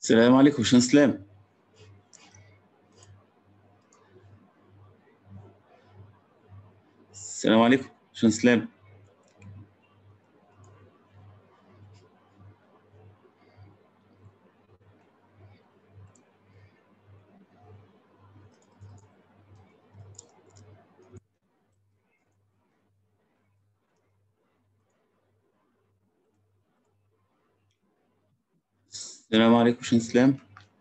السلام عليكم شان سلام السلام عليكم شان سلام السلام عليكم شان سلام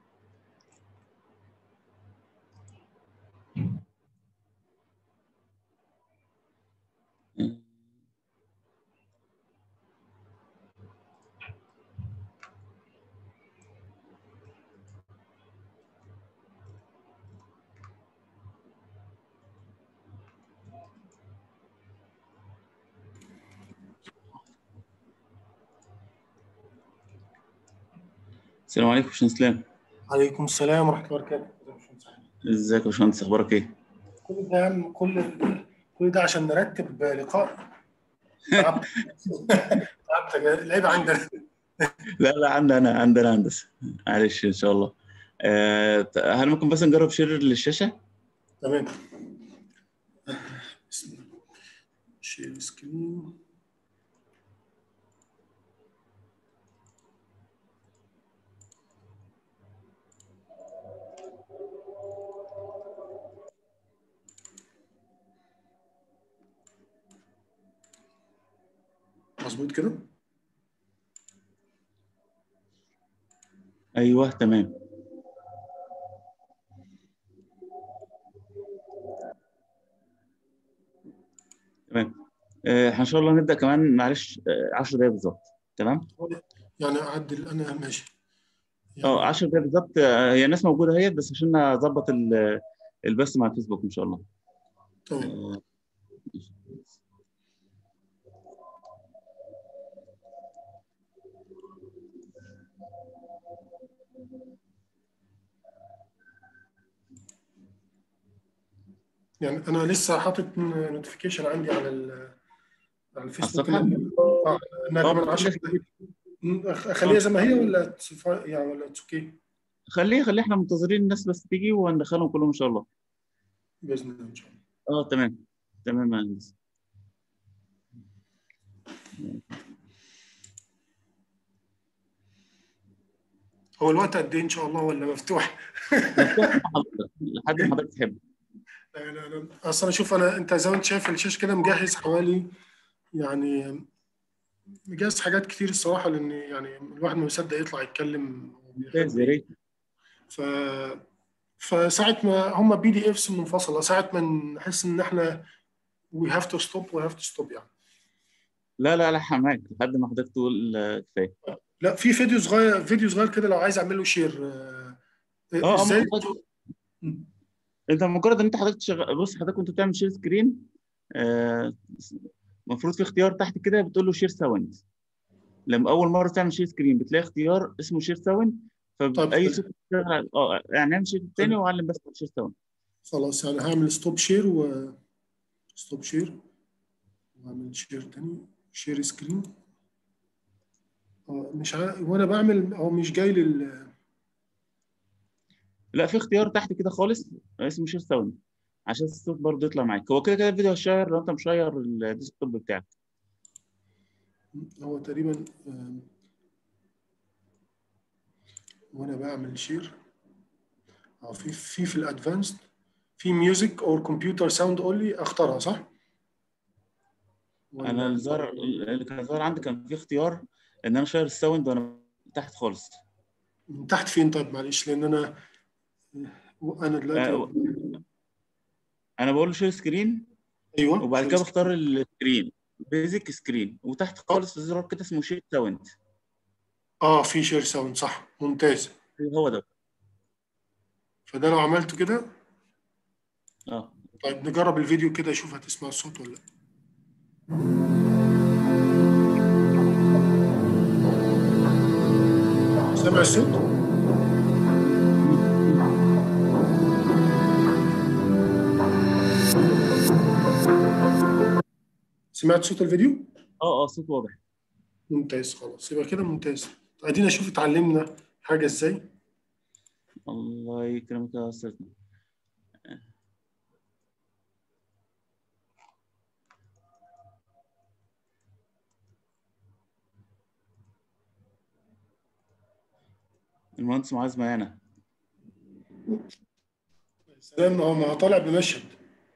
السلام عليكم شان سلام عليكم السلام ورحمة الله وبركاته ازيك يا باشمهندس اخبارك ايه؟ كل ده يا عم كل كل ده عشان نرتب لقاء تعبت تعبت العيب عندنا لا لا عندنا عندنا هندسه معلش ان شاء الله آه هل ممكن بس نجرب شير للشاشه؟ تمام بسم الله شير سكرين مظبوط كده ايوه تمام تمام آه، ان شاء الله نبدا كمان معلش 10 دقايق بالظبط تمام يعني اعدل انا ماشي اه 10 دقايق بالظبط آه، هي الناس موجوده اهي بس عشان اظبط ال- البث مع الفيسبوك ان شاء الله تمام آه، يعني انا لسه حاطط نوتيفيكيشن عندي على ال- على الفيسبوك الصفحة؟ إن- اه انها آه، كمان 10 دقايق م، أخ- اخليها زي ما هي ولا تسيفا- يعني ولا اتس اوكي خليه خليه احنا منتظرين الناس بس تيجي وندخلهم كلهم ان شاء الله باذن الله ان شاء الله اه تمام تمام يا هندسه هو الوقت قد ايه ان شاء الله ولا مفتوح؟ مفتوح مع حضرتك لحد ما حضرتك تحب لا لا لا اصل انا شوف انا انت زي ما انت شايف الشاشه كده مجهز حوالي يعني مجهز حاجات كتير الصراحه لان يعني الواحد ما بيصدق يطلع يتكلم ممتاز يا ريت ف فساعة ما هم بي دي افس منفصلة ساعة ما نحس ان احنا وي هاف تو ستوب وي هاف تو ستوب يعني لا لا لا حماك لحد ما حضرتك تقول آه، كفايه لا في فيديو صغير فيديو صغير كده لو عايز اعمل له شير اه اه ازاي ممكن حضرتك- انت مجرد ان انت حضرتك شغال بص حضرتك وانت بتعمل شير سكرين المفروض في اختيار تحت كده بتقول له شير ساوند لما اول مره تعمل شير سكرين بتلاقي اختيار اسمه شير ساوند طب فاي صوت بتشتغل- اه يعني اعمل شير تاني وعلم بس على شير ساوند خلاص يعني هعمل ستوب شير و ستوب شير واعمل شير تاني شير سكرين اه مش عارف وانا بعمل هو مش جاي لل لا في اختيار تحت كده خالص اسمه شير ساوند عشان الصوت برضه يطلع معاك هو كده كده الفيديو هيشير لو انت مشير الديسكتوب بتاعك هو تقريبا آم، وانا بعمل شير اه في في في الادفانسد في ميوزك اور كمبيوتر ساوند اونلي اختارها صح؟ ولا- انا الظاهر اللي كان ظاهر عندي كان في اختيار ان انا اشير الساوند وانا تحت خالص من تحت فين طيب معلش لان انا انا دلوقتي آه، انا بقول له شير سكرين ايوه وبعد كده بختار السكرين بيزك سكرين وتحت خالص في زرار كده اسمه شير ساوند اه في شير ساوند صح ممتاز هو ده فده لو عملته كده اه طيب نجرب الفيديو كده اشوف هتسمع الصوت ولا لا سامع الصوت؟ سمعت صوت الفيديو؟ اه اه صوت واضح ممتاز خلاص يبقى كده ممتاز ادينا اشوف اتعلمنا حاجه ازاي الله يكرمك يا استاذ المهندس معاذ معانا سلام هو ما هو طالع بمشهد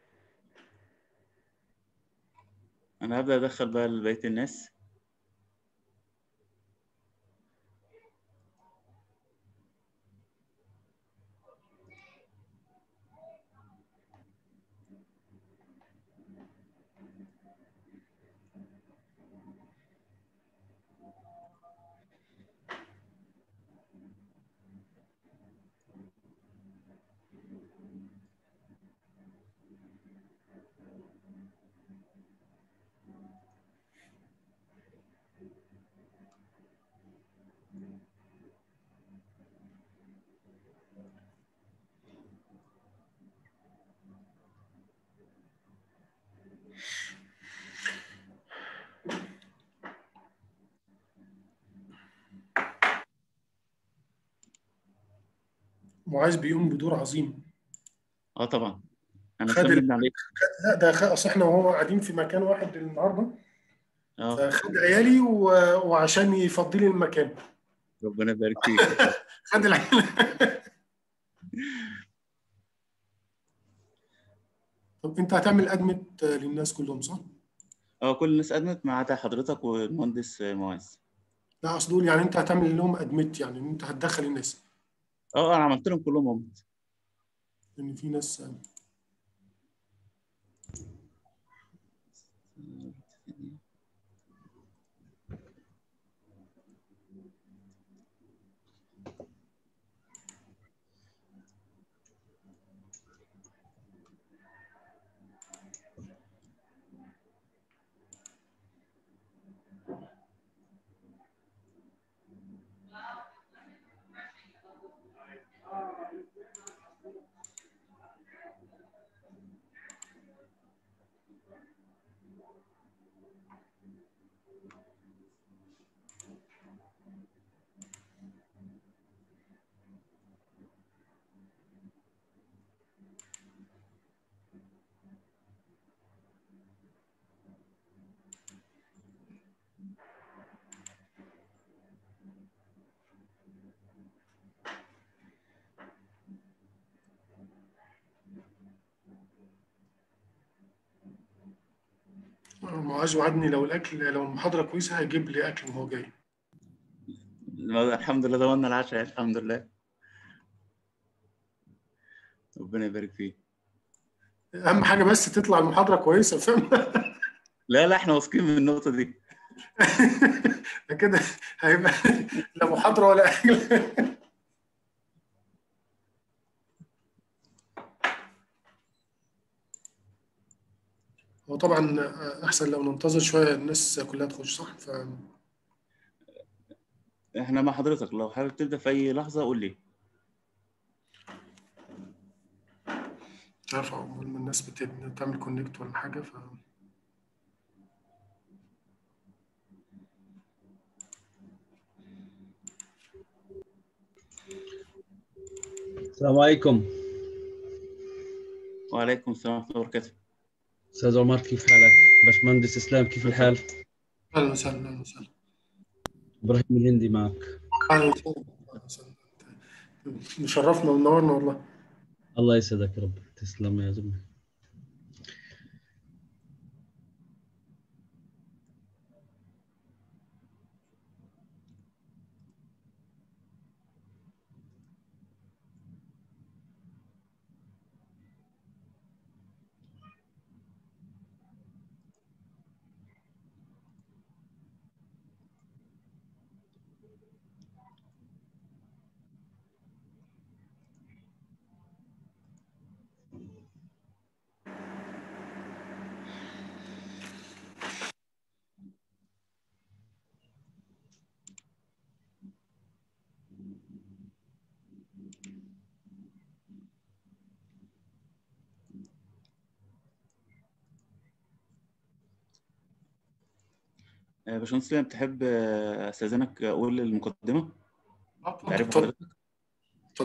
انا هبدا ادخل بقى بقيه الناس معاذ بيقوم بدور عظيم اه طبعا انا خد سلمنا عليك لا ده خ- اصل احنا وهو قاعدين في مكان واحد النهارده اه فخد عيالي و... وعشان يفضي لي المكان ربنا يبارك فيك خد العيال طب انت هتعمل ادمت للناس كلهم صح؟ اه كل الناس قدمت ما عدا حضرتك والمهندس معاذ لا اصل دول يعني انت هتعمل لهم ادمت يعني انت هتدخل الناس اه انا عملت لهم كلهم هم لان في ناس معاذ وعدني لو الاكل لو المحاضره كويسه هيجيب لي اكل وهو جاي الحمد لله ضمننا العشاء الحمد لله ربنا يبارك فيك اهم حاجه بس تطلع المحاضره كويسه فاهم لا لا احنا واثقين من النقطه دي ده كده هيبقى لا محاضره ولا اكل هو طبعا احسن لو ننتظر شويه الناس كلها تخش صح ف احنا مع حضرتك لو حابب تبدا في اي لحظه قول لي مش عارف اول ما الناس بت- بتعمل كونكت ولا حاجه ف السلام عليكم وعليكم السلام ورحمه الله وبركاته استاذ عمر كيف حالك؟ باشمهندس اسلام كيف الحال؟ اهلا وسهلا اهلا وسهلا ابراهيم الهندي معك اهلا وسهلا أهلاً وسهلاً. مشرفنا ومنورنا والله الله يسعدك يا رب تسلم يا زلمه آه، باشمهندس سليم تحب آه، استاذنك اقول المقدمه آه، تعرف اتفضل حضرتك اتفضل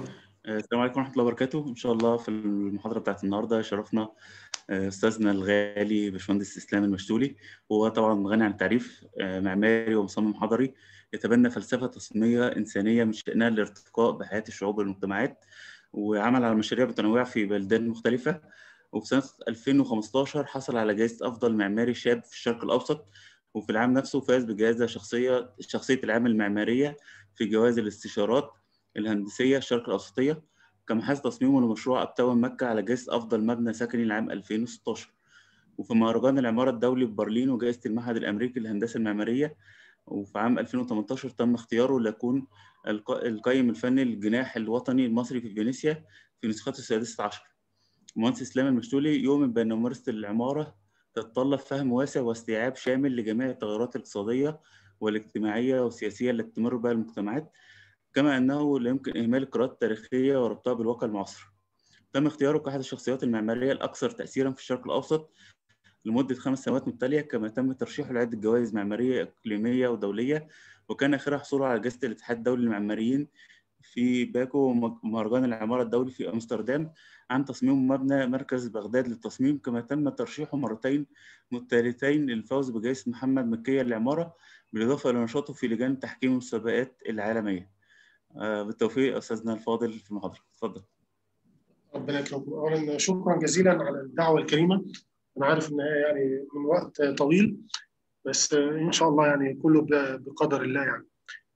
السلام عليكم ورحمة الله وبركاته إن شاء الله في المحاضرة بتاعت النهاردة شرفنا أستاذنا الغالي باشمهندس إسلام المشتولي هو طبعا غني عن التعريف معماري ومصمم حضري يتبنى فلسفة تصميمية إنسانية من شأنها الارتقاء بحياة الشعوب والمجتمعات وعمل على مشاريع متنوعة في بلدان مختلفة وفي سنة 2015 حصل على جائزة أفضل معماري شاب في الشرق الأوسط وفي العام نفسه فاز بجائزة شخصية شخصية العام المعمارية في جوائز الاستشارات الهندسية الشرق الأوسطية كما حاز تصميمه لمشروع أبتاون مكة على جائزة أفضل مبنى سكني لعام 2016 وفي مهرجان العمارة الدولي ببرلين وجائزة المعهد الأمريكي للهندسة المعمارية وفي عام 2018 تم اختياره ليكون القيم الفني للجناح الوطني المصري في فينيسيا في نسخته السادسة عشر المهندس إسلام المشتولي يؤمن بأن ممارسة العمارة تتطلب فهم واسع واستيعاب شامل لجميع التغيرات الاقتصادية والاجتماعية والسياسية التي تمر بها المجتمعات كما أنه لا يمكن إهمال القراءات التاريخية وربطها بالواقع المعاصر. تم اختياره كأحد الشخصيات المعمارية الأكثر تأثيرا في الشرق الأوسط لمدة خمس سنوات متتالية كما تم ترشيحه لعدة جوائز معمارية إقليمية ودولية وكان آخرها حصوله على جائزة الاتحاد الدولي للمعماريين في باكو ومهرجان العمارة الدولي في أمستردام عن تصميم مبنى مركز بغداد للتصميم كما تم ترشيحه مرتين متتاليتين للفوز بجائزة محمد مكية للعمارة بالإضافة إلى نشاطه في لجان تحكيم المسابقات العالمية. بالتوفيق أستاذنا الفاضل في المحاضرة. اتفضل. ربنا يكرمكم. أولا شكرا جزيلا على الدعوة الكريمة. أنا عارف إن هي يعني من وقت طويل بس إن شاء الله يعني كله بقدر الله يعني.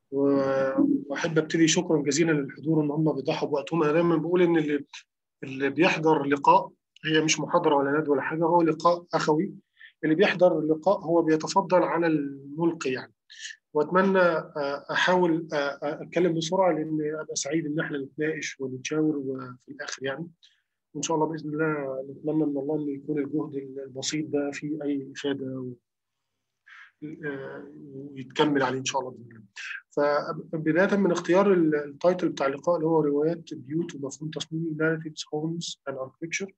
واحب ابتدي شكرا جزيلا للحضور ان هم بيضحوا بوقتهم انا دايما بقول ان اللي اللي بيحضر لقاء هي مش محاضره ولا ندوه ولا حاجه هو لقاء اخوي اللي بيحضر اللقاء هو بيتفضل على الملقي يعني واتمنى احاول اتكلم بسرعه لان ابقى سعيد ان احنا نتناقش ونتشاور في الاخر يعني وان شاء الله باذن الله نتمنى من الله ان يكون الجهد البسيط ده فيه اي افاده ويتكمل عليه ان شاء الله باذن الله. فبدايه من اختيار التايتل بتاع اللقاء اللي هو روايات بيوت ومفهوم تصميم ناريتيفز هومز اند اركتكتشر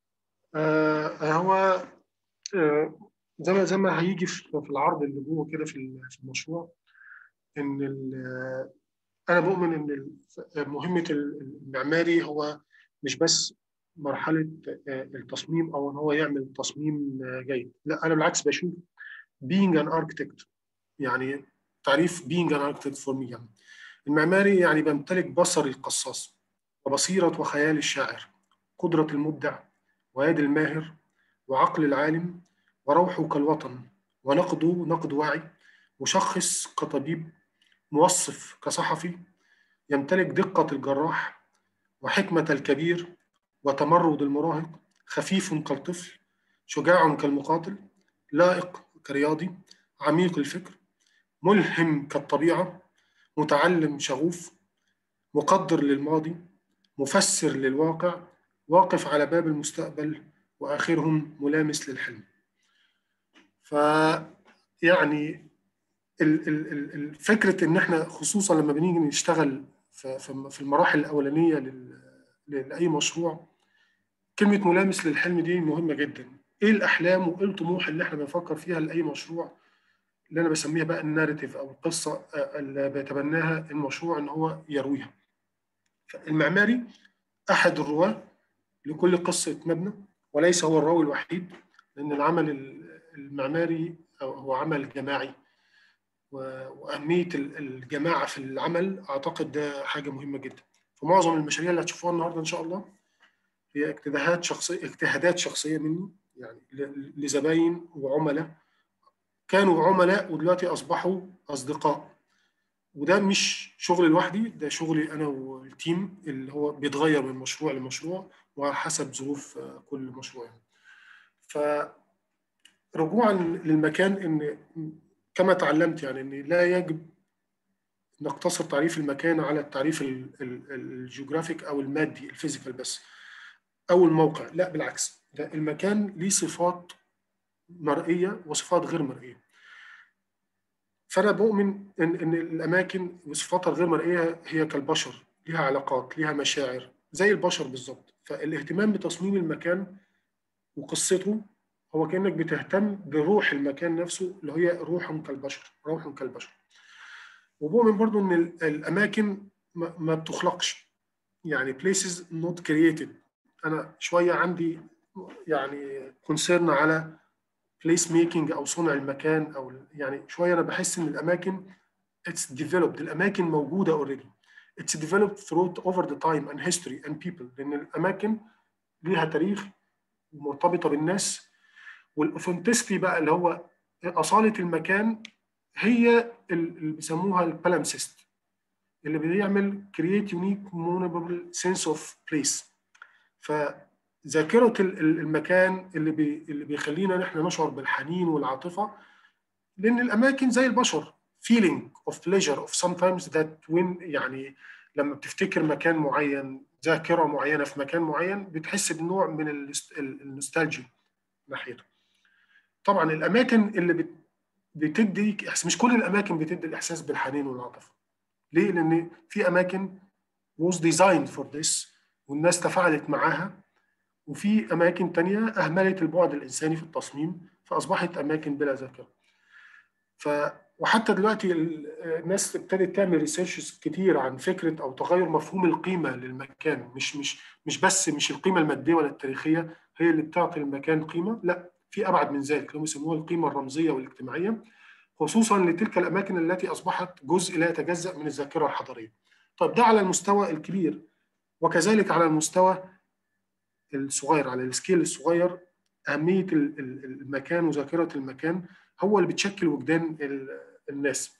هو آه زي ما زي ما هيجي في العرض اللي جوه كده في المشروع ان انا بؤمن ان مهمه المعماري هو مش بس مرحله التصميم او ان هو يعمل تصميم جيد لا انا بالعكس بشوف being an architect يعني تعريف being an architect for me يعني المعماري يعني بيمتلك بصر القصاص وبصيرة وخيال الشاعر قدرة المبدع ويد الماهر وعقل العالم وروحه كالوطن ونقده نقد واعي مشخص كطبيب موصف كصحفي يمتلك دقة الجراح وحكمة الكبير وتمرد المراهق خفيف كالطفل شجاع كالمقاتل لائق كرياضي عميق الفكر ملهم كالطبيعة متعلم شغوف مقدر للماضي مفسر للواقع واقف على باب المستقبل وآخرهم ملامس للحلم ف يعني الفكرة إن إحنا خصوصا لما بنيجي نشتغل في المراحل الأولانية لأي مشروع كلمة ملامس للحلم دي مهمة جدا ايه الاحلام وايه الطموح اللي احنا بنفكر فيها لاي مشروع اللي انا بسميها بقى الناريتيف او القصه اللي بيتبناها المشروع ان هو يرويها المعماري احد الرواه لكل قصه مبنى وليس هو الراوي الوحيد لان العمل المعماري هو عمل جماعي واهميه الجماعه في العمل اعتقد ده حاجه مهمه جدا فمعظم المشاريع اللي هتشوفوها النهارده ان شاء الله هي اجتهادات شخصيه اجتهادات شخصيه مني يعني لزباين وعملاء كانوا عملاء ودلوقتي اصبحوا اصدقاء وده مش شغل لوحدي ده شغلي انا والتيم اللي هو بيتغير من مشروع لمشروع وعلى حسب ظروف كل مشروع يعني. فرجوعا للمكان ان كما تعلمت يعني ان لا يجب نقتصر تعريف المكان على التعريف الجيوغرافيك او المادي الفيزيكال بس او الموقع لا بالعكس ده المكان ليه صفات مرئيه وصفات غير مرئيه فانا بؤمن ان ان الاماكن وصفاتها الغير مرئيه هي كالبشر ليها علاقات ليها مشاعر زي البشر بالظبط فالاهتمام بتصميم المكان وقصته هو كانك بتهتم بروح المكان نفسه اللي هي روح كالبشر روح كالبشر وبؤمن برضو ان الاماكن ما بتخلقش يعني places not created انا شويه عندي يعني كونسيرن على بليس ميكنج او صنع المكان او يعني شويه انا بحس ان الاماكن اتس developed الاماكن موجوده اوريدي اتس developed throughout over the time and history and people لان الاماكن ليها تاريخ مرتبطه بالناس والاوثنتسيتي بقى اللي هو اصاله المكان هي اللي بيسموها البالامسيست اللي بيعمل create unique memorable sense of place فذاكره المكان اللي بي اللي بيخلينا نحن نشعر بالحنين والعاطفه لان الاماكن زي البشر feeling of pleasure of sometimes that when يعني لما بتفتكر مكان معين ذاكره معينه في مكان معين بتحس بنوع من النوستالجيا ناحيته طبعا الاماكن اللي بت بتدي مش كل الاماكن بتدي الاحساس بالحنين والعاطفه ليه لان في اماكن was designed for this والناس تفاعلت معاها وفي اماكن تانية اهملت البعد الانساني في التصميم فاصبحت اماكن بلا ذاكره ف وحتى دلوقتي الناس ابتدت تعمل ريسيرشز كتير عن فكره او تغير مفهوم القيمه للمكان مش مش مش بس مش القيمه الماديه ولا التاريخيه هي اللي بتعطي المكان قيمه لا في ابعد من ذلك اللي هم يسموها القيمه الرمزيه والاجتماعيه خصوصا لتلك الاماكن التي اصبحت جزء لا يتجزا من الذاكره الحضاريه. طيب ده على المستوى الكبير وكذلك على المستوى الصغير على السكيل الصغير اهميه المكان وذاكره المكان هو اللي بتشكل وجدان الناس.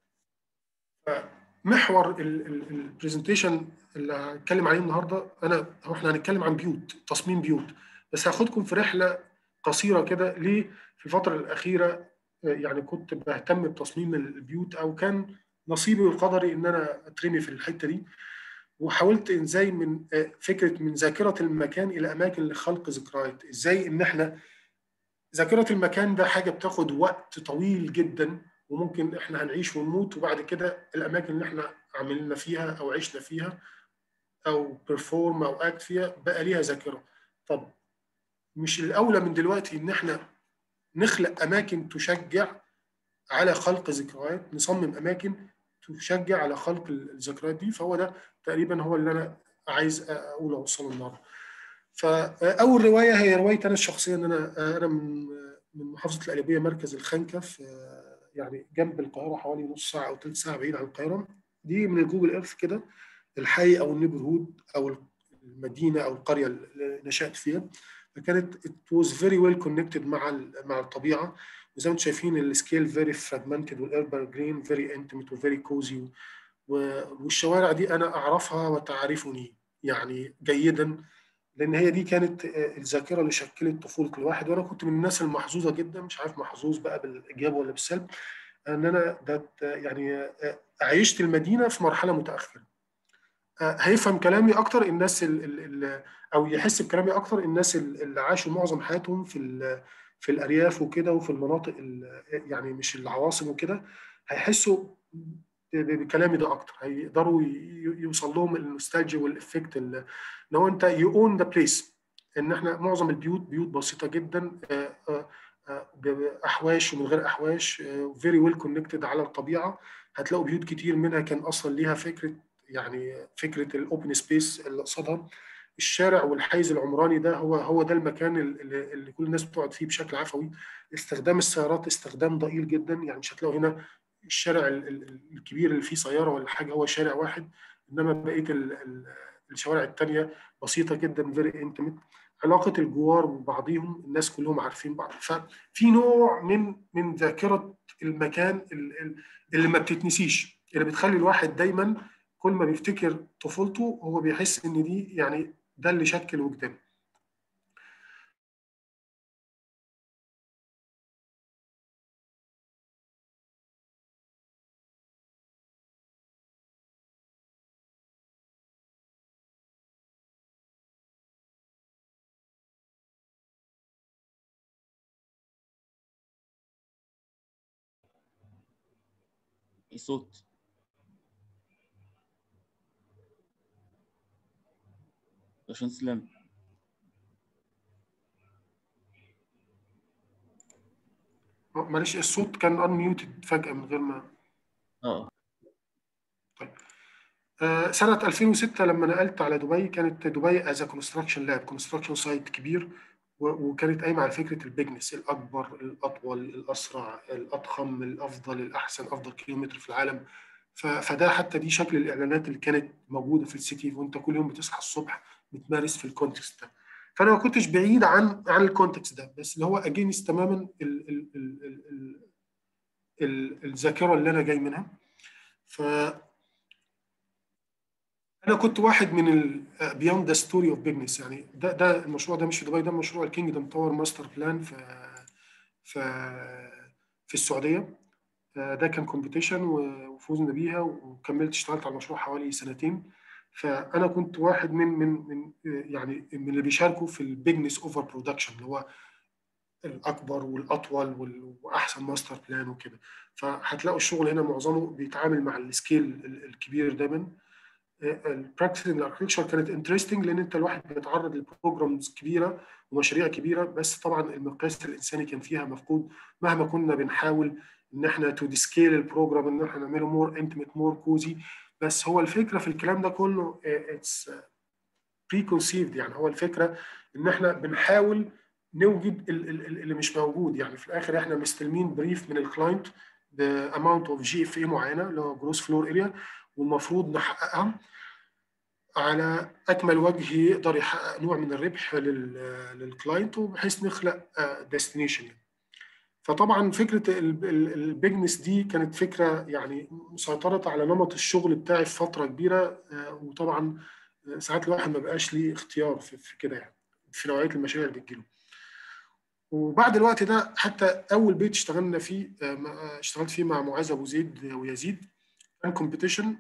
محور البرزنتيشن اللي هنتكلم عليه النهارده انا هو احنا هنتكلم عن بيوت تصميم بيوت بس هاخدكم في رحله قصيره كده ليه في الفتره الاخيره يعني كنت بهتم بتصميم البيوت او كان نصيبي القدري ان انا اترمي في الحته دي وحاولت ازاي من فكره من ذاكره المكان الى اماكن لخلق ذكريات ازاي ان احنا ذاكره المكان ده حاجه بتاخد وقت طويل جدا وممكن احنا هنعيش ونموت وبعد كده الاماكن اللي احنا عملنا فيها او عشنا فيها او بيرفورم او اكت فيها بقى ليها ذاكره طب مش الاولى من دلوقتي ان احنا نخلق اماكن تشجع على خلق ذكريات نصمم اماكن تشجع على خلق الذكريات دي فهو ده تقريبا هو اللي انا عايز اقول اوصله النهارده فاول روايه هي روايتي انا الشخصيه ان انا انا من من محافظه القليوبيه مركز الخنكه في يعني جنب القاهره حوالي نص ساعه او ثلث ساعه بعيد عن القاهره دي من الجوجل ايرث كده الحي او النيبرهود او المدينه او القريه اللي نشات فيها فكانت it was very well connected مع مع الطبيعه وزي ما انتم شايفين السكيل فيري فراجمنتد والاربن جرين فيري انتمت وفيري كوزي والشوارع دي انا اعرفها وتعرفني يعني جيدا لان هي دي كانت الذاكره اللي شكلت طفوله الواحد وانا كنت من الناس المحظوظه جدا مش عارف محظوظ بقى بالايجاب ولا بالسلب ان انا ده يعني عيشت المدينه في مرحله متاخره هيفهم كلامي اكتر الناس اللي او يحس بكلامي اكتر الناس اللي عاشوا معظم حياتهم في في الارياف وكده وفي المناطق يعني مش العواصم وكده هيحسوا بكلامي ده اكتر هيقدروا يوصل لهم النوستالجيا والافكت اللي هو انت يو اون ذا بليس ان احنا معظم البيوت بيوت بسيطه جدا باحواش ومن غير احواش فيري ويل كونكتد على الطبيعه هتلاقوا بيوت كتير منها كان اصلا ليها فكره يعني فكره الاوبن سبيس اللي قصدها الشارع والحيز العمراني ده هو هو ده المكان اللي, اللي كل الناس بتقعد فيه بشكل عفوي استخدام السيارات استخدام ضئيل جدا يعني مش هتلاقوا هنا الشارع الكبير اللي فيه سياره ولا حاجه هو شارع واحد انما بقيه الشوارع الثانيه بسيطه جدا فيري انتمت علاقه الجوار ببعضهم الناس كلهم عارفين بعض ففي نوع من من ذاكره المكان اللي ما بتتنسيش اللي بتخلي الواحد دايما كل ما بيفتكر طفولته هو بيحس ان دي يعني ده اللي شكل وجدانه الصوت عشان سلام معلش الصوت كان انميوتد فجأة من غير ما اه طيب سنة 2006 لما نقلت على دبي كانت دبي از كونستراكشن لاب كونستراكشن سايت كبير وكانت قايمة على فكرة البيجنس الأكبر الأطول الأسرع الأضخم الأفضل الأحسن أفضل كيلومتر في العالم فده حتى دي شكل الإعلانات اللي كانت موجودة في السيتي وأنت كل يوم بتصحى الصبح بتمارس في الكونتكست ده فأنا ما كنتش بعيد عن عن الكونتكست ده بس اللي هو أجينست تماما ال ال ال ال ال الذاكرة اللي أنا جاي منها ف انا كنت واحد من بيوند ذا ستوري اوف بيجنس يعني ده ده المشروع ده مش في دبي ده مشروع الكينجدم تاور ماستر بلان في في في السعوديه ده كان كومبيتيشن وفوزنا بيها وكملت اشتغلت على المشروع حوالي سنتين فانا كنت واحد من من من يعني من اللي بيشاركوا في البيجنس اوفر برودكشن اللي هو الاكبر والاطول واحسن ماستر بلان وكده فهتلاقوا الشغل هنا معظمه بيتعامل مع السكيل الكبير دايما البراكتس الاركتشر كانت انترستنج لان انت الواحد بيتعرض لبروجرامز كبيره ومشاريع كبيره بس طبعا المقياس الانساني كان فيها مفقود مهما كنا بنحاول ان احنا تو سكيل البروجرام ان احنا نعمله مور انتميت مور كوزي بس هو الفكره في الكلام ده كله اتس بري كونسيفد يعني هو الفكره ان احنا بنحاول نوجد اللي مش موجود يعني في الاخر احنا مستلمين بريف من الكلاينت باماونت اوف جي اف اي معينه اللي هو جروس فلور اريا والمفروض نحققها على اكمل وجه يقدر يحقق نوع من الربح للكلاينت وبحيث نخلق ديستنيشن يعني. فطبعا فكره البيجنس دي كانت فكره يعني مسيطره على نمط الشغل بتاعي في فتره كبيره وطبعا ساعات الواحد ما بقاش ليه اختيار في كده يعني في نوعيه المشاريع اللي بتجيله. وبعد الوقت ده حتى اول بيت اشتغلنا فيه اشتغلت فيه مع معاذ ابو زيد ويزيد كان كومبيتيشن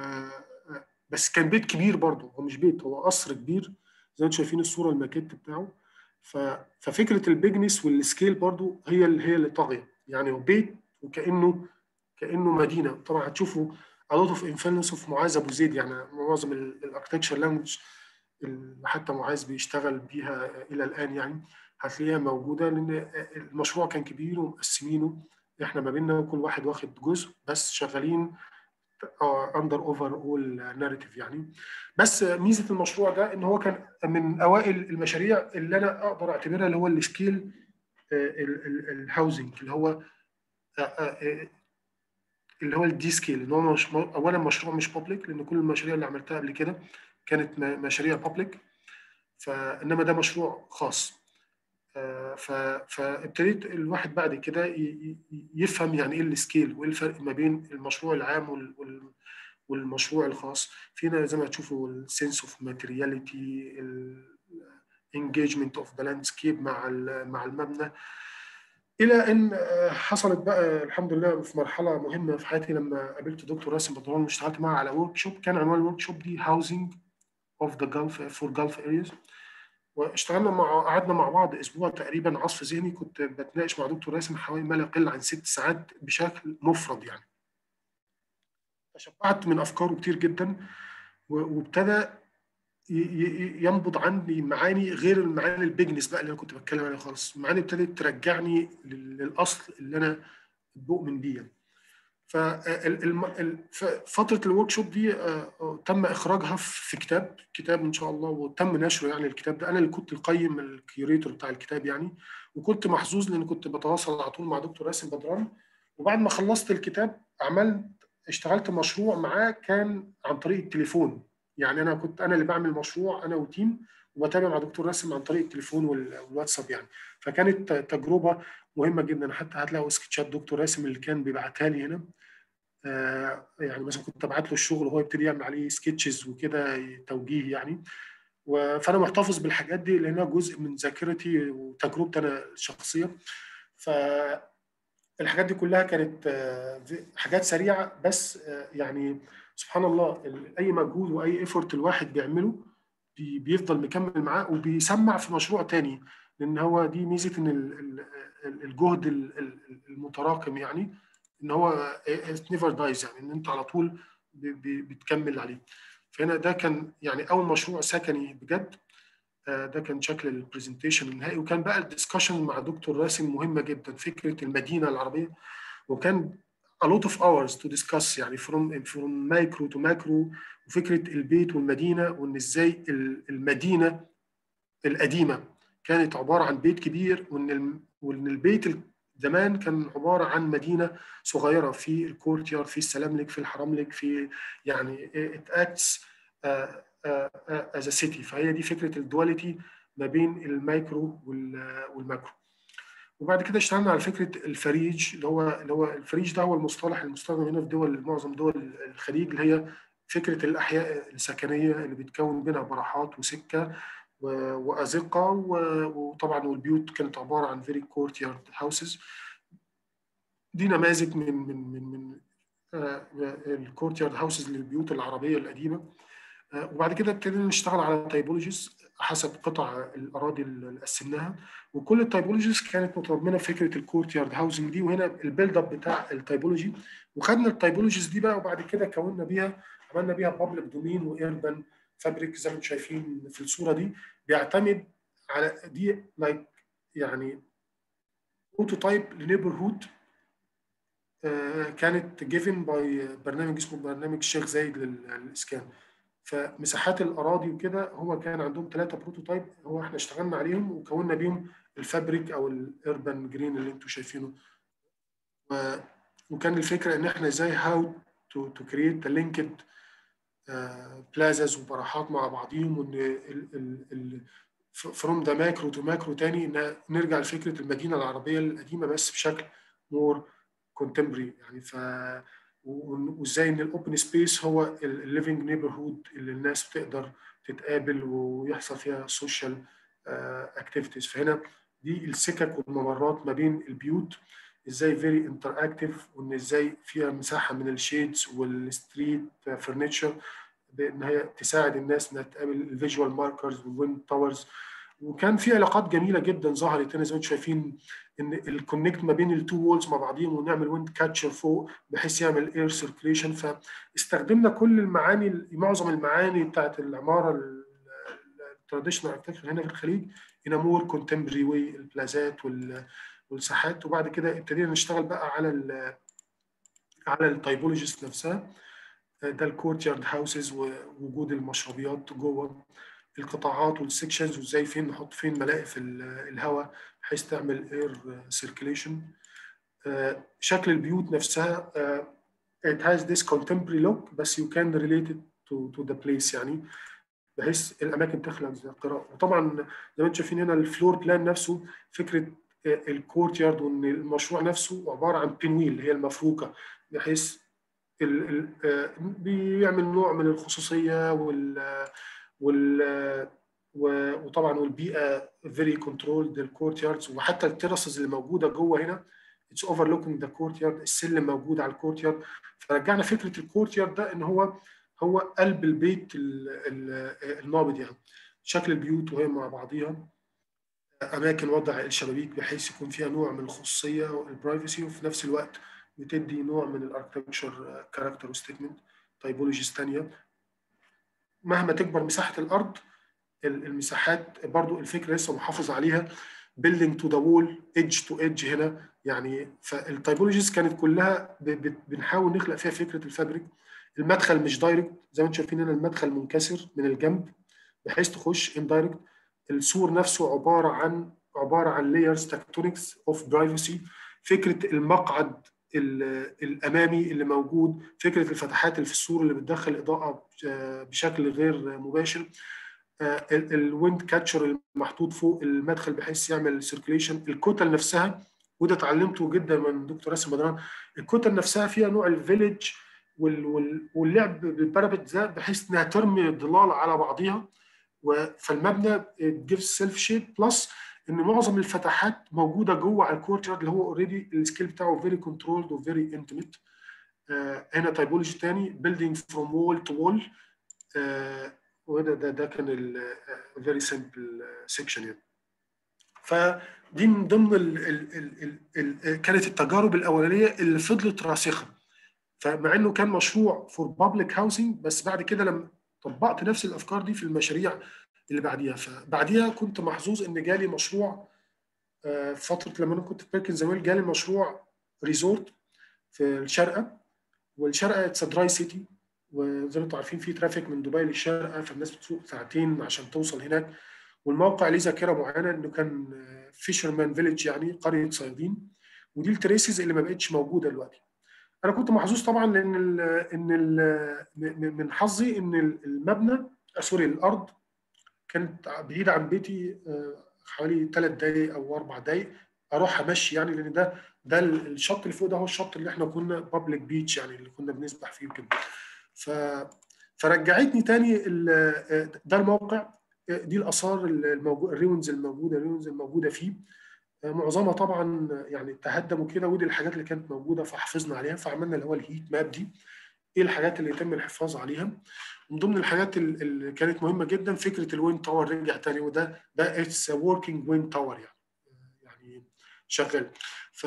بس كان بيت كبير برضه هو مش بيت هو قصر كبير زي ما انتم شايفين الصوره الماكيت بتاعه ففكره البيجنس والسكيل برضه هي اللي هي اللي طاغيه يعني هو بيت وكانه كانه مدينه طبعا هتشوفوا a lot of influence of معاذ ابو زيد يعني معظم الاركتكشر لانجوج اللي حتى معاذ بيشتغل بيها الى الان يعني هتلاقيها موجوده لان المشروع كان كبير ومقسمينه احنا ما بيننا كل واحد واخد جزء بس شغالين اندر اوفر اول ناريتيف يعني بس ميزه المشروع ده ان هو كان من اوائل المشاريع اللي انا اقدر اعتبرها اللي هو السكيل الهاوزنج اللي هو اللي هو الدي سكيل ان هو مش اولا مشروع مش بابليك لان كل المشاريع اللي عملتها قبل كده كانت مشاريع بابليك فانما ده مشروع خاص فابتديت الواحد بعد كده يفهم يعني ايه السكيل وايه الفرق ما بين المشروع العام والمشروع الخاص فينا زي ما تشوفوا السنس اوف ماتيرياليتي الانجيجمنت اوف ذا لاندسكيب مع مع المبنى الى ان حصلت بقى الحمد لله في مرحله مهمه في حياتي لما قابلت دكتور راسم بدران واشتغلت معاه على ورك شوب كان عنوان الورك شوب دي هاوزنج اوف ذا جلف فور جلف ارياز واشتغلنا مع قعدنا مع بعض اسبوع تقريبا عصف ذهني كنت بتناقش مع دكتور راسم حوالي ما لا يقل عن ست ساعات بشكل مفرد يعني تشبعت من افكاره كتير جدا وابتدى ينبض عندي معاني غير المعاني البيجنس بقى اللي انا كنت بتكلم عليها خالص المعاني ابتدت ترجعني للاصل اللي انا بؤمن بيه يعني. ففتره الورك شوب دي تم اخراجها في كتاب كتاب ان شاء الله وتم نشره يعني الكتاب ده انا اللي كنت القيم الكيوريتور بتاع الكتاب يعني وكنت محظوظ لان كنت بتواصل على طول مع دكتور راسم بدران وبعد ما خلصت الكتاب عملت اشتغلت مشروع معاه كان عن طريق التليفون يعني انا كنت انا اللي بعمل مشروع انا وتيم وبتابع مع دكتور راسم عن طريق التليفون والواتساب يعني فكانت تجربه مهمه جدا حتى هتلاقوا سكتشات دكتور راسم اللي كان بيبعتها لي هنا آه يعني مثلا كنت ابعت له الشغل وهو يبتدي يعمل عليه سكتشز وكده توجيه يعني فانا محتفظ بالحاجات دي لانها جزء من ذاكرتي وتجربتي انا الشخصيه ف الحاجات دي كلها كانت حاجات سريعه بس يعني سبحان الله اي مجهود واي ايفورت الواحد بيعمله بيفضل مكمل معاه وبيسمع في مشروع تاني لان هو دي ميزه ان الجهد المتراكم يعني ان هو نيفر دايز يعني ان انت على طول بتكمل عليه فهنا ده كان يعني اول مشروع سكني بجد ده كان شكل البرزنتيشن النهائي وكان بقى الدسكشن مع دكتور راسم مهمه جدا فكره المدينه العربيه وكان a lot of hours to discuss يعني from from micro to macro وفكره البيت والمدينه وان ازاي المدينه القديمه كانت عباره عن بيت كبير وان وان البيت زمان كان عباره عن مدينه صغيره في الكورت يارد في السلاملك في الحرملك في يعني it acts از ا سيتي فهي دي فكره الدواليتي ما بين المايكرو والماكرو وبعد كده اشتغلنا على فكره الفريج اللي هو اللي هو الفريج ده هو المصطلح المستخدم هنا في دول معظم دول الخليج اللي هي فكره الاحياء السكنيه اللي بيتكون بينها براحات وسكه وازقه وطبعا والبيوت كانت عباره عن فيري كورت يارد هاوسز دي نماذج من من من من الكورت يارد هاوسز للبيوت العربيه القديمه وبعد كده ابتدينا نشتغل على تايبولوجيز حسب قطع الاراضي اللي قسمناها وكل التايبولوجيز كانت متضمنه فكره الكورت يارد هاوسنج دي وهنا البيلد اب بتاع التايبولوجي وخدنا التايبولوجيز دي بقى وبعد كده كونا بيها عملنا بيها بابليك دومين وايربان فابريك زي ما انتم شايفين في الصوره دي بيعتمد على دي لايك يعني بروتوتايب لنيبرهود كانت جيفن باي برنامج اسمه برنامج الشيخ زايد للاسكان فمساحات الاراضي وكده هو كان عندهم ثلاثه بروتوتايب هو احنا اشتغلنا عليهم وكونا بيهم الفابريك او الاربن جرين اللي انتم شايفينه و... وكان الفكره ان احنا ازاي هاو تو تو كريت لينكد بلازاز وبراحات مع بعضيهم وان فروم ذا ماكرو تو ماكرو تاني ان نرجع لفكره المدينه العربيه القديمه بس بشكل مور كونتمبري يعني ف وازاي ان الاوبن سبيس هو الليفنج نيبرهود اللي الناس بتقدر تتقابل ويحصل فيها سوشيال اكتيفيتيز فهنا دي السكك والممرات ما بين البيوت ازاي فيري انتر اكتيف وان ازاي فيها مساحه من الشيدز والستريت فرنتشر بان هي تساعد الناس انها تقابل الفيجوال ماركرز والويند تاورز وكان في علاقات جميله جدا ظهرت هنا زي ما انتم شايفين ان الكونكت ما بين التو وولز مع بعضيهم ونعمل ويند كاتشر فوق بحيث يعمل اير سيركيليشن فاستخدمنا كل المعاني معظم المعاني بتاعت العماره التراديشنال اركتكتشر هنا في الخليج ان مور كونتمبري واي البلازات والساحات وبعد كده ابتدينا نشتغل بقى على ال على التايبولوجيز نفسها ده الكورت يارد هاوسز ووجود المشربيات جوه القطاعات والسكشنز وازاي فين نحط فين ملاقف الهواء بحيث تعمل اير سيركيليشن شكل البيوت نفسها it has this contemporary look بس you can relate it to, to the place يعني بحيث الاماكن تخلق ذاكره وطبعا زي ما انتم شايفين هنا الفلور بلان نفسه فكره الكورت يارد وان المشروع نفسه عباره عن بينويل اللي هي المفروكه بحيث ال ال بيعمل نوع من الخصوصيه وال وال وطبعا والبيئه فيري كنترولد الكورت ياردز وحتى التراسز اللي موجوده جوه هنا اتس اوفر لوكينج ذا كورت يارد السلم موجود على الكورت يارد فرجعنا فكره الكورت يارد ده ان هو هو قلب البيت النابض يعني شكل البيوت وهي مع بعضيها اماكن وضع الشبابيك بحيث يكون فيها نوع من الخصوصيه والبرايفسي وفي نفس الوقت بتدي نوع من الاركتكتشر كاركتر وستيتمنت تايبولوجيز ثانيه مهما تكبر مساحه الارض المساحات برضو الفكره لسه محافظ عليها بيلدينج تو ذا وول ايدج تو ايدج هنا يعني فالتايبولوجيز كانت كلها بنحاول نخلق فيها فكره الفابريك المدخل مش دايركت زي ما انتم شايفين هنا المدخل منكسر من الجنب بحيث تخش اندايركت السور نفسه عباره عن عباره عن لايرز تكتونكس اوف برايفسي فكره المقعد الامامي اللي موجود فكره الفتحات اللي في السور اللي بتدخل اضاءه بشكل غير مباشر الويند كاتشر المحطوط فوق المدخل بحيث يعمل سيركيليشن الكتل نفسها وده اتعلمته جدا من دكتور راسم بدران الكتل نفسها فيها نوع الفيليج واللعب بالبارابت ده بحيث انها ترمي الظلال على بعضيها فالمبنى جيفز سيلف شيب بلس ان معظم الفتحات موجوده جوه على الكورت يارد اللي هو اوريدي السكيل بتاعه فيري كنترولد وفيري انتميت هنا تايبولوجي تاني بيلدينج فروم وول تو وول وده ده ده كان الفيري سمبل سيكشن يعني فدي من ضمن ال ال ال ال ال كانت التجارب الاولانيه اللي فضلت راسخه فمع انه كان مشروع فور بابليك هاوسنج بس بعد كده لما طبقت نفس الافكار دي في المشاريع اللي بعديها فبعديها كنت محظوظ ان جالي مشروع فتره لما انا كنت في بيركن زمان جالي مشروع ريزورت في الشارقه والشارقه اتس دراي سيتي وزي ما انتم عارفين في ترافيك من دبي للشارقه فالناس بتسوق ساعتين عشان توصل هناك والموقع ليه ذاكره معينه انه كان فيشرمان فيليج يعني قريه صيادين ودي التريسز اللي ما بقتش موجوده دلوقتي. انا كنت محظوظ طبعا لان ال ان ال من حظي ان المبنى سوري الارض كانت بعيده عن بيتي حوالي ثلاث دقائق او اربع دقائق اروح امشي يعني لان ده ده الشط اللي فوق ده هو الشط اللي احنا كنا بابليك بيتش يعني اللي كنا بنسبح فيه وكده. ف فرجعتني تاني ده الموقع دي الاثار الموجوده الريونز الموجوده الريونز الموجوده فيه معظمها طبعا يعني تهدم وكده ودي الحاجات اللي كانت موجوده فحافظنا عليها فعملنا اللي هو الهيت ماب دي ايه الحاجات اللي يتم الحفاظ عليها من ضمن الحاجات اللي كانت مهمه جدا فكره الوين تاور رجع تاني وده ده اتس وركينج وين تاور يعني يعني شغال ف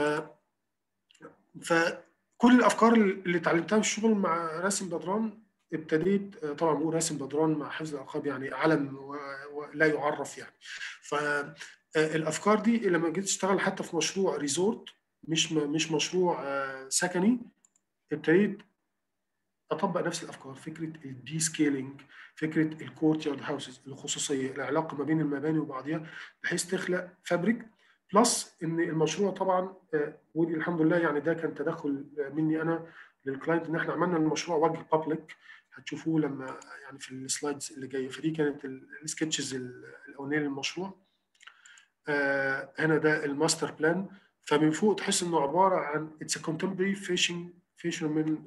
فكل الافكار اللي اتعلمتها في الشغل مع راسم بدران ابتديت طبعا بقول راسم بدران مع حفظ الالقاب يعني علم ولا يعرف يعني فالافكار دي لما جيت اشتغل حتى في مشروع ريزورت مش مش مشروع سكني ابتديت اطبق نفس الافكار فكره الدي سكيلينج فكره الكورت يارد هاوسز الخصوصيه العلاقه ما بين المباني وبعضها بحيث تخلق فابريك بلس ان المشروع طبعا ودي الحمد لله يعني ده كان تدخل مني انا للكلاينت ان احنا عملنا المشروع وجه بابليك هتشوفوه لما يعني في السلايدز اللي جايه فدي كانت السكتشز الاولانيه للمشروع آه هنا ده الماستر بلان فمن فوق تحس انه عباره عن اتس كونتمبري فيشنج فيشرمان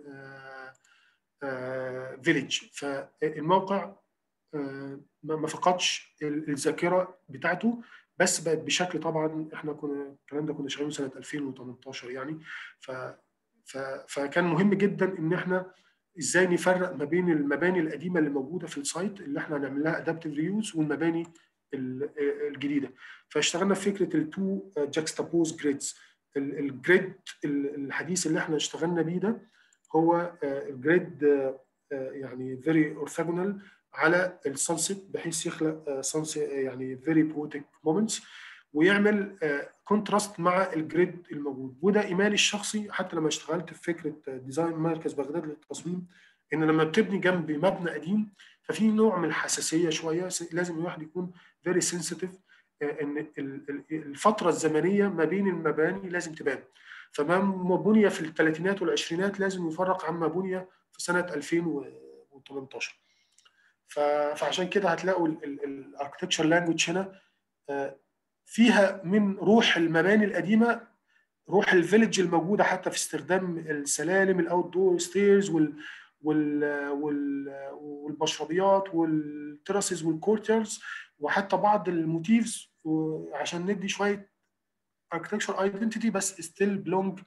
فيليج فالموقع آه ما فقدش الذاكره بتاعته بس بقت بشكل طبعا احنا كنا الكلام ده كنا شغالين سنه 2018 يعني ف فكان مهم جدا ان احنا ازاي نفرق ما بين المباني القديمه اللي موجوده في السايت اللي احنا هنعمل ادابتيف ريوز والمباني الجديده فاشتغلنا في فكره التو جاكستابوز جريدز الجريد الحديث اللي احنا اشتغلنا بيه ده هو الجريد يعني فيري اورثوجونال على السانسيت بحيث يخلق سانسيت يعني فيري بوتيك مومنتس ويعمل كونتراست مع الجريد الموجود وده ايماني الشخصي حتى لما اشتغلت في فكره ديزاين مركز بغداد للتصميم ان لما بتبني جنب مبنى قديم ففي نوع من الحساسيه شويه لازم الواحد يكون فيري سنسيتيف ان الفتره الزمنيه ما بين المباني لازم تبان فما بني في الثلاثينات والعشرينات لازم يفرق عما بني في سنه 2018 فعشان كده هتلاقوا الاركتكتشر لانجوج هنا فيها من روح المباني القديمه روح الفيلج الموجوده حتى في استخدام السلالم الاوت دور ستيرز وال وال وال والمشربيات والتراسز والكورترز وحتى بعض الموتيفز عشان ندي شويه اركتكشر ايدنتيتي بس ستيل بلونج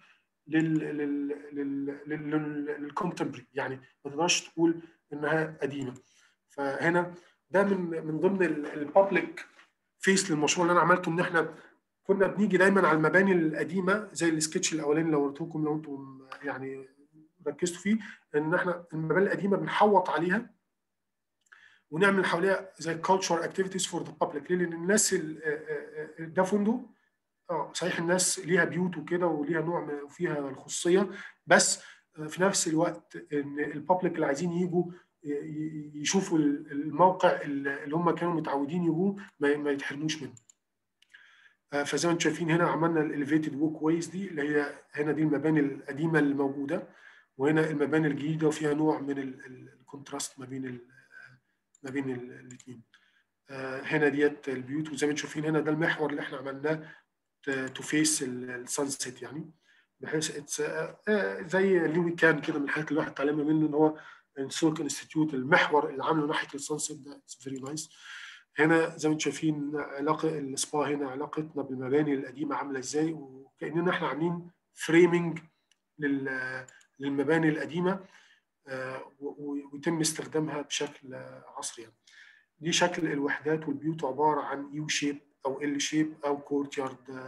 للكونتمبري يعني ما تقدرش تقول انها قديمه فهنا ده من من ضمن البابليك فيس للمشروع اللي انا عملته ان احنا كنا بنيجي دايما على المباني القديمه زي السكتش الاولاني لو وريتهولكم لو انتم يعني ركزتوا فيه ان احنا المباني القديمه بنحوط عليها ونعمل حواليها زي كالتشر اكتيفيتيز فور ذا بابليك ليه؟ لان الناس ده فندق اه صحيح الناس ليها بيوت وكده وليها نوع وفيها الخصوصيه بس في نفس الوقت ان البابليك اللي عايزين يجوا يشوفوا الموقع اللي هم كانوا متعودين يجوه ما يتحرموش منه. فزي ما انتم شايفين هنا عملنا الاليفيتد ووك ويز دي اللي هي هنا دي المباني القديمه اللي موجوده وهنا المباني الجديده وفيها نوع من الكونتراست ما بين ما بين الاثنين. هنا ديت البيوت وزي ما انتم شايفين هنا ده المحور اللي احنا عملناه تو فيس السانسيت يعني بحيث زي لوي كان كده من الحاجات اللي الواحد اتعلمها منه ان هو السورك انستيتيوت المحور اللي عامله ناحيه السانسيت ده اتس فيري نايس هنا زي ما انتم شايفين علاقه السبا هنا علاقتنا بالمباني القديمه عامله ازاي وكاننا احنا عاملين فريمنج للمباني القديمه ويتم استخدامها بشكل عصري يعني. دي شكل الوحدات والبيوت عباره عن يو شيب او ال شيب او كورت يارد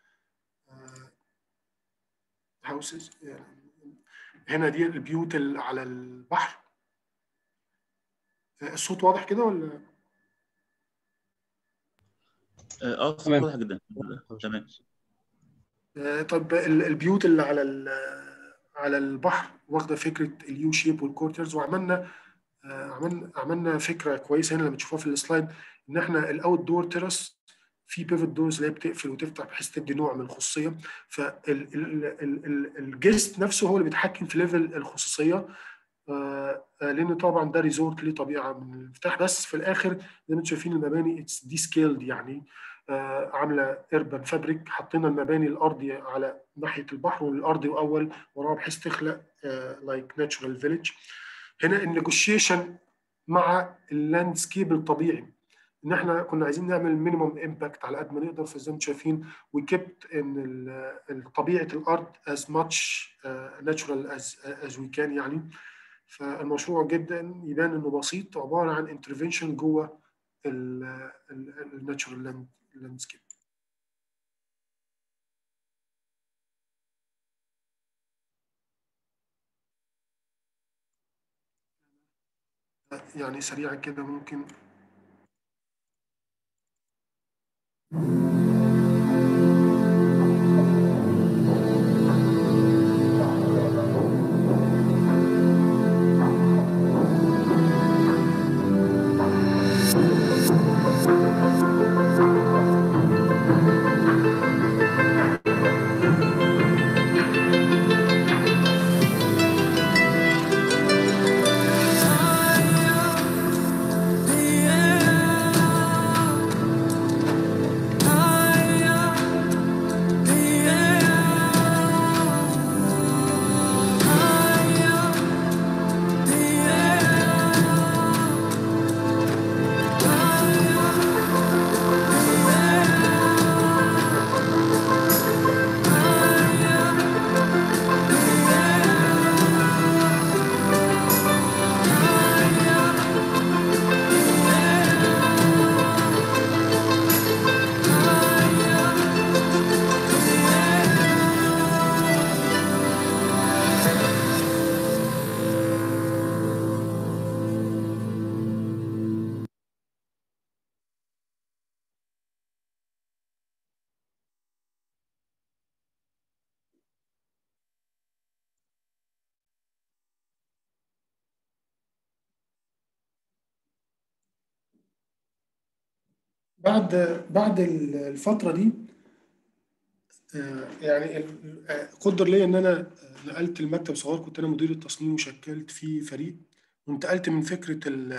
هاوسز هنا دي البيوت اللي على البحر الصوت واضح كده ولا اه الصوت واضح جدا تمام طب البيوت اللي على على البحر واخده فكره اليو شيب والكورترز وعملنا عملنا عملنا فكره كويسه هنا لما تشوفوها في السلايد ان احنا الاوت دور تيرس في بيفت دورز اللي هي بتقفل وتفتح بحيث تدي نوع من الخصوصيه فالجيست نفسه هو اللي بيتحكم في ليفل الخصوصيه لان طبعا ده ريزورت ليه طبيعه من المفتاح بس في الاخر زي ما انتم شايفين المباني اتس دي سكيلد يعني عامله اربن فابريك حطينا المباني الارضي على ناحيه البحر والارضي اول وراها بحيث تخلق لايك ناتشورال فيليج هنا النيجوشيشن مع اللاندسكيب الطبيعي ان احنا كنا عايزين نعمل مينيمم امباكت على قد ما نقدر فزي ما انتم شايفين وكبت ان طبيعه الارض as much uh, natural as as we can يعني فالمشروع جدا يبان انه بسيط عباره عن انترفنشن جوه الناتشورال لاندسكيب يعني سريعا كده ممكن بعد بعد الفتره دي يعني قدر ليا ان انا نقلت المكتب صغير كنت انا مدير التصميم وشكلت فيه فريق وانتقلت من فكره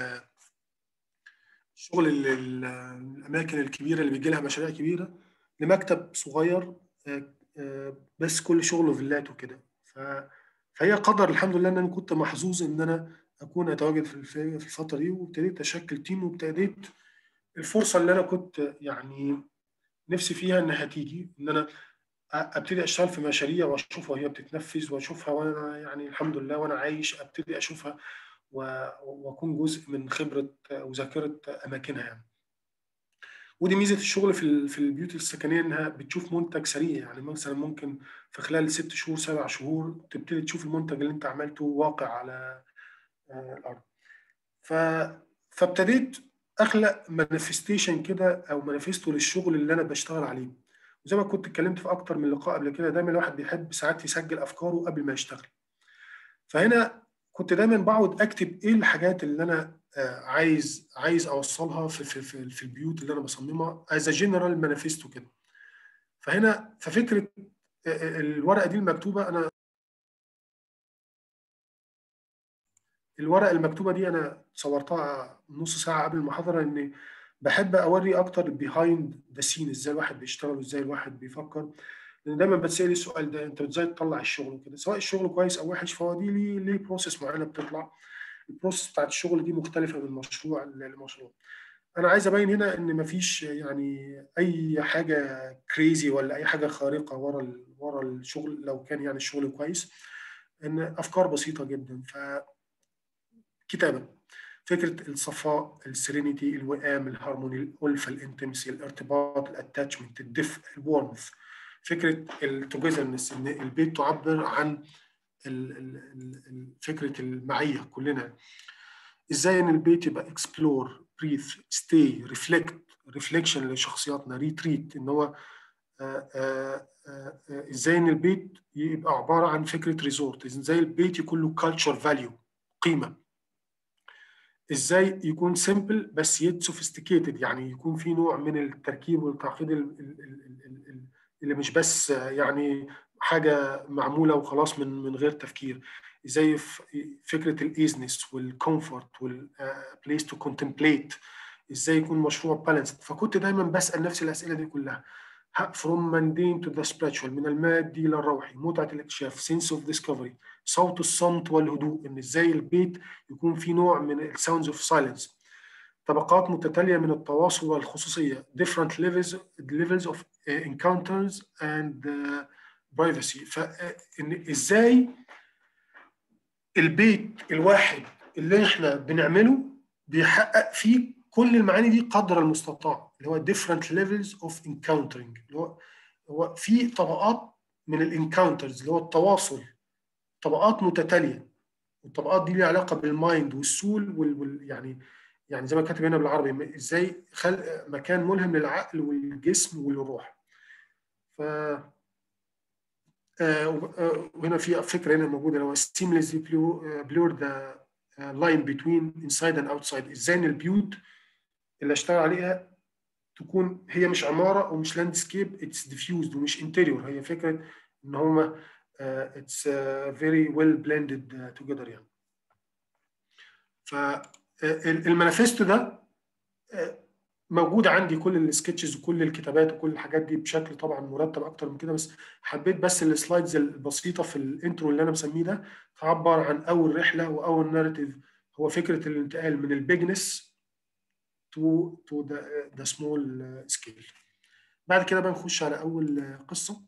الشغل الاماكن الكبيره اللي بيجي لها مشاريع كبيره لمكتب صغير بس كل شغله فيلات وكده فهي قدر الحمد لله ان انا كنت محظوظ ان انا اكون اتواجد في الفتره دي وابتديت اشكل تيم وابتديت الفرصه اللي انا كنت يعني نفسي فيها انها تيجي ان انا ابتدي اشتغل في مشاريع واشوفها وهي بتتنفذ واشوفها وانا يعني الحمد لله وانا عايش ابتدي اشوفها واكون جزء من خبره وذاكره اماكنها يعني. ودي ميزه الشغل في في البيوت السكنيه انها بتشوف منتج سريع يعني مثلا ممكن في خلال ست شهور سبع شهور تبتدي تشوف المنتج اللي انت عملته واقع على الارض. ف فابتديت اخلق مانيفستيشن كده او مانيفستو للشغل اللي انا بشتغل عليه وزي ما كنت اتكلمت في اكتر من لقاء قبل كده دايما الواحد بيحب ساعات يسجل افكاره قبل ما يشتغل فهنا كنت دايما بقعد اكتب ايه الحاجات اللي انا عايز عايز اوصلها في في في, في البيوت اللي انا بصممها از جنرال مانيفستو كده فهنا ففكره الورقه دي المكتوبه انا الورقه المكتوبه دي انا صورتها نص ساعه قبل المحاضره ان بحب اوري اكتر البيهايند ذا سين ازاي الواحد بيشتغل وازاي الواحد بيفكر لان دايما بتسال السؤال ده انت ازاي تطلع الشغل وكده سواء الشغل كويس او وحش فهو دي ليه ليه بروسيس معينه بتطلع البروسيس بتاعت الشغل دي مختلفه من مشروع لمشروع انا عايز ابين هنا ان مفيش يعني اي حاجه كريزي ولا اي حاجه خارقه ورا ورا الشغل لو كان يعني الشغل كويس ان افكار بسيطه جدا ف كتابه فكره الصفاء السيرينيتي الوئام الهارموني الالفه الانتمسي الارتباط الاتاتشمنت الدفء الورمث فكره التوجذرنس ان البيت تعبر عن ال ال فكره المعيه كلنا ازاي ان البيت يبقى اكسبلور بريث ستي ريفلكت ريفليكشن لشخصياتنا ريتريت ان هو ازاي ان البيت يبقى عباره عن فكره ريزورت ازاي البيت يكون له كالتشر فاليو قيمه ازاي يكون سيمبل بس يت سوفيستيكيتد يعني يكون في نوع من التركيب والتعقيد اللي مش بس يعني حاجه معموله وخلاص من من غير تفكير زي فكره الايزنس والكومفورت والبليس تو كونتمبليت ازاي يكون مشروع بالانسد فكنت دايما بسال نفسي الاسئله دي كلها from mundane to the spiritual من المادي للروحي متعه الاكتشاف sense of discovery صوت الصمت والهدوء ان ازاي البيت يكون في نوع من الساوندز اوف سايلنس طبقات متتاليه من التواصل والخصوصيه different levels levels of encounters and uh, privacy فان ازاي البيت الواحد اللي احنا بنعمله بيحقق فيه كل المعاني دي قدر المستطاع اللي هو different levels of encountering اللي هو هو في طبقات من الانكاونترز اللي هو التواصل طبقات متتاليه والطبقات دي ليها علاقه بالمايند والسول وال, وال يعني يعني زي ما كاتب هنا بالعربي ازاي خلق مكان ملهم للعقل والجسم والروح ف وهنا في فكره هنا موجوده اللي هو seamlessly blur the line between inside and outside ازاي ان البيوت اللي اشتغل عليها تكون هي مش عماره ومش لاندسكيب اتس ديفيوزد ومش انتيريور هي فكره ان هما اتس فيري ويل بلندد توجذر يعني فالمانيفستو ده موجود عندي كل السكتشز وكل الكتابات وكل الحاجات دي بشكل طبعا مرتب اكتر من كده بس حبيت بس السلايدز البسيطه في الانترو اللي انا مسميه ده تعبر عن اول رحله واول ناريتيف هو فكره الانتقال من البيجنس تو تو ذا سمول سكيل بعد كده بقى نخش على اول قصه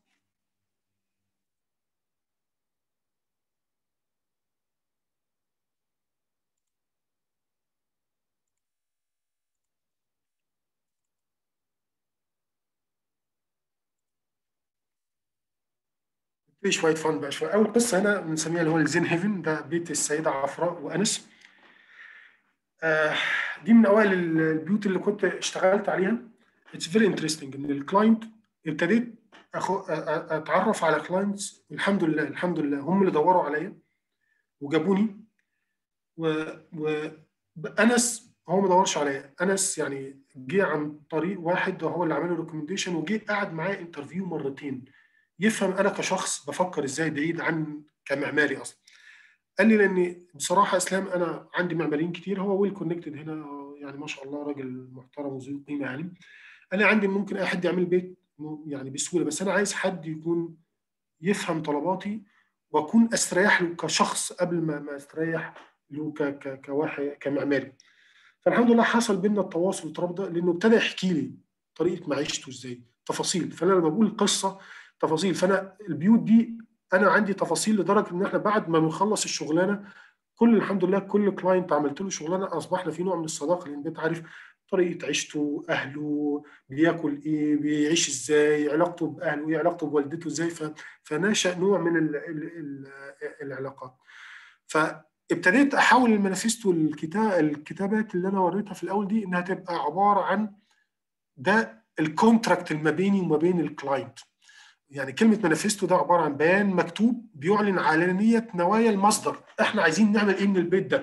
في شويه فن بقى شويه اول قصه هنا بنسميها اللي هو الزين هيفن ده بيت السيده عفراء وانس آه دي من اوائل البيوت اللي كنت اشتغلت عليها اتس فيري انترستنج ان الكلاينت ابتديت أخو اتعرف على كلاينتس الحمد لله الحمد لله هم اللي دوروا عليا وجابوني و, و انس هو ما دورش عليا انس يعني جه عن طريق واحد هو اللي عمل له ريكومنديشن وجه قعد معايا انترفيو مرتين يفهم انا كشخص بفكر ازاي بعيد عن كمعماري اصلا قال لي لان بصراحه اسلام انا عندي معماريين كتير هو ويل كونكتد هنا يعني ما شاء الله راجل محترم وذو قيمه يعني قال لي عندي ممكن اي حد يعمل بيت يعني بسهوله بس انا عايز حد يكون يفهم طلباتي واكون استريح له كشخص قبل ما ما استريح له ك ك كواحد كمعماري فالحمد لله حصل بينا التواصل والترابط ده لانه ابتدى يحكي لي طريقه معيشته ازاي تفاصيل فانا لما بقول قصه تفاصيل فانا البيوت دي انا عندي تفاصيل لدرجه ان احنا بعد ما بنخلص الشغلانه كل الحمد لله كل كلاينت عملت له شغلانه اصبحنا في نوع من الصداقه لان انت عارف طريقه عيشته اهله بياكل ايه بيعيش ازاي علاقته باهله ايه علاقته بوالدته ازاي فنشا نوع من ال ال ال العلاقات فابتديت احول المانيفستو الكتاب الكتابات اللي انا وريتها في الاول دي انها تبقى عباره عن ده الكونتراكت ما بيني وما بين الكلاينت يعني كلمة مانيفستو ده عبارة عن بيان مكتوب بيعلن علانية نوايا المصدر احنا عايزين نعمل ايه من البيت ده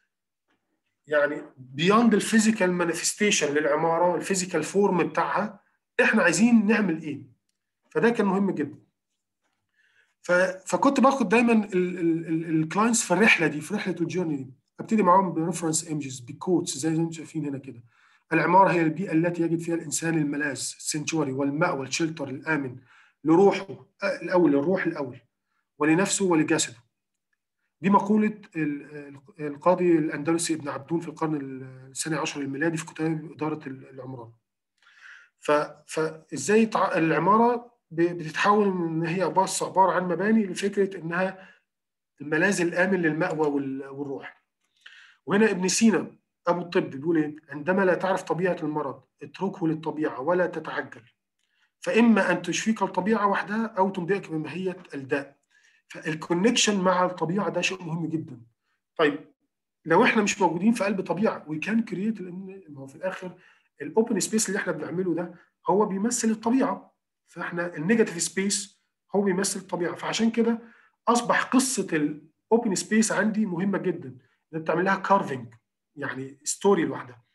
يعني بياند الفيزيكال مانيفستيشن للعمارة والفيزيكال فورم بتاعها احنا عايزين نعمل ايه فده كان مهم جدا فكنت باخد دايما الكلاينتس في الرحله دي في رحله الجيرني دي ابتدي معاهم بريفرنس ايمجز بكوتس زي ما انتم شايفين هنا كده العماره هي البيئه التي يجد فيها الانسان الملاذ السنتوري والمأوى الشلتر الامن لروحه الاول للروح الاول ولنفسه ولجسده دي مقولة القاضي الأندلسي ابن عبدون في القرن الثاني عشر الميلادي في كتاب إدارة العمران فإزاي العمارة بتتحول من إن هي بس عبارة عن مباني لفكرة إنها الملاذ الآمن للمأوى والروح وهنا ابن سينا أبو الطب بيقول إيه عندما لا تعرف طبيعة المرض اتركه للطبيعة ولا تتعجل فإما أن تشفيك الطبيعة وحدها أو تنبئك بماهية الداء فالكونكشن مع الطبيعه ده شيء مهم جدا طيب لو احنا مش موجودين في قلب طبيعه وي كان كرييت لان هو في الاخر الاوبن سبيس اللي احنا بنعمله ده هو بيمثل الطبيعه فاحنا النيجاتيف سبيس هو بيمثل الطبيعه فعشان كده اصبح قصه الاوبن سبيس عندي مهمه جدا انك تعمل لها كارفنج يعني ستوري لوحدها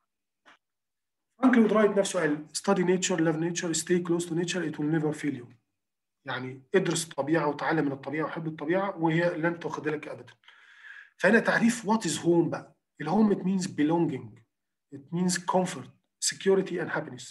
فرانكل لويد رايت نفسه قال study nature love nature stay close to nature it will never fail you يعني ادرس الطبيعه وتعلم من الطبيعه وحب الطبيعه وهي لن تخذلك ابدا فهنا تعريف what is home بقى الهوم it means belonging it means comfort security and happiness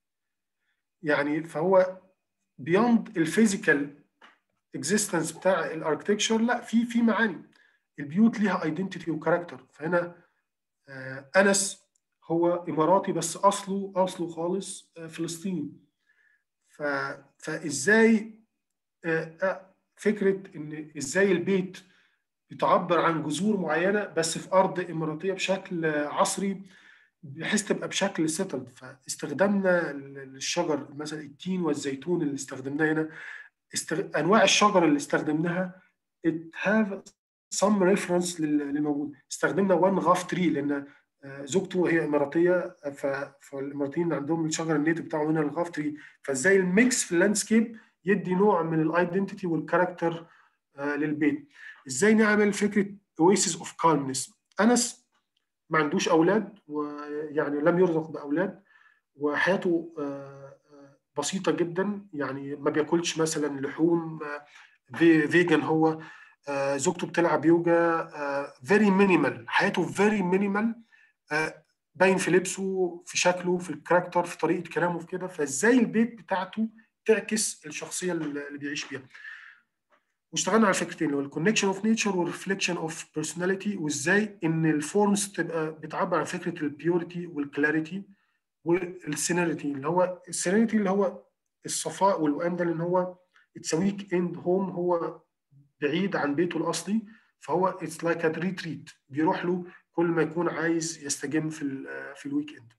يعني فهو beyond الفيزيكال existence بتاع الاركتكشر لا في في معاني البيوت ليها ايدنتيتي وكاركتر فهنا آه انس هو اماراتي بس اصله اصله خالص آه فلسطيني ف فازاي آه فكره ان ازاي البيت بتعبر عن جذور معينه بس في ارض اماراتيه بشكل عصري بحيث تبقى بشكل سيتلد فاستخدامنا للشجر مثلا التين والزيتون اللي استخدمناه هنا استغ... انواع الشجر اللي استخدمناها it have some reference للموجود استخدمنا وان غاف تري لان زوجته هي اماراتيه ف... فالاماراتيين عندهم الشجر النيتف بتاعهم هنا الغاف تري فازاي الميكس في اللاندسكيب يدي نوع من الايدنتيتي والكاركتر للبيت ازاي نعمل فكره oasis اوف كالمنس انس ما عندوش اولاد ويعني لم يرزق باولاد وحياته بسيطه جدا يعني ما بياكلش مثلا لحوم فيجن هو زوجته بتلعب يوجا فيري مينيمال حياته فيري مينيمال باين في لبسه في شكله في الكاركتر في طريقه كلامه في كده فازاي البيت بتاعته تعكس الشخصيه اللي بيعيش بيها واشتغلنا على فكرتين اللي هو الكونكشن اوف نيتشر والريفليكشن اوف بيرسوناليتي وازاي ان الفورمز تبقى بتعبر عن فكره البيوريتي والكلاريتي والسينيريتي اللي هو السينيريتي اللي هو الصفاء والوئام ده لان هو اتس ويك اند هوم هو بعيد عن بيته الاصلي فهو اتس لايك ريتريت بيروح له كل ما يكون عايز يستجم في ال في الويك اند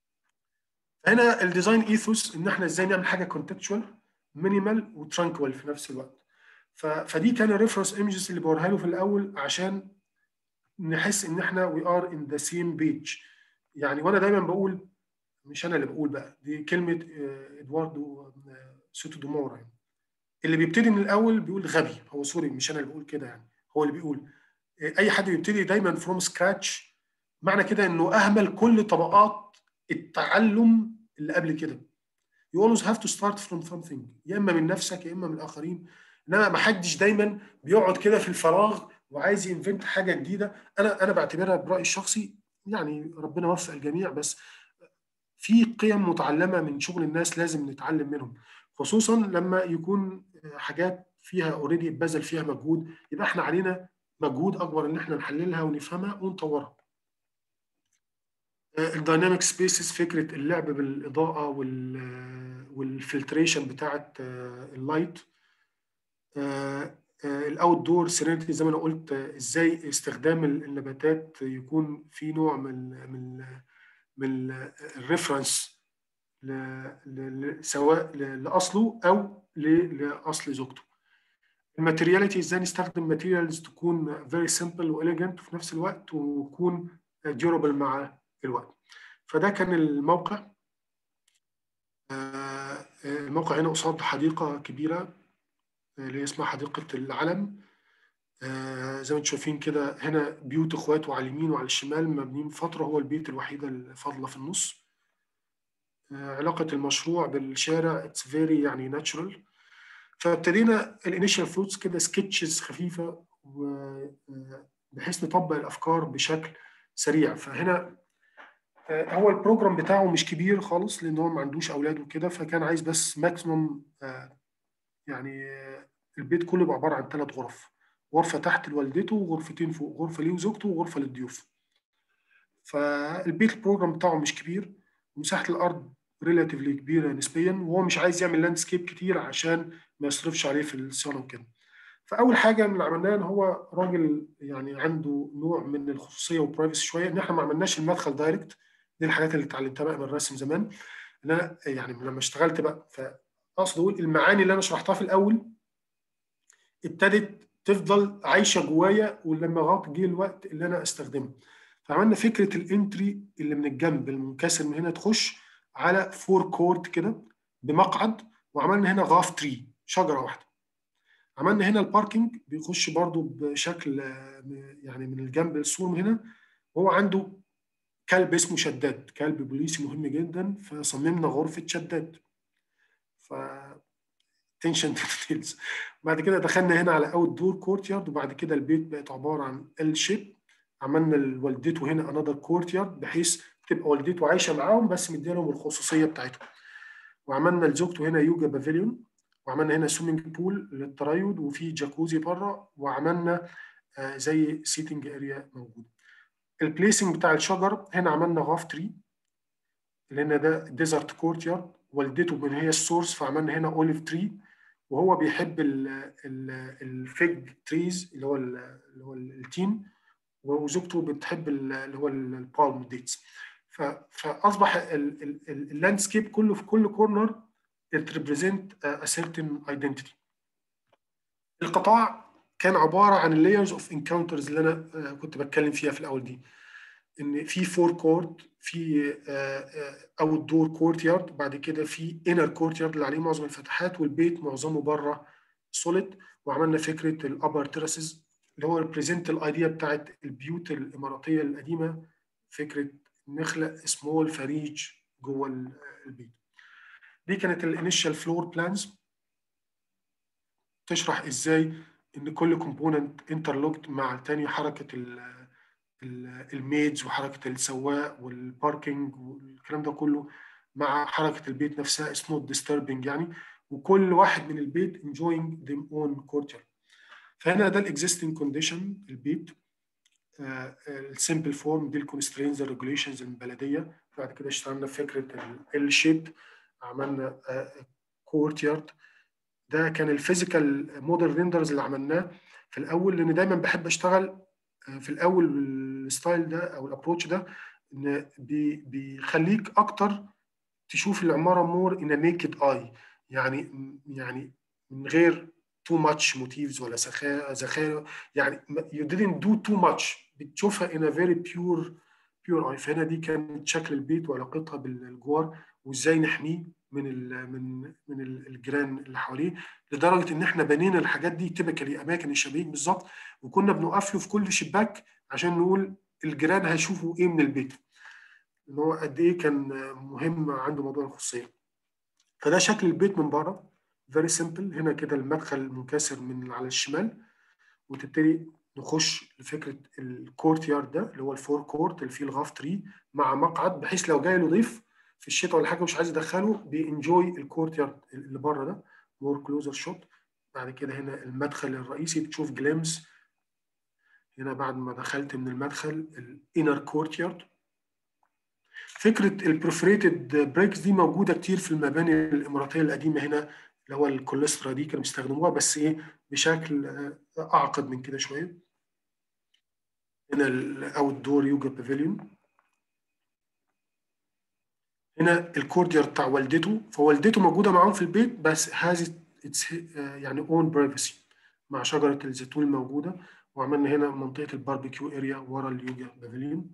هنا الديزاين ايثوس ان احنا ازاي نعمل حاجه كونتكتشوال مينيمال وترانكوال في نفس الوقت فدي كان الريفرنس ايمجز اللي بوريها له في الاول عشان نحس ان احنا وي ار ان ذا سيم بيج يعني وانا دايما بقول مش انا اللي بقول بقى دي كلمه ادواردو سوتو دومورا يعني اللي بيبتدي من الاول بيقول غبي هو سوري مش انا اللي بقول كده يعني هو اللي بيقول اي حد بيبتدي دايما فروم سكراتش معنى كده انه اهمل كل طبقات التعلم اللي قبل كده you always have to start from something يا اما من نفسك يا اما من الاخرين انما ما حدش دايما بيقعد كده في الفراغ وعايز ينفنت حاجه جديده انا انا بعتبرها برايي الشخصي يعني ربنا يوفق الجميع بس في قيم متعلمه من شغل الناس لازم نتعلم منهم خصوصا لما يكون حاجات فيها اوريدي اتبذل فيها مجهود يبقى احنا علينا مجهود اكبر ان احنا نحللها ونفهمها ونطورها. الدايناميك سبيسز فكره اللعب بالاضاءه والفلتريشن بتاعه اللايت الاوت دور سيرينتي زي ما انا قلت ازاي استخدام النباتات يكون في نوع من من من الريفرنس سواء لاصله او لاصل زوجته الماتيرياليتي ازاي نستخدم ماتيريالز تكون فيري سمبل واليجنت وفي نفس الوقت وتكون ديورابل مع الوقت فده كان الموقع الموقع هنا قصاد حديقه كبيره اللي اسمها حديقه العلم زي ما انتم شايفين كده هنا بيوت اخواته على اليمين وعلى الشمال مبنيين فتره هو البيت الوحيده الفاضله في النص علاقه المشروع بالشارع اتس فيري يعني ناتشرال فابتدينا الانيشال فروتس كده سكتشز خفيفه بحيث نطبق الافكار بشكل سريع فهنا هو البروجرام بتاعه مش كبير خالص لان هو ما عندوش اولاد وكده فكان عايز بس ماكسيموم يعني البيت كله يبقى عباره عن ثلاث غرف غرفه تحت لوالدته وغرفتين فوق غرفه ليه وزوجته وغرفه للضيوف فالبيت البروجرام بتاعه مش كبير مساحه الارض ريلاتيفلي كبيره نسبيا وهو مش عايز يعمل لاندسكيب كتير عشان ما يصرفش عليه في الصيانه وكده فاول حاجه من اللي عملناها ان هو راجل يعني عنده نوع من الخصوصيه وبرايفسي شويه ان احنا ما عملناش المدخل دايركت دي الحاجات اللي اتعلمتها بقى من الرسم زمان ان انا يعني لما اشتغلت بقى فاقصد اقول المعاني اللي انا شرحتها في الاول ابتدت تفضل عايشه جوايا ولما غاب جه الوقت اللي انا استخدمها فعملنا فكره الانتري اللي من الجنب المنكسر من هنا تخش على فور كورت كده بمقعد وعملنا هنا غاف تري شجره واحده عملنا هنا الباركينج بيخش برضو بشكل يعني من الجنب السور من هنا وهو عنده كلب اسمه شداد كلب بوليسي مهم جدا فصممنا غرفه شداد ف تنشن ديتيلز بعد كده دخلنا هنا على اوت دور كورت يارد وبعد كده البيت بقت عباره عن ال شيب عملنا لوالدته هنا انذر كورت يارد بحيث تبقى والدته عايشه معاهم بس مديلهم الخصوصيه بتاعتهم وعملنا لزوجته هنا يوجا بافيليون وعملنا هنا سويمنج بول للتريض وفي جاكوزي بره وعملنا آه زي سيتنج اريا موجود البليسنج بتاع الشجر هنا عملنا غاف تري لان ده ديزرت كورت يارد والدته من هي السورس فعملنا هنا اوليف تري وهو بيحب الفيج تريز اللي هو اللي هو التين وزوجته بتحب اللي هو البالم ديتس فاصبح اللاندسكيب كله في كل كورنر it represent a certain identity القطاع كان عباره عن اللايرز اوف انكاونترز اللي انا كنت بتكلم فيها في الاول دي ان في فور كورت في اوت دور كورت يارد بعد كده في انر كورت يارد اللي عليه معظم الفتحات والبيت معظمه بره سوليد وعملنا فكره الابر تيراسز اللي هو ريبريزنت الايديا بتاعت البيوت الاماراتيه القديمه فكره نخلق سمول فريج جوه البيت دي كانت الانيشال فلور بلانز تشرح ازاي ان كل كومبوننت انترلوكت مع التاني حركه الميدز وحركه السواق والباركينج والكلام ده كله مع حركه البيت نفسها اتس نوت ديستربنج يعني وكل واحد من البيت enjoying their own courtyard فهنا ده الاكزيستنج كونديشن البيت السمبل فورم دي الكونسترينز الريجوليشنز البلديه بعد كده اشتغلنا في فكره ال شيب عملنا كورت يارد ده كان الفيزيكال موديل ريندرز اللي عملناه في الاول لان دايما بحب اشتغل في الاول الستايل ده او الابروتش ده ان بيخليك اكتر تشوف العماره مور ان نيكد اي يعني يعني من غير تو ماتش موتيفز ولا سخاء زخارف يعني you didn't do too much بتشوفها in a very pure pure eye فهنا دي كانت شكل البيت وعلاقتها بالجوار وازاي نحميه من ال من من الجيران اللي حواليه لدرجه ان احنا بنينا الحاجات دي تبكلي اماكن الشبابيك بالظبط وكنا بنوقف له في كل شباك عشان نقول الجيران هيشوفوا ايه من البيت ان هو قد ايه كان مهم عنده موضوع الخصوصيه فده شكل البيت من بره فيري سمبل هنا كده المدخل منكسر من على الشمال وتبتدي نخش لفكره الكورت يارد ده اللي هو الفور كورت اللي فيه الغاف تري مع مقعد بحيث لو جاي له ضيف في الشتاء ولا حاجه مش عايز يدخله بينجوي الكورت يارد اللي بره ده مور كلوزر شوت بعد كده هنا المدخل الرئيسي بتشوف جليمز هنا بعد ما دخلت من المدخل الانر كورت يارد فكره البروفريتد بريكس دي موجوده كتير في المباني الاماراتيه القديمه هنا اللي هو الكوليسترا دي كانوا بيستخدموها بس ايه بشكل اعقد من كده شويه هنا الاوت دور يوجا بافيليون هنا الكوردير بتاع والدته فوالدته موجوده معاهم في البيت بس هاز يعني اون برايفسي مع شجره الزيتون الموجوده وعملنا هنا منطقه الباربيكيو اريا ورا اليوجا بافيليون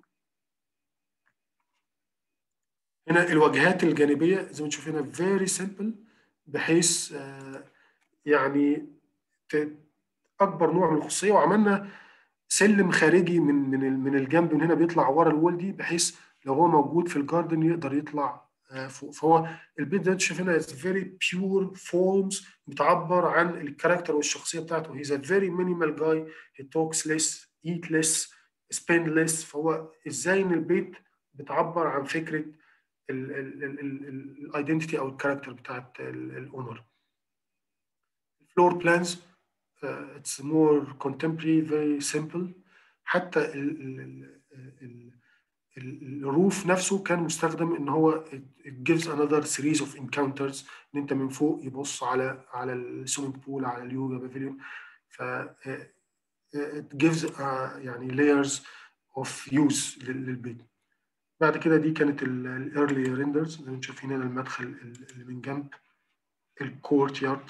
هنا الواجهات الجانبيه زي ما تشوف هنا فيري سمبل بحيث يعني اكبر نوع من الخصوصيه وعملنا سلم خارجي من من من الجنب من هنا بيطلع ورا الوول دي بحيث لو هو موجود في الجاردن يقدر يطلع فوق فهو البيت ده انت شايف هنا فيري بيور فورمز بتعبر عن الكاركتر والشخصيه بتاعته هيز ا فيري مينيمال جاي هي توكس ليس ايت ليس سبيند ليس فهو ازاي ان البيت بتعبر عن فكره الايدنتيتي او الكاركتر بتاعت الاونر الفلور بلانز اتس مور contemporary very simple حتى ال ال ال الروف نفسه كان مستخدم ان هو it gives another series of encounters ان انت من فوق يبص على على السويمنج بول على اليوجا بافيليون ف it gives uh, يعني layers of use للبيت بعد كده دي كانت الايرلي ريندرز زي ما انتم شايفين هنا المدخل اللي من جنب الكورت يارد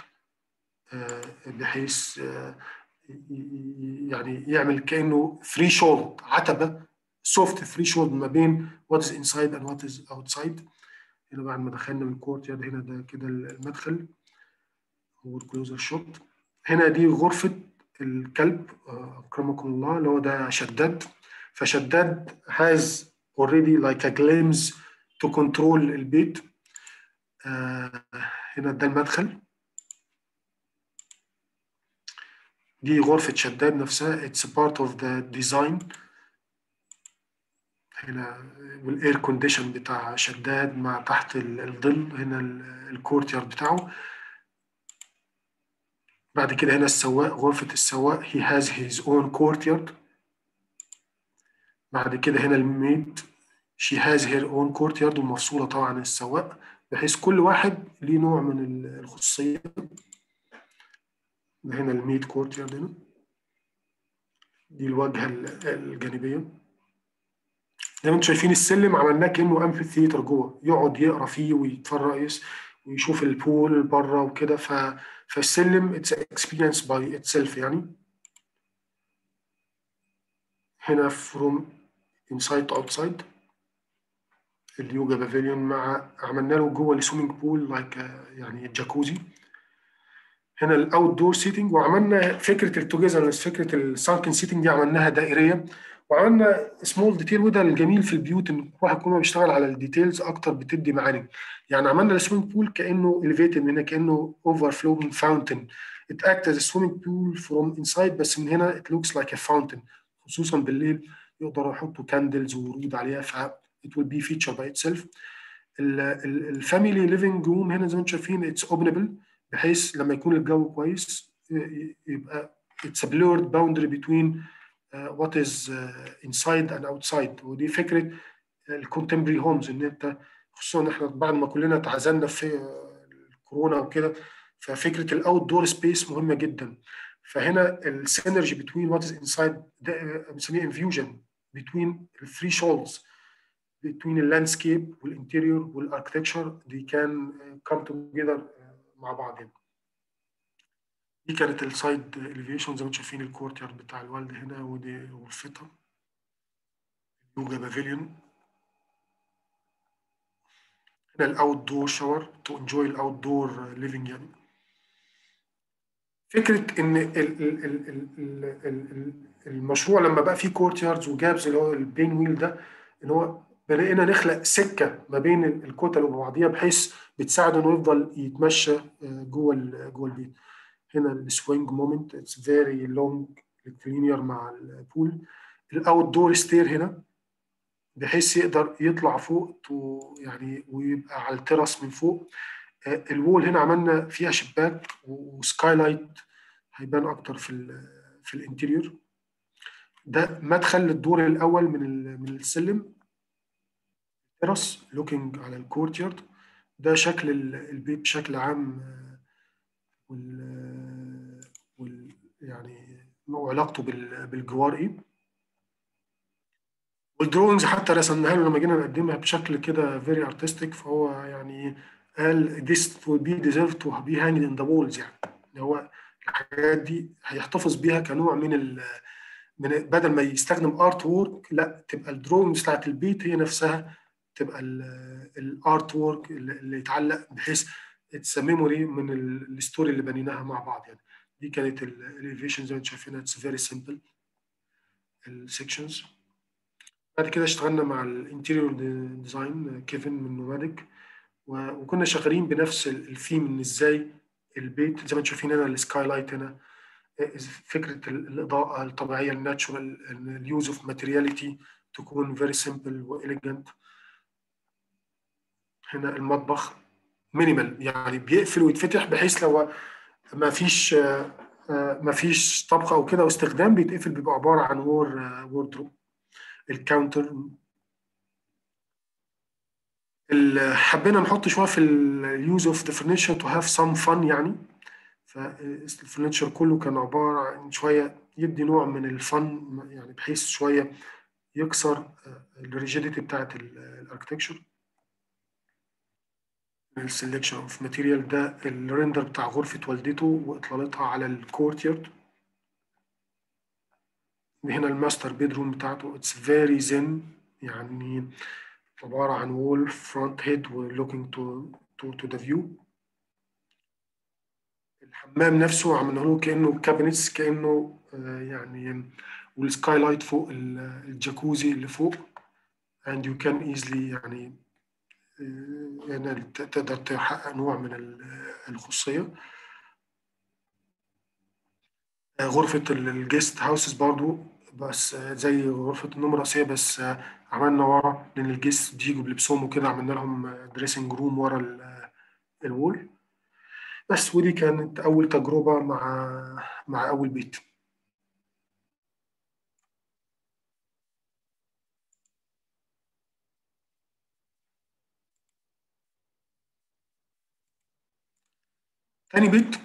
بحيث يعني يعمل كانه ثري شولد عتبه سوفت ثري شولد ما بين وات از انسايد اند وات از اوتسايد هنا بعد ما دخلنا من الكورت يارد هنا ده كده المدخل هو كلوزر شوت هنا دي غرفة الكلب أكرمكم الله اللي هو ده شداد فشداد has already like a glimpse to control البيت آه هنا ده المدخل دي غرفة شداد نفسها it's a part of the design هنا والاير كونديشن بتاع شداد مع تحت الظل هنا الكورت يارد بتاعه بعد كده هنا السواق غرفة السواق he has his own courtyard بعد كده هنا الميد she has her own courtyard ومفصولة طبعا عن السواق بحيث كل واحد ليه نوع من الخصوصية هنا الميد كورتيارد هنا دي الواجهة الجانبية زي ما انتم شايفين السلم عملناه كأنه أنفي ثيتر جوه يقعد يقرا فيه ويتفرج ويشوف البول بره وكده ف... فالسلم اتس اكسبيرينس باي اتسيلف يعني هنا فروم انسايد تو اوتسايد اليوجا بافيليون مع عملنا له جوه السويمنج بول لايك يعني جاكوزي هنا الاوت دور سيتنج وعملنا فكره التوجيزرنس فكره السانكن سيتنج دي عملناها دائريه وعملنا سمول ديتيل وده الجميل في البيوت ان الواحد كل ما بيشتغل على الديتيلز اكتر بتدي معاني يعني عملنا السويمنج بول كانه اليفيتد من هنا كانه اوفر فلوينج فاونتن ات اكت از سويمنج بول فروم انسايد بس من هنا ات لوكس لايك ا فاونتن خصوصا بالليل يقدروا يحطوا كاندلز وورود عليها ف it will be feature by itself الفاميلي ليفنج روم هنا زي ما انتم شايفين اتس اوبنبل بحيث لما يكون الجو كويس يبقى اتس blurred boundary between uh, what is uh, inside and outside ودي فكره الكونتمبري هومز ان انت خصوصا احنا بعد ما كلنا اتعزلنا في الكورونا وكده ففكره الاوت دور سبيس مهمه جدا فهنا السينرجي بتوين وات از انسايد بنسميه انفيوجن بتوين الثري شولز between اللاندسكيب والانتيريور والاركتكتشر دي كان come together مع بعض هنا. دي كانت السايد اليفيشن زي ما انتم شايفين الكورت يارد بتاع الوالده هنا ودي غرفتها يوجا بافيليون هنا الاوت دور شاور تو انجوي الاوت دور ليفنج يعني فكره ان ال ال ال ال ال المشروع لما بقى فيه كورت ياردز وجابز اللي هو البين ويل ده ان هو بقينا نخلق سكه ما بين الكتل وبعضيها بحيث بتساعده انه يفضل يتمشى جوه جوه البيت هنا السوينج مومنت اتس فيري لونج لينير مع البول الاوت دور ستير هنا بحيث يقدر يطلع فوق يعني ويبقى على التراس من فوق الوول هنا عملنا فيها شباك وسكاي لايت هيبان اكتر في في الانتيريور ده مدخل للدور الاول من من السلم تراس لوكينج على الكورتيارد ده شكل البيت بشكل عام وال, وال يعني وعلاقته بالجوار ايه والدروينجز حتى رسمناها له لما جينا نقدمها بشكل كده فيري ارتستيك فهو يعني قال this will be deserved to be hanged in the walls يعني هو الحاجات دي هيحتفظ بيها كنوع من ال من بدل ما يستخدم ارت وورك لا تبقى الدروينجز بتاعت البيت هي نفسها تبقى الارت وورك اللي يتعلق بحيث اتس ميموري من الستوري اللي بنيناها مع بعض يعني دي كانت الاليفيشن زي ما انتم شايفين اتس فيري سمبل السكشنز بعد كده اشتغلنا مع الانتيريور ديزاين كيفن من نوماديك وكنا شغالين بنفس الثيم ان ازاي البيت زي ما انتم شايفين هنا السكاي لايت هنا فكره الاضاءه الطبيعيه الناتشورال اليوز اوف ماتيرياليتي تكون فيري سمبل واليجنت هنا المطبخ مينيمال يعني بيقفل ويتفتح بحيث لو ما فيش ما فيش طبخه او كده واستخدام بيتقفل بيبقى عباره عن وور ووردروب الكاونتر حبينا نحط شويه في اليوز اوف ذا فرنتشر تو هاف سم فن يعني فالفرنتشر كله كان عباره عن شويه يدي نوع من الفن يعني بحيث شويه يكسر الريجيديتي بتاعت الاركتكشر السلكشن اوف ماتيريال ده الريندر بتاع غرفه والدته واطلالتها على الكورتيرد هنا الماستر بيدروم بتاعته اتس فيري زن يعني عباره عن وول فرونت هيد ولوكينج تو تو تو ذا فيو الحمام نفسه عملنا له كانه كابينتس كانه يعني والسكاي لايت فوق الجاكوزي اللي فوق and you can easily يعني يعني تقدر تحقق نوع من الخصوصيه غرفة الجيست هاوسز برضو بس زي غرفة النوم الرئيسية بس عملنا ورا لأن الجيست بيجوا بلبسهم وكده عملنا لهم دريسنج روم ورا الوول بس ودي كانت أول تجربة مع مع أول بيت تاني بيت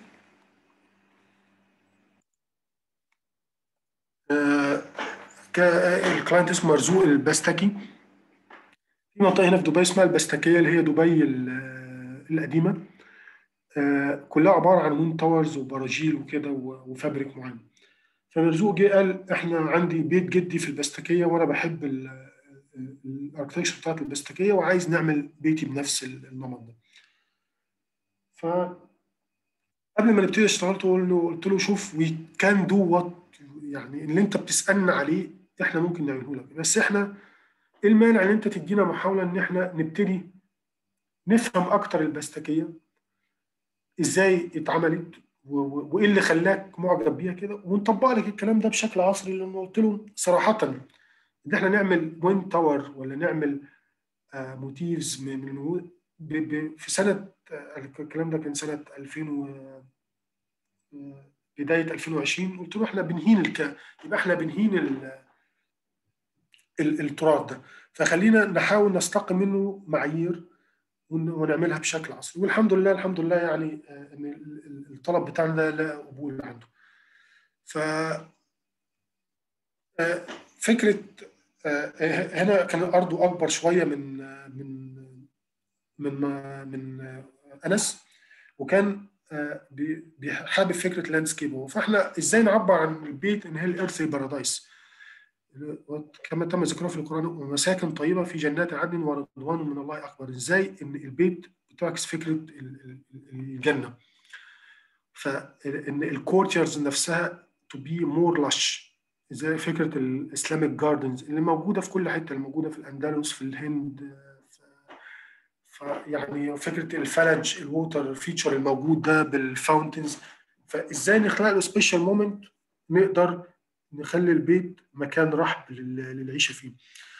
الكلاينت اسمه مرزوق البستكي في منطقه هنا في دبي اسمها البستكيه اللي هي دبي القديمه كلها عباره عن وين تاورز وبراجيل وكده وفابريك معين فمرزوق جه قال احنا عندي بيت جدي في البستكيه وانا بحب الاركتكشر بتاعت البستكيه وعايز نعمل بيتي بنفس النمط ده ف قبل ما نبتدي اشتغلت قلت له شوف وي كان دو وات يعني اللي انت بتسالنا عليه احنا ممكن نعمله لك بس احنا ايه المانع ان انت تدينا محاوله ان احنا نبتدي نفهم اكتر البستكيه ازاي اتعملت وايه اللي خلاك معجب بيها كده ونطبق لك الكلام ده بشكل عصري لانه قلت له صراحه ان احنا نعمل وين تاور ولا نعمل آه موتيفز من من في سنه الكلام ده كان سنه 2000 و بدايه 2020 قلت له احنا بنهين الك... يبقى احنا بنهين ال... ال... التراث ده فخلينا نحاول نستقي منه معايير ون... ونعملها بشكل عصري والحمد لله الحمد لله يعني ان الطلب بتاعنا ده لا قبول عنده ف فكره هنا كان الارض اكبر شويه من من من من انس وكان حابب فكره لاندسكيب فاحنا ازاي نعبر عن البيت ان هي الارث بارادايس كما تم ذكره في القران ومساكن طيبه في جنات عدن ورضوان من الله اكبر ازاي ان البيت بتعكس فكره الجنه فان الكورتيرز نفسها تو بي مور لش زي فكره الاسلاميك جاردنز اللي موجوده في كل حته اللي موجوده في الاندلس في الهند فيعني فكره الفلج الووتر فيتشر الموجود ده بالفاونتنز فازاي نخلق له سبيشال مومنت نقدر نخلي البيت مكان رحب للعيشه فيه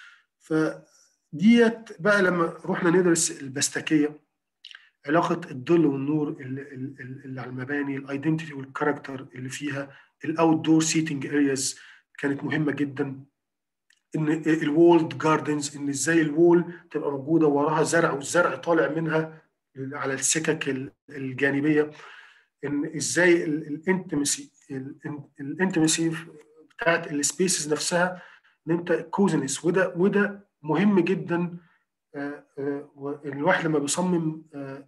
فديت بقى لما رحنا ندرس البستكيه علاقه الظل والنور اللي, اللي على المباني الايدنتيتي والكاركتر اللي فيها الاوت دور سيتنج ارياز كانت مهمه جدا ان الوولد جاردنز ان ازاي الوول تبقى موجوده وراها زرع والزرع طالع منها على السكك الجانبيه ان ازاي الانتمسي الانتمسي بتاعت السبيسز نفسها ان انت كوزنس وده وده مهم جدا الواحد لما بيصمم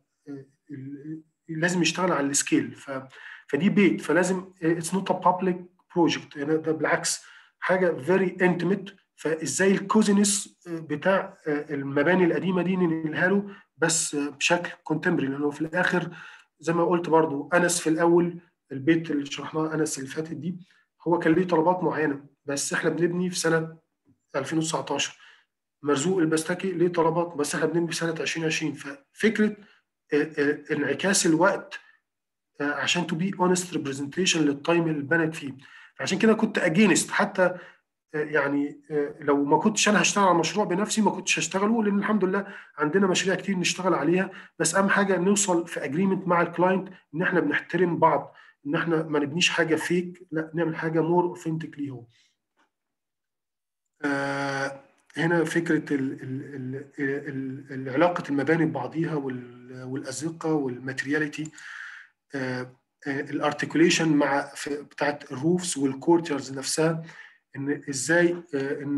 لازم يشتغل على السكيل فدي بيت فلازم اتس نوت ا بابليك بروجكت ده بالعكس حاجه فيري انتميت فازاي الكوزينس بتاع المباني القديمه دي ننقلها له بس بشكل كونتمبري لانه في الاخر زي ما قلت برضو انس في الاول البيت اللي شرحناه انس اللي فاتت دي هو كان ليه طلبات معينه بس احنا بنبني في سنه 2019 مرزوق البستكي ليه طلبات بس احنا بنبني في سنه 2020 ففكره انعكاس الوقت عشان تو بي اونست ريبريزنتيشن للتايم اللي اتبنت فيه عشان كده كنت اجينست حتى يعني لو ما كنتش انا هشتغل على المشروع بنفسي ما كنتش هشتغله لان الحمد لله عندنا مشاريع كتير نشتغل عليها بس اهم حاجه نوصل في اجريمنت مع الكلاينت ان احنا بنحترم بعض ان احنا ما نبنيش حاجه فيك لا نعمل حاجه مور اوثنتيك ليه هو آه هنا فكره ال ال ال علاقه المباني ببعضيها والازقه والماترياليتي آه الارتكوليشن مع بتاعت الروفز والكورتيرز نفسها ان ازاي ان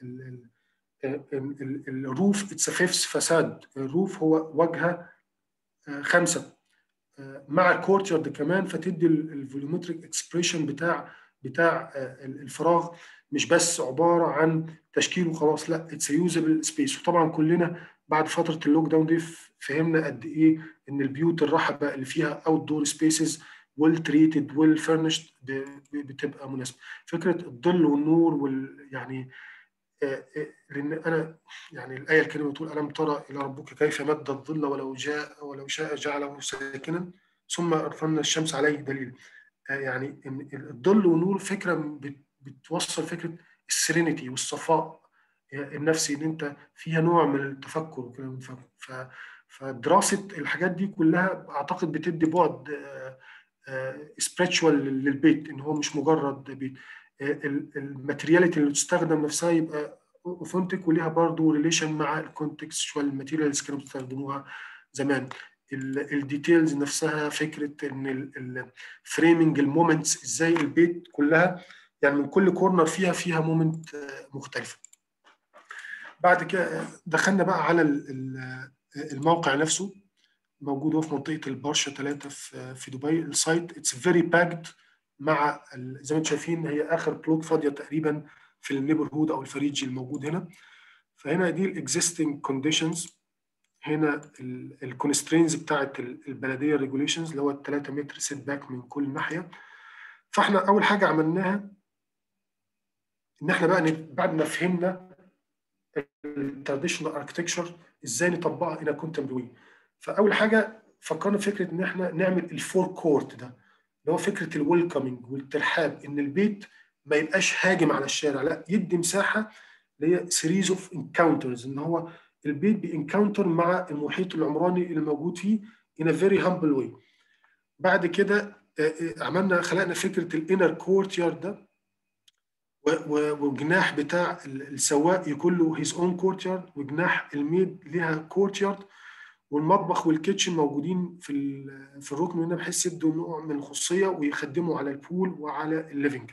الروف اتس فيفث فساد الروف هو واجهه خمسه مع الكورتيرد كمان فتدي الفوليومتريك اكسبريشن بتاع بتاع الفراغ مش بس عباره عن تشكيل وخلاص لا اتس يوزبل سبيس وطبعا كلنا بعد فتره اللوك داون دي فهمنا قد ايه ان البيوت الرحبه اللي فيها اوت دور سبيسز ويل تريتد ويل فurnished بتبقى مناسبه فكره الظل والنور وال يعني لان انا يعني الايه الكريمه بتقول الم ترى الى ربك كيف مد الظل ولو جاء ولو شاء جعله ساكنا ثم ارسلنا الشمس عليه دليل يعني ان الظل والنور فكره بتوصل فكره السيرينيتي والصفاء النفسي ان انت فيها نوع من التفكر وكده ف فدراسه الحاجات دي كلها اعتقد بتدي بعد سبريتشوال للبيت ان هو مش مجرد بيت الماتيرياليتي اللي تستخدم نفسها يبقى اوثنتيك وليها برضه ريليشن مع الكونتكستشوال ماتيريالز كانوا بيستخدموها زمان الديتيلز نفسها فكره ان الفريمنج المومنتس ازاي البيت كلها يعني من كل كورنر فيها فيها مومنت مختلفه بعد كده دخلنا بقى على الموقع نفسه موجود هو في منطقه البرشا 3 في في دبي السايت اتس فيري باكد مع زي ما انتم شايفين هي اخر بلوت فاضيه تقريبا في النيبر هود او الفريجي الموجود هنا فهنا دي الاكزيستنج كونديشنز هنا الكونسترينز بتاعت البلديه ريجوليشنز اللي هو ال 3 متر سيت باك من كل ناحيه فاحنا اول حاجه عملناها ان احنا بقى بعد ما فهمنا التراديشنال اركتكتشر ازاي نطبقها الى كونتمبري فاول حاجه فكرنا في فكره ان احنا نعمل الفور كورت ده اللي هو فكره الويلكمينج والترحاب ان البيت ما يبقاش هاجم على الشارع لا يدي مساحه اللي هي سيريز اوف انكاونترز ان هو البيت بينكاونتر مع المحيط العمراني اللي موجود فيه in a very humble way بعد كده عملنا خلقنا فكره الانر كورت يارد ده والجناح بتاع السواق يكون له هيز اون كورت يارد وجناح الميد ليها كورت يارد والمطبخ والكيتشن موجودين في في الركن هنا بحيث يدوا نوع من الخصوصيه ويخدموا على البول وعلى الليفنج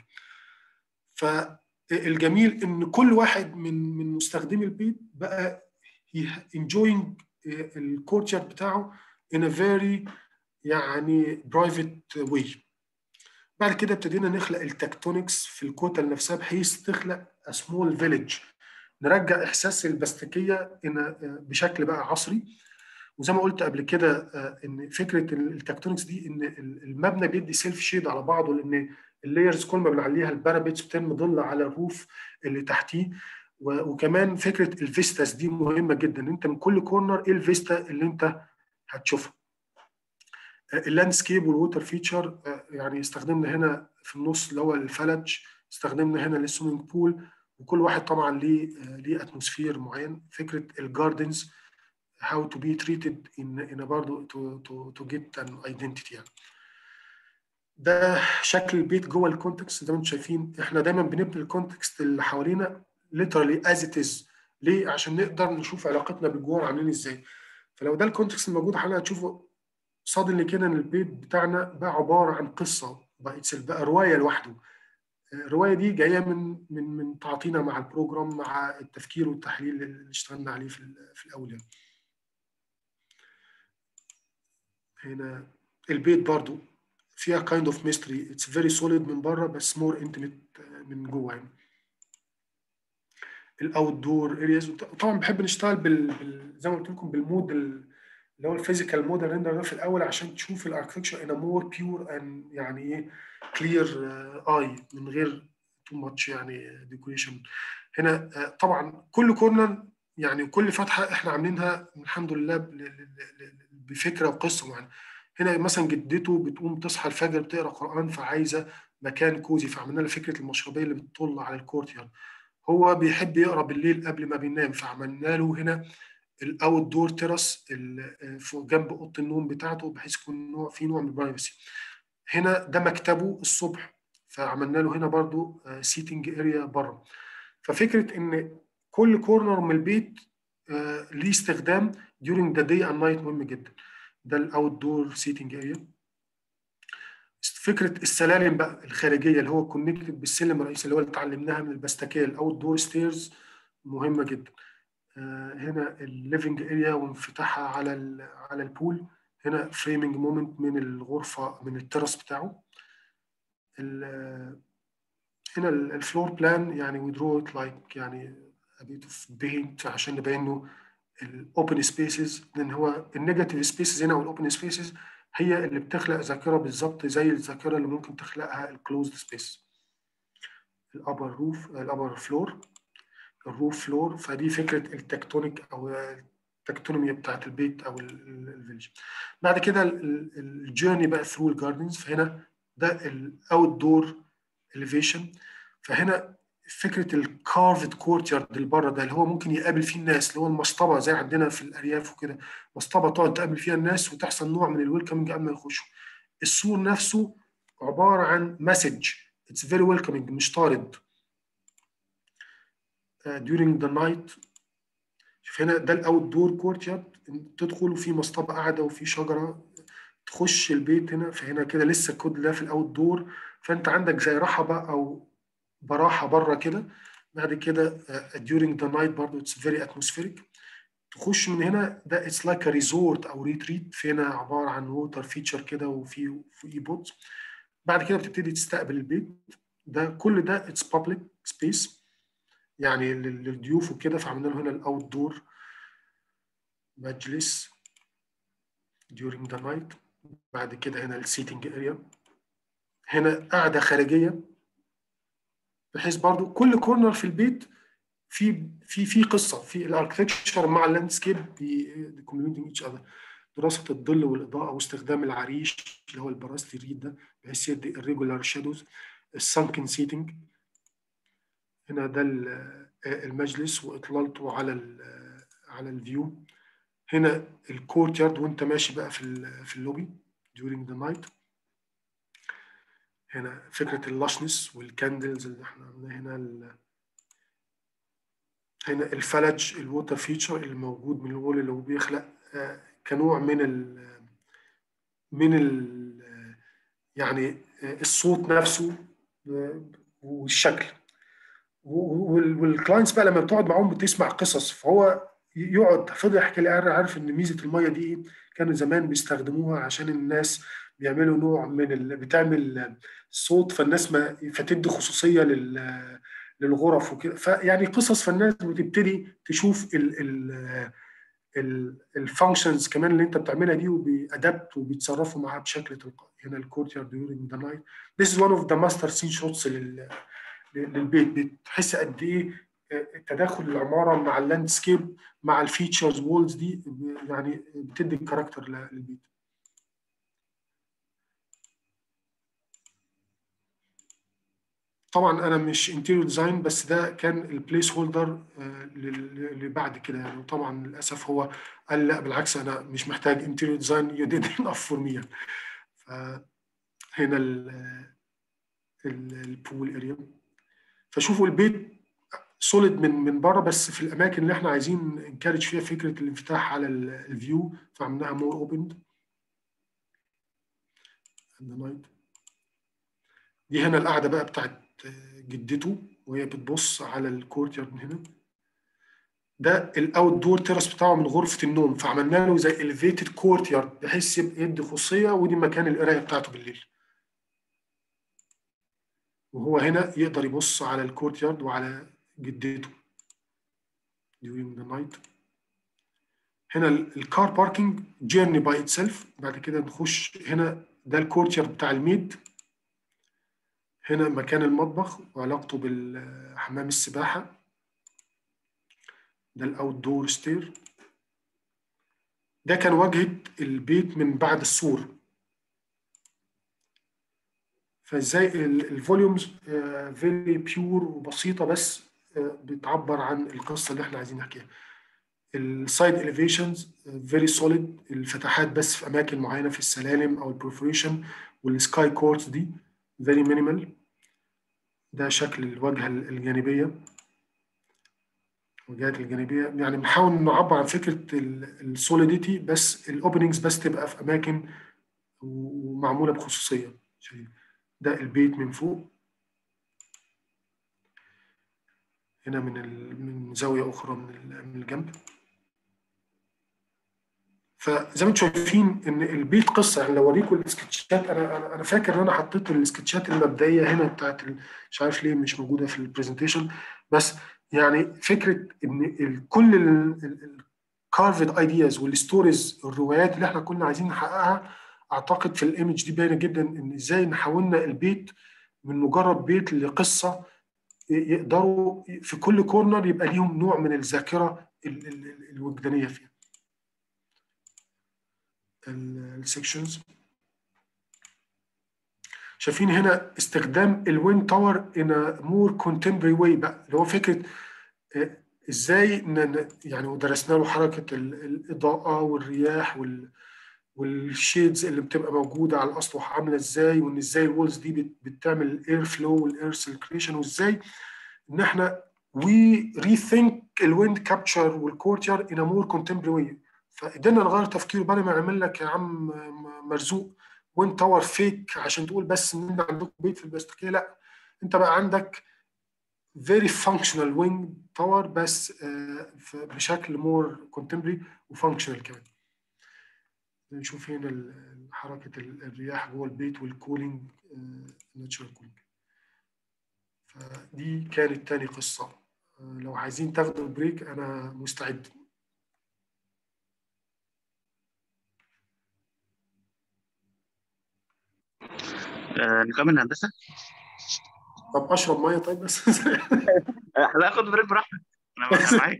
فالجميل ان كل واحد من من مستخدمي البيت بقى enjoying الكورت يارد بتاعه in a very يعني private way بعد كده ابتدينا نخلق التكتونكس في الكتل نفسها بحيث تخلق سمول فيليج نرجع احساس البستكيه بشكل بقى عصري وزي ما قلت قبل كده ان فكره التكتونكس دي ان المبنى بيدي سيلف شيد على بعضه لان اللايرز كل ما بنعليها البارابيتس بترمي ظل على الروف اللي تحتيه وكمان فكره الفيستاس دي مهمه جدا انت من كل كورنر ايه الفيستا اللي انت هتشوفها اللاندسكيب والووتر فيتشر يعني استخدمنا هنا في النص اللي هو الفلج استخدمنا هنا للسويمنج بول وكل واحد طبعا ليه ليه اتموسفير معين فكره الجاردنز how to be treated in in برضه to to to get an identity يعني. ده شكل البيت جوه الكونتكست زي ما انتم شايفين احنا دايما بنبني الكونتكست اللي حوالينا literally as it is ليه؟ عشان نقدر نشوف علاقتنا بالجوار عاملين ازاي. فلو ده الكونتكست الموجود حوالينا هتشوفوا صادن كده ان البيت بتاعنا بقى عباره عن قصه بقت بقى روايه لوحده. الروايه دي جايه من من من تعاطينا مع البروجرام مع التفكير والتحليل اللي اشتغلنا عليه في في الاول يعني. هنا البيت برضو فيها kind of mystery it's very solid من بره بس more intimate من جوه يعني الاوت دور ارياز طبعا بحب نشتغل بال... بال... زي ما قلت لكم بالمود اللي هو الفيزيكال موديل ريندر ده في الاول عشان تشوف الاركتكشر ان مور بيور ان يعني ايه كلير اي من غير تو ماتش يعني ديكوريشن هنا طبعا كل كورنر يعني كل فتحه احنا عاملينها الحمد لله بفكره وقصه معينه هنا مثلا جدته بتقوم تصحى الفجر بتقرا قران فعايزه مكان كوزي فعملنا له فكره المشربيه اللي بتطل على الكورت يعني هو بيحب يقرا بالليل قبل ما بينام فعملنا له هنا الاوت دور تيراس جنب اوضه النوم بتاعته بحيث يكون نوع في نوع من البرايفسي هنا ده مكتبه الصبح فعملنا له هنا برضو سيتنج اريا بره ففكره ان كل كورنر من البيت ليه استخدام during the day and night مهم جدا ده الاوت دور سيتنج اريا فكره السلالم بقى الخارجيه اللي هو كونكتد بالسلم الرئيسي اللي هو اللي اتعلمناها من البستكيه الاوت دور ستيرز مهمه جدا هنا الليفنج اريا وانفتاحها على على البول هنا فريمنج مومنت من الغرفه من الترس بتاعه هنا الفلور بلان يعني وي درو ات لايك يعني a bit of paint عشان نبين له الاوبن سبيسز لان هو النيجاتيف سبيسز هنا والاوبن سبيسز هي اللي بتخلق ذاكره بالظبط زي الذاكره اللي ممكن تخلقها الكلوزد سبيس الابر روف الابر فلور الروف فلور فدي فكره التكتونيك او التكتونومي بتاعت البيت او الفيلج بعد كده الجيرني بقى ثرو الجاردنز فهنا ده الاوت دور اليفيشن فهنا فكره الكارفد كورت يارد اللي بره ده اللي هو ممكن يقابل فيه الناس اللي هو المصطبه زي عندنا في الارياف وكده مصطبه تقعد تقابل فيها الناس وتحصل نوع من الويلكمنج قبل ما يخشوا السور نفسه عباره عن مسج اتس فيري ويلكمنج مش طارد uh, during the night شوف هنا ده الاوت دور كورت يارد تدخل وفي مصطبه قاعده وفي شجره تخش البيت هنا فهنا كده لسه الكود ده في الاوت دور فانت عندك زي رحبه او براحه بره كده بعد كده uh, during the night برضه it's very atmospheric تخش من هنا ده اتس لايك ريزورت او ريتريت في هنا عباره عن ووتر فيتشر كده وفي في بوت بعد كده بتبتدي تستقبل البيت ده كل ده اتس بابليك سبيس يعني للضيوف وكده فعملنا له هنا الاوت دور مجلس during the night بعد كده هنا السيتنج اريا هنا قاعده خارجيه بحيث برضو كل كورنر في البيت في في في قصه في الاركتكتشر مع اللاندسكيب كوميونيتنج ايتش اذر دراسه الظل والاضاءه واستخدام العريش اللي هو البراستي ريد ده بحيث يدي الريجولار شادوز السانكن سيتنج هنا ده المجلس واطلالته على على الفيو هنا الكورت يارد وانت ماشي بقى في في اللوبي during the night هنا فكره اللاشنس والكاندلز اللي احنا عملناها هنا ال... هنا الفلج الووتر فيتشر اللي موجود من الوول اللي هو بيخلق آه كنوع من ال من ال يعني آه الصوت نفسه والشكل والكلاينتس بقى لما بتقعد معاهم بتسمع قصص فهو يقعد فضل يحكي لي عارف ان ميزه الميه دي ايه كانوا زمان بيستخدموها عشان الناس بيعملوا نوع من ال... بتعمل صوت فالناس ما فتدي خصوصيه لل للغرف وكده فيعني قصص فالناس بتبتدي تشوف ال ال الفانكشنز كمان اللي انت بتعملها دي وبيأدبت وبيتصرفوا معاها بشكل تلقائي هنا الكورت يارد during the night this is one of the master scene shots لل للبيت بتحس قد ايه تداخل العماره مع اللاندسكيب مع الفيتشرز وولز دي يعني بتدي كاركتر للبيت طبعا انا مش انتيريور ديزاين بس ده كان البليس هولدر اللي بعد كده يعني طبعا للاسف هو قال لا بالعكس انا مش محتاج انتيريور ديزاين يو ديد انف فور مي فهنا البول اريا فشوفوا البيت سوليد من من بره بس في الاماكن اللي احنا عايزين انكارج فيها فكره الانفتاح على الفيو فعملناها مور اوبند دي هنا القعده بقى بتاعت جدته وهي بتبص على الكورت يارد من هنا ده الاوت دور تيرس بتاعه من غرفه النوم فعملنا له زي اليفيتد كورت يارد بحيث يدي خصوصيه ودي مكان القرايه بتاعته بالليل وهو هنا يقدر يبص على الكورت يارد وعلى جدته during the night هنا الكار باركينج جيرني باي اتسيلف بعد كده نخش هنا ده الكورت يارد بتاع الميد هنا مكان المطبخ وعلاقته بالحمام السباحة ده الاوت دور ستير ده كان واجهة البيت من بعد السور فازاي الفوليومز فيري بيور وبسيطة بس بتعبر عن القصة اللي احنا عايزين نحكيها السايد اليفيشنز فيري سوليد الفتحات بس في اماكن معينه في السلالم او البرفوريشن والسكاي كورتس دي فيري مينيمال ده شكل الواجهه الجانبيه الوجهات الجانبيه يعني بنحاول نعبر عن فكره السوليديتي بس الاوبننجز بس تبقى في اماكن ومعموله بخصوصيه ده البيت من فوق هنا من من زاويه اخرى من من الجنب فزي ما انتم شايفين ان البيت قصه يعني لو اوريكم السكتشات انا انا فاكر ان انا حطيت السكتشات المبدئيه هنا بتاعت مش عارف ليه مش موجوده في البرزنتيشن بس يعني فكره ان كل الكارفد ايدياز والستوريز الروايات اللي احنا كنا عايزين نحققها اعتقد في الايمج دي باينه جدا ان ازاي ان حولنا البيت من مجرد بيت لقصه يقدروا في كل كورنر يبقى ليهم نوع من الذاكره الوجدانيه فيها السكشنز شايفين هنا استخدام الوين تاور ان مور كونتمبري واي بقى اللي هو فكره ازاي يعني ودرسنا له حركه الاضاءه والرياح وال والشيدز اللي بتبقى موجوده على الاسطح عامله ازاي وان ازاي الوولز دي بتعمل الاير فلو والاير سيركيشن وازاي ان احنا وي ريثينك الويند كابتشر والكورتير ان مور كونتمبري واي فقدرنا نغير تفكيره بدل ما نعمل لك يا عم مرزوق وين تاور فيك عشان تقول بس ان انت عندكم بيت في البلاستيكيه لا انت بقى عندك very functional wing tower بس بشكل more contemporary وفانكشنال كمان نشوف هنا حركة الرياح جوه البيت والكولينج ناتشورال كولينج فدي كانت تاني قصة لو عايزين تاخدوا بريك أنا مستعد آه، نكمل هندسة؟ طب أشرب مية طيب بس هناخد بريك براحتك أنا معاك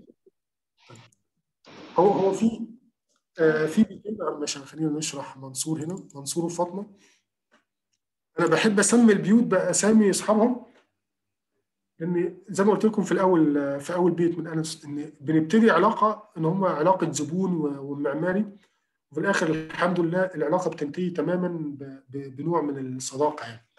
هو هو في آه في بيتين مش خلينا نشرح منصور هنا منصور وفاطمه انا بحب اسمي البيوت باسامي اصحابهم لان زي ما قلت لكم في الاول في اول بيت من انس ان بنبتدي علاقه ان هم علاقه زبون ومعماري وفي الاخر الحمد لله العلاقه بتنتهي تماما بنوع من الصداقه يعني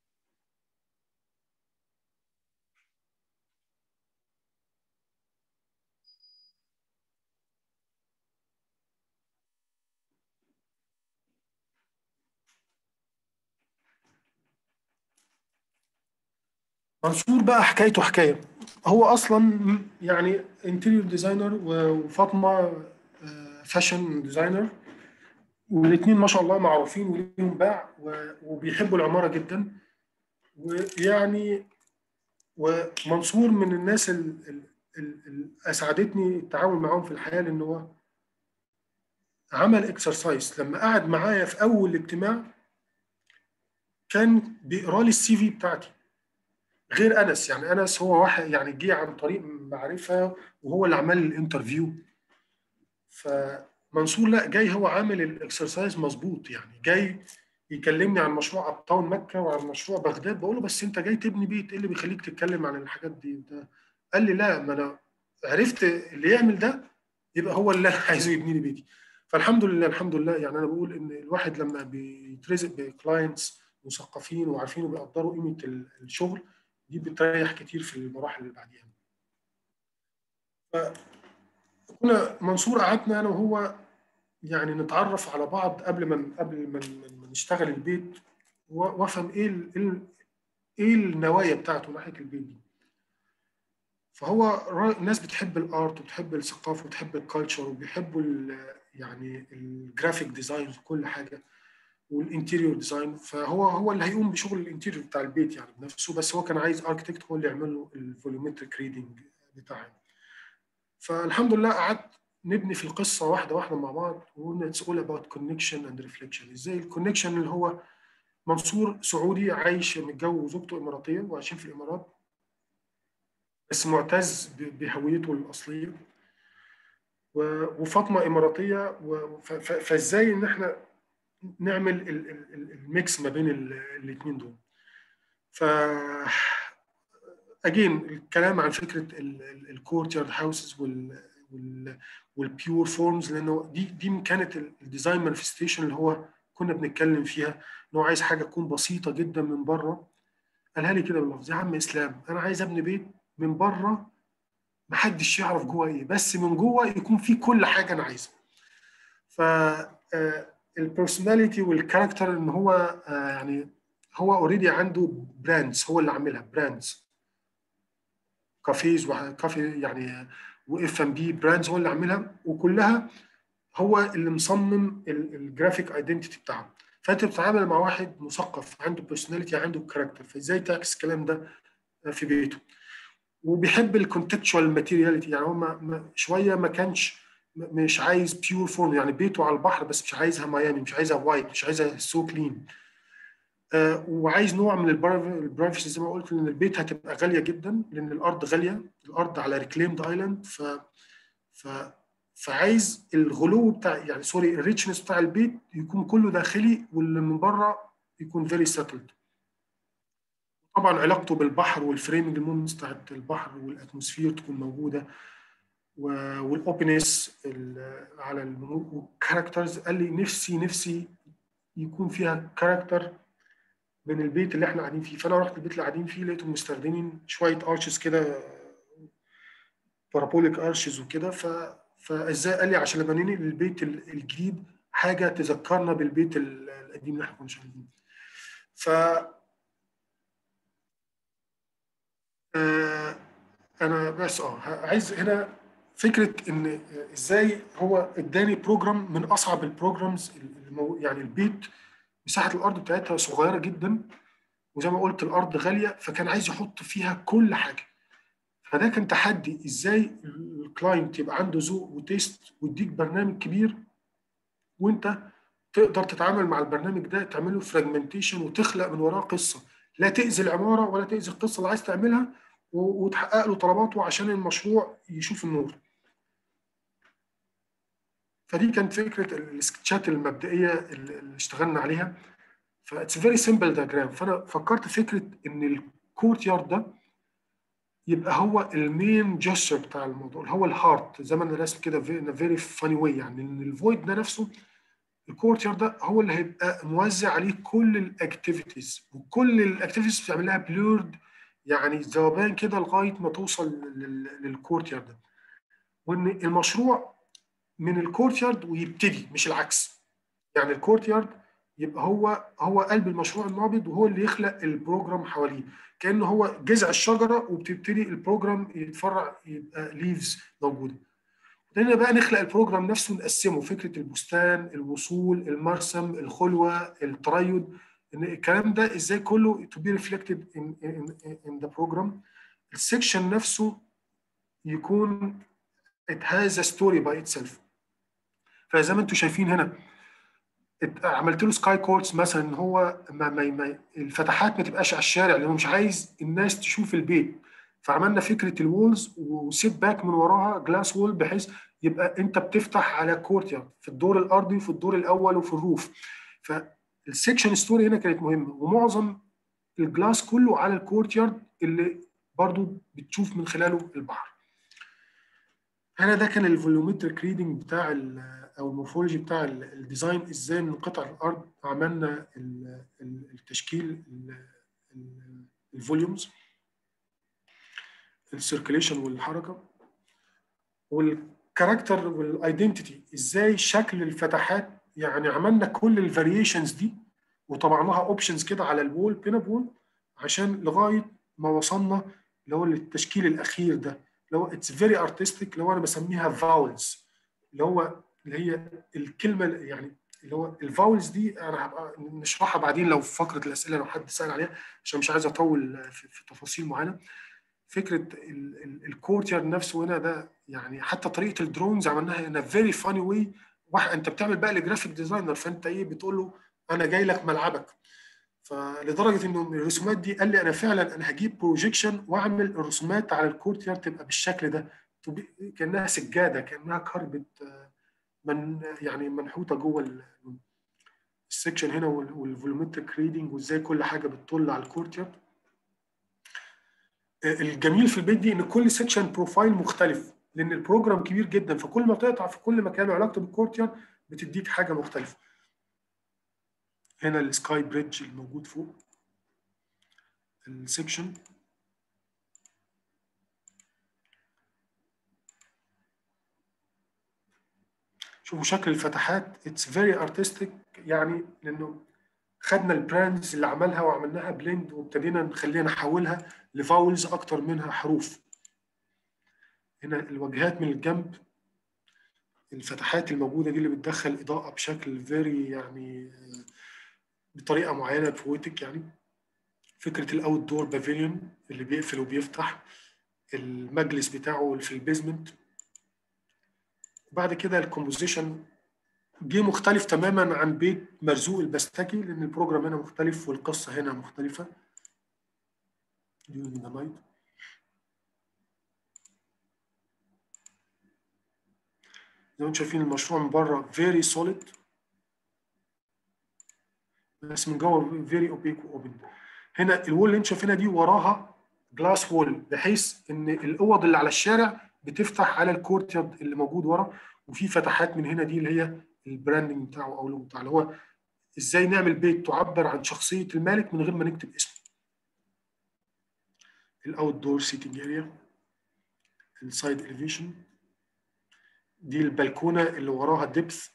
منصور بقى حكايته حكايه هو اصلا يعني انتيريور ديزاينر وفاطمه فاشن ديزاينر والاثنين ما شاء الله معروفين وليهم باع وبيحبوا العماره جدا ويعني ومنصور من الناس اللي اسعدتني التعامل معاهم في الحياه لان هو عمل اكسرسايز لما قعد معايا في اول اجتماع كان بيقرا لي السي في بتاعتي غير انس يعني انس هو واحد يعني جه عن طريق معرفه وهو اللي عمل الانترفيو فمنصور لا جاي هو عامل الاكسرسايز مظبوط يعني جاي يكلمني عن مشروع اب تاون مكه وعن مشروع بغداد بقول له بس انت جاي تبني بيت ايه اللي بيخليك تتكلم عن الحاجات دي ده قال لي لا ما انا عرفت اللي يعمل ده يبقى هو اللي انا عايزه يبني لي بيتي فالحمد لله الحمد لله يعني انا بقول ان الواحد لما بيترزق بكلاينتس مثقفين وعارفين وبيقدروا قيمه الشغل دي بتريح كتير في المراحل اللي بعديها فكنا منصور قعدنا انا وهو يعني نتعرف على بعض قبل ما قبل ما نشتغل البيت وافهم ايه ال ايه النوايا بتاعته ناحيه البيت دي فهو الناس بتحب الارت وبتحب الثقافه وبتحب الكالتشر وبيحبوا يعني الجرافيك ديزاين وكل حاجه والانتيريور ديزاين فهو هو اللي هيقوم بشغل الانتيريور بتاع البيت يعني بنفسه بس هو كان عايز اركتكت هو اللي يعمل له الفوليومتريك ريدنج بتاعه فالحمد لله قعدت نبني في القصه واحده واحده مع بعض وقلنا اتس اول اباوت كونكشن اند ريفليكشن ازاي الكونكشن اللي هو منصور سعودي عايش متجوز وزوجته اماراتيه وعايشين في الامارات بس معتز بهويته الاصليه وفاطمه اماراتيه فازاي ان احنا نعمل الميكس ما بين الاثنين دول ف اجين الكلام عن فكره الكورتيارد هاوسز وال والبيور فورمز لانه دي دي كانت الديزاين مانيفستيشن اللي هو كنا بنتكلم فيها ان هو عايز حاجه تكون بسيطه جدا من بره قالها لي كده باللفظ يا عم اسلام انا عايز ابني بيت من بره محدش يعرف جوه ايه بس من جوه يكون فيه كل حاجه انا عايزها ف البيرسوناليتي والكاركتر ان هو آه يعني هو اوريدي عنده براندز هو اللي عاملها براندز كافيز وكافي يعني واف ام بي براندز هو اللي عاملها وكلها هو اللي مصمم الجرافيك ايدنتيتي بتاعه فانت بتتعامل مع واحد مثقف عنده بيرسوناليتي عنده كاركتر فازاي تعكس الكلام ده في بيته وبيحب الكونتكتشوال ماتيرياليتي يعني هو ما شويه ما كانش مش عايز بيور فورم يعني بيته على البحر بس مش عايزها ميامي مش عايزها وايت مش عايزها سو كلين آه وعايز نوع من البرايفسي زي ما قلت لان البيت هتبقى غاليه جدا لان الارض غاليه الارض على ريكليمد ايلاند ف ف فعايز الغلو بتاع يعني سوري الريتشنس بتاع البيت يكون كله داخلي واللي من بره يكون فيري سيتلد طبعا علاقته بالبحر والفريمنج المومنتس بتاعت البحر والاتموسفير تكون موجوده والاوبنس على والكاركترز قال لي نفسي نفسي يكون فيها كاركتر من البيت اللي احنا قاعدين فيه فانا رحت البيت اللي قاعدين فيه لقيتهم مستخدمين شويه ارشز كده بارابوليك ارشز وكده ف فازاي قال لي عشان لما ننقل البيت الجديد حاجه تذكرنا بالبيت القديم اللي احنا كنا شغالين ف آه انا بس اه عايز هنا فكره ان ازاي هو اداني بروجرام من اصعب البروجرامز يعني البيت مساحه الارض بتاعتها صغيره جدا وزي ما قلت الارض غاليه فكان عايز يحط فيها كل حاجه فده كان تحدي ازاي الكلاينت يبقى عنده ذوق وتيست ويديك برنامج كبير وانت تقدر تتعامل مع البرنامج ده تعمله فراجمنتيشن وتخلق من وراه قصه لا تاذي العماره ولا تاذي القصه اللي عايز تعملها وتحقق له طلباته عشان المشروع يشوف النور فدي كانت فكره السكتشات المبدئيه اللي اشتغلنا عليها فاتس فيري سمبل دياجرام فانا فكرت فكره ان الكورت يارد ده يبقى هو المين جستر بتاع الموضوع هو الهارت زي ما انا راسم كده في فيري فاني واي يعني ان الفويد ده نفسه الكورت يارد ده هو اللي هيبقى موزع عليه كل الاكتيفيتيز وكل الاكتيفيتيز بتعمل لها بلورد يعني ذوبان كده لغايه ما توصل للكورت يارد ده وان المشروع من الكورت يارد ويبتدي مش العكس يعني الكورت يارد يبقى هو هو قلب المشروع النابض وهو اللي يخلق البروجرام حواليه كانه هو جذع الشجره وبتبتدي البروجرام يتفرع يبقى ليفز موجوده ابتدينا بقى نخلق البروجرام نفسه نقسمه فكره البستان الوصول المرسم الخلوه التريد ان الكلام ده ازاي كله to be reflected in, in, in the program السكشن نفسه يكون it has a story by itself فزي ما انتم شايفين هنا عملت له سكاي كورتس مثلا ان هو ما ما ما الفتحات ما تبقاش على الشارع لانه مش عايز الناس تشوف البيت فعملنا فكره الوولز وسيت باك من وراها جلاس وول بحيث يبقى انت بتفتح على كورت في الدور الارضي وفي الدور الاول وفي الروف فالسكشن ستوري هنا كانت مهمه ومعظم الجلاس كله على الكورت يارد اللي برضو بتشوف من خلاله البحر هنا ده كان الفولومتريك ريدنج بتاع او المورفولوجي بتاع الديزاين ازاي من قطع الارض عملنا التشكيل الفوليومز السيركيليشن والحركه والكاركتر والايدنتيتي ازاي شكل الفتحات يعني عملنا كل الفاريشنز دي وطبعناها اوبشنز كده على الوول بين وول عشان لغايه ما وصلنا اللي هو التشكيل الاخير ده اللي هو اتس فيري ارتستيك اللي هو انا بسميها فاولز اللي هو اللي هي الكلمه يعني اللي هو الفاولز دي انا هبقى نشرحها بعدين لو في فقره الاسئله لو حد سال عليها عشان مش عايز اطول في, في تفاصيل معينه فكره الكورت يارد نفسه هنا ده يعني حتى طريقه الدرونز عملناها ان فيري فاني واي واحد انت بتعمل بقى الجرافيك ديزاينر فانت ايه بتقول له انا جاي لك ملعبك فلدرجه انه من الرسومات دي قال لي انا فعلا انا هجيب بروجيكشن واعمل الرسومات على الكورت يارد تبقى بالشكل ده كانها سجاده كانها كربت من يعني منحوته جوه السكشن هنا والفولومتريك ريدنج وازاي كل حاجه بتطل على الكورت يارد الجميل في البيت دي ان كل سكشن بروفايل مختلف لان البروجرام كبير جدا فكل ما تقطع في كل مكان علاقته بالكورت يارد بتديك حاجه مختلفه هنا السكاي بريدج الموجود فوق السكشن شوفوا شكل الفتحات اتس فيري ارتستيك يعني لانه خدنا البراندز اللي عملها وعملناها بلند وابتدينا نخليها نحولها لفاولز اكتر منها حروف هنا الواجهات من الجنب الفتحات الموجوده دي اللي بتدخل اضاءه بشكل فيري يعني بطريقه معينه بويتك يعني فكره الاوت دور بافيليون اللي بيقفل وبيفتح المجلس بتاعه في البيزمنت بعد كده الكومبوزيشن جه مختلف تماما عن بيت مرزوق البستكي لان البروجرام هنا مختلف والقصه هنا مختلفه during the night زي ما انتم شايفين المشروع من بره very solid بس من جوه very opaque واوبن هنا الوول اللي انتم شايفينها دي وراها جلاس وول بحيث ان الاوض اللي على الشارع بتفتح على الكورتيرد اللي موجود ورا وفي فتحات من هنا دي اللي هي البراندنج بتاعه او اللوجو بتاعه اللي هو ازاي نعمل بيت تعبر عن شخصيه المالك من غير ما نكتب اسمه الاوت دور سيتنج اريا السايد اليفيشن دي البلكونه اللي وراها ديبث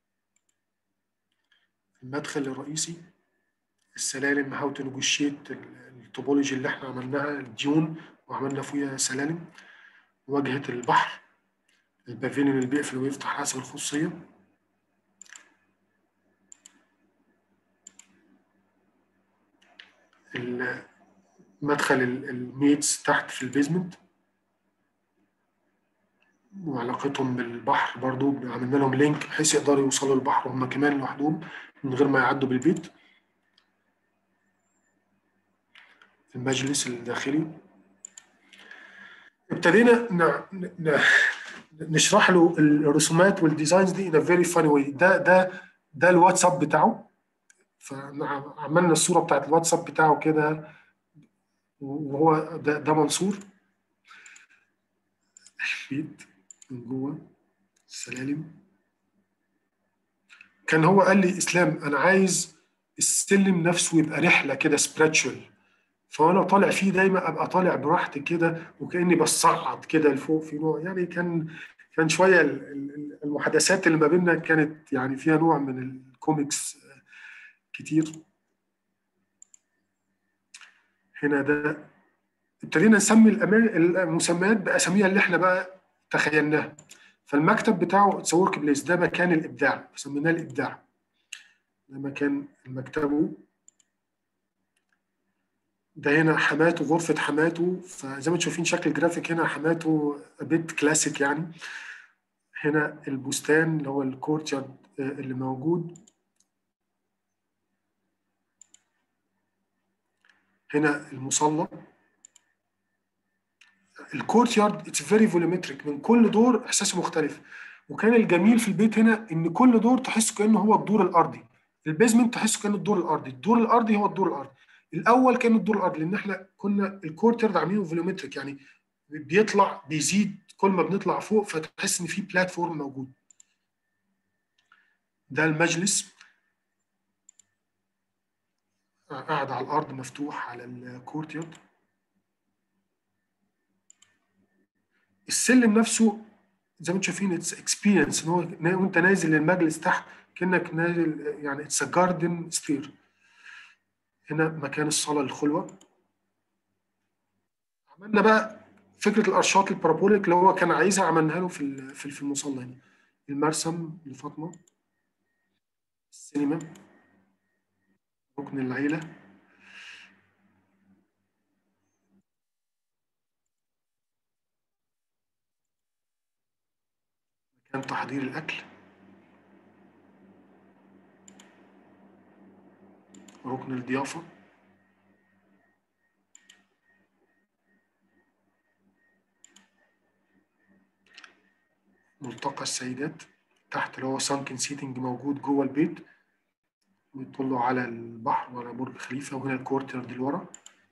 المدخل الرئيسي السلالم هاو تو نيجوشيت التوبولوجي اللي احنا عملناها الديون وعملنا فيها سلالم واجهه البحر البافيليون اللي بيقفل ويفتح حسب الخصوصيه مدخل الميتس تحت في البيزمنت وعلاقتهم بالبحر برضو عملنا لهم لينك بحيث يقدروا يوصلوا البحر هم كمان لوحدهم من غير ما يعدوا بالبيت المجلس الداخلي ابتدينا نشرح له الرسومات والديزاينز دي in a very funny way ده ده ده الواتساب بتاعه فعملنا الصوره بتاعت الواتساب بتاعه كده وهو ده, ده منصور البيت من جوه السلالم كان هو قال لي اسلام انا عايز السلم نفسه يبقى رحله كده سبريتشوال فانا طالع فيه دايما ابقى طالع براحتي كده وكاني بصعد كده لفوق في نوع يعني كان كان شويه المحادثات اللي ما بيننا كانت يعني فيها نوع من الكوميكس كتير هنا ده ابتدينا نسمي المسميات باساميها اللي احنا بقى تخيلناها فالمكتب بتاعه اتس ورك بليس ده مكان الابداع سميناه الابداع ده مكان مكتبه ده هنا حماته غرفة حماته فزي ما انتم شايفين شكل الجرافيك هنا حماته بيت كلاسيك يعني هنا البستان اللي هو الكورتيارد اللي موجود هنا المصلى الكورت يارد اتس فيري فوليومتريك من كل دور احساسه مختلف وكان الجميل في البيت هنا ان كل دور تحسه كانه هو الدور الارضي البيزمنت تحسه كانه الدور الارضي الدور الارضي هو الدور الارضي الاول كان الدور الارضي لان احنا كنا الكورت يارد عاملينه فوليومتريك يعني بيطلع بيزيد كل ما بنطلع فوق فتحس ان في بلاتفورم موجود ده المجلس قاعد على الارض مفتوح على الكورت يارد السلم نفسه زي ما انتم شايفين اتس اكسبيرينس ان هو وانت نازل المجلس تحت كانك نازل يعني اتس جاردن ستير هنا مكان الصلاه للخلوه عملنا بقى فكره الارشات البارابوليك اللي هو كان عايزها عملناها له في في المصلى هنا المرسم لفاطمه السينما ركن العيله مكان تحضير الأكل ركن الضيافة ملتقى السيدات تحت اللي هو سانكن سيتنج موجود جوه البيت بيطلوا على البحر وعلى برج خليفة وهنا الكورتر دي لورا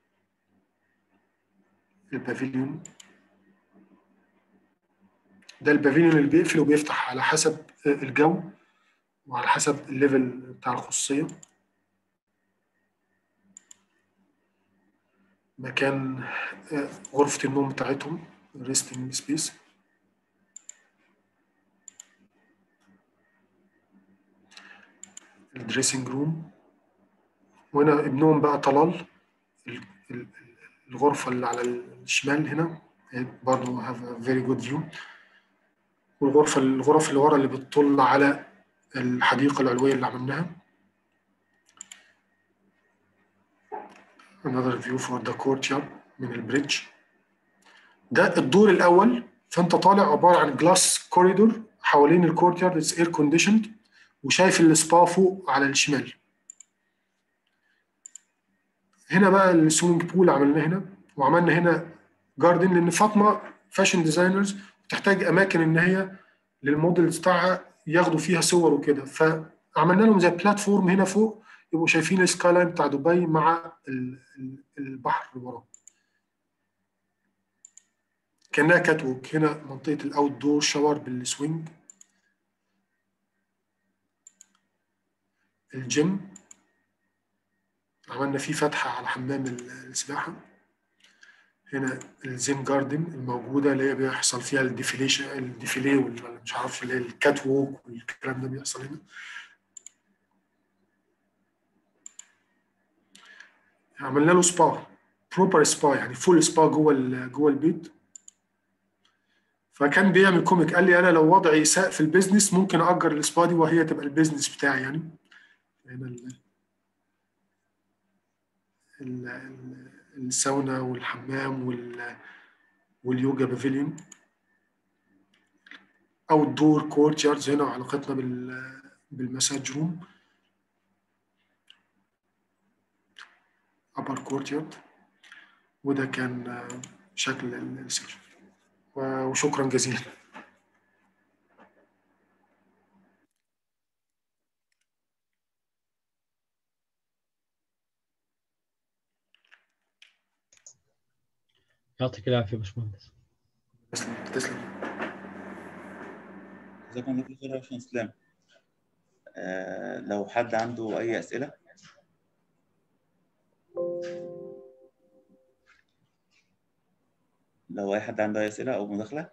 البافيليون ده البافيليون اللي بيقفل وبيفتح على حسب الجو وعلى حسب الليفل بتاع الخصوصية مكان غرفة النوم بتاعتهم ريستنج سبيس الدريسنج روم وهنا ابنهم بقى طلال الغرفة اللي على الشمال هنا برضه have a very good view والغرفة الغرف اللي ورا اللي بتطل على الحديقة العلوية اللي عملناها another view for the courtyard من البريدج ده الدور الأول فأنت طالع عبارة عن جلاس كوريدور حوالين الكورت يارد اتس اير كونديشند وشايف السبا فوق على الشمال هنا بقى السوينج بول عملناه هنا وعملنا هنا جاردن لان فاطمه فاشن ديزاينرز بتحتاج اماكن ان هي للموديلز بتاعها ياخدوا فيها صور وكده فعملنا لهم زي بلاتفورم هنا فوق يبقوا شايفين السكاي لاين بتاع دبي مع البحر اللي وراه كانها كات ووك هنا منطقه الاوت دور شاور بالسوينج الجيم عملنا فيه فتحه على حمام السباحه هنا الزين جاردن الموجوده اللي هي بيحصل فيها الديفيليشن الديفيلي ولا مش عارف اللي هي الكات ووك والكلام ده بيحصل هنا عملنا له سبا بروبر سبا يعني فول سبا جوه جوه البيت فكان بيعمل كوميك قال لي انا لو وضعي ساء في البيزنس ممكن اجر السبا دي وهي تبقى البيزنس بتاعي يعني هنا ال ال الساونا والحمام وال واليوجا بافيليون او الدور كورت ياردز هنا وعلاقتنا بال بالمساج روم ابر كورت يارد وده كان شكل السيرش وشكرا جزيلا يعطيك العافيه باشمهندس تسلم تسلم جزاكم الله خير يا باشمهندس اسلام آه لو حد عنده اي اسئله لو اي حد عنده اي اسئله او مداخله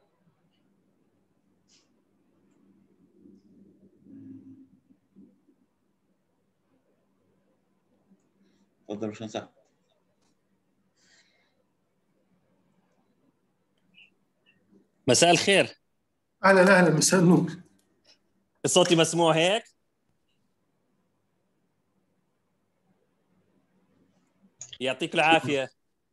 اتفضل يا باشمهندس احمد مساء الخير اهلا اهلا مساء النور صوتي مسموع هيك يعطيك العافيه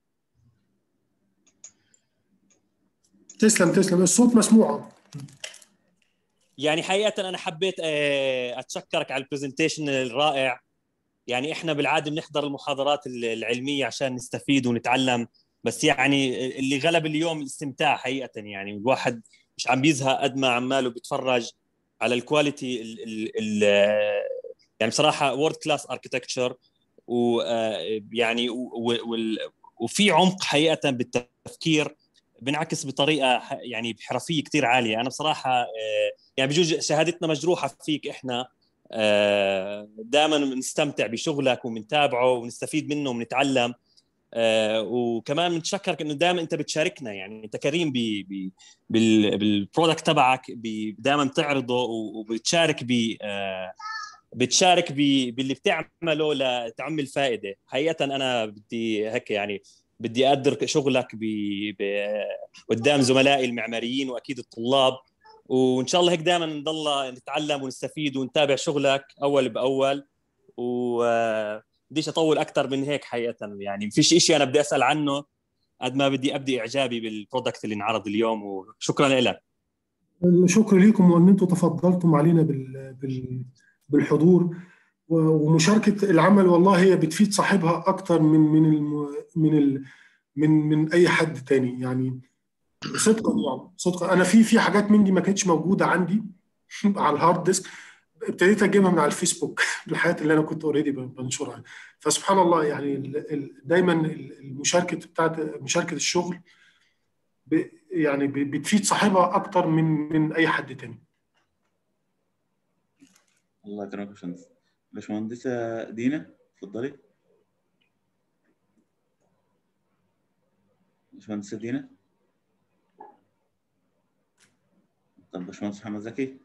تسلم تسلم الصوت مسموع يعني حقيقه انا حبيت اتشكرك على البرزنتيشن الرائع يعني احنا بالعاده بنحضر المحاضرات العلميه عشان نستفيد ونتعلم بس يعني اللي غلب اليوم الاستمتاع حقيقه يعني الواحد مش عم بيزهق قد ما عماله بيتفرج على الكواليتي ال ال ال يعني بصراحه وورد كلاس اركتكتشر ويعني وفي عمق حقيقه بالتفكير بنعكس بطريقه يعني بحرفيه كثير عاليه انا بصراحه يعني بجوز شهادتنا مجروحه فيك احنا دائما بنستمتع بشغلك وبنتابعه ونستفيد منه وبنتعلم آه وكمان بنتشكرك انه دائما انت بتشاركنا يعني انت كريم بي بي بالبرودكت تبعك دائما بتعرضه وبتشارك ب آه بتشارك باللي بتعمله لتعمل فائده حقيقه انا بدي هيك يعني بدي اقدر شغلك ب قدام زملائي المعماريين واكيد الطلاب وان شاء الله هيك دائما نضل نتعلم ونستفيد ونتابع شغلك اول باول و بديش اطول اكثر من هيك حقيقه يعني ما فيش شيء انا بدي اسال عنه قد ما بدي ابدي اعجابي بالبرودكت اللي انعرض اليوم وشكرا لك الشكر لكم وان انتم تفضلتم علينا بال... بال... بالحضور ومشاركه العمل والله هي بتفيد صاحبها اكثر من من الم... من ال... من من اي حد تاني يعني صدقا يعني صدقا انا في في حاجات من دي ما كانتش موجوده عندي على الهارد ديسك ابتديت اجيبها من على الفيسبوك الحاجات اللي انا كنت اوريدي بنشرها فسبحان الله يعني دايما المشاركه بتاعت مشاركه الشغل يعني بتفيد صاحبها اكتر من من اي حد تاني الله يكرمك يا باشمهندس باشمهندسه دينا اتفضلي باشمهندسه دينا طب باشمهندس محمد زكي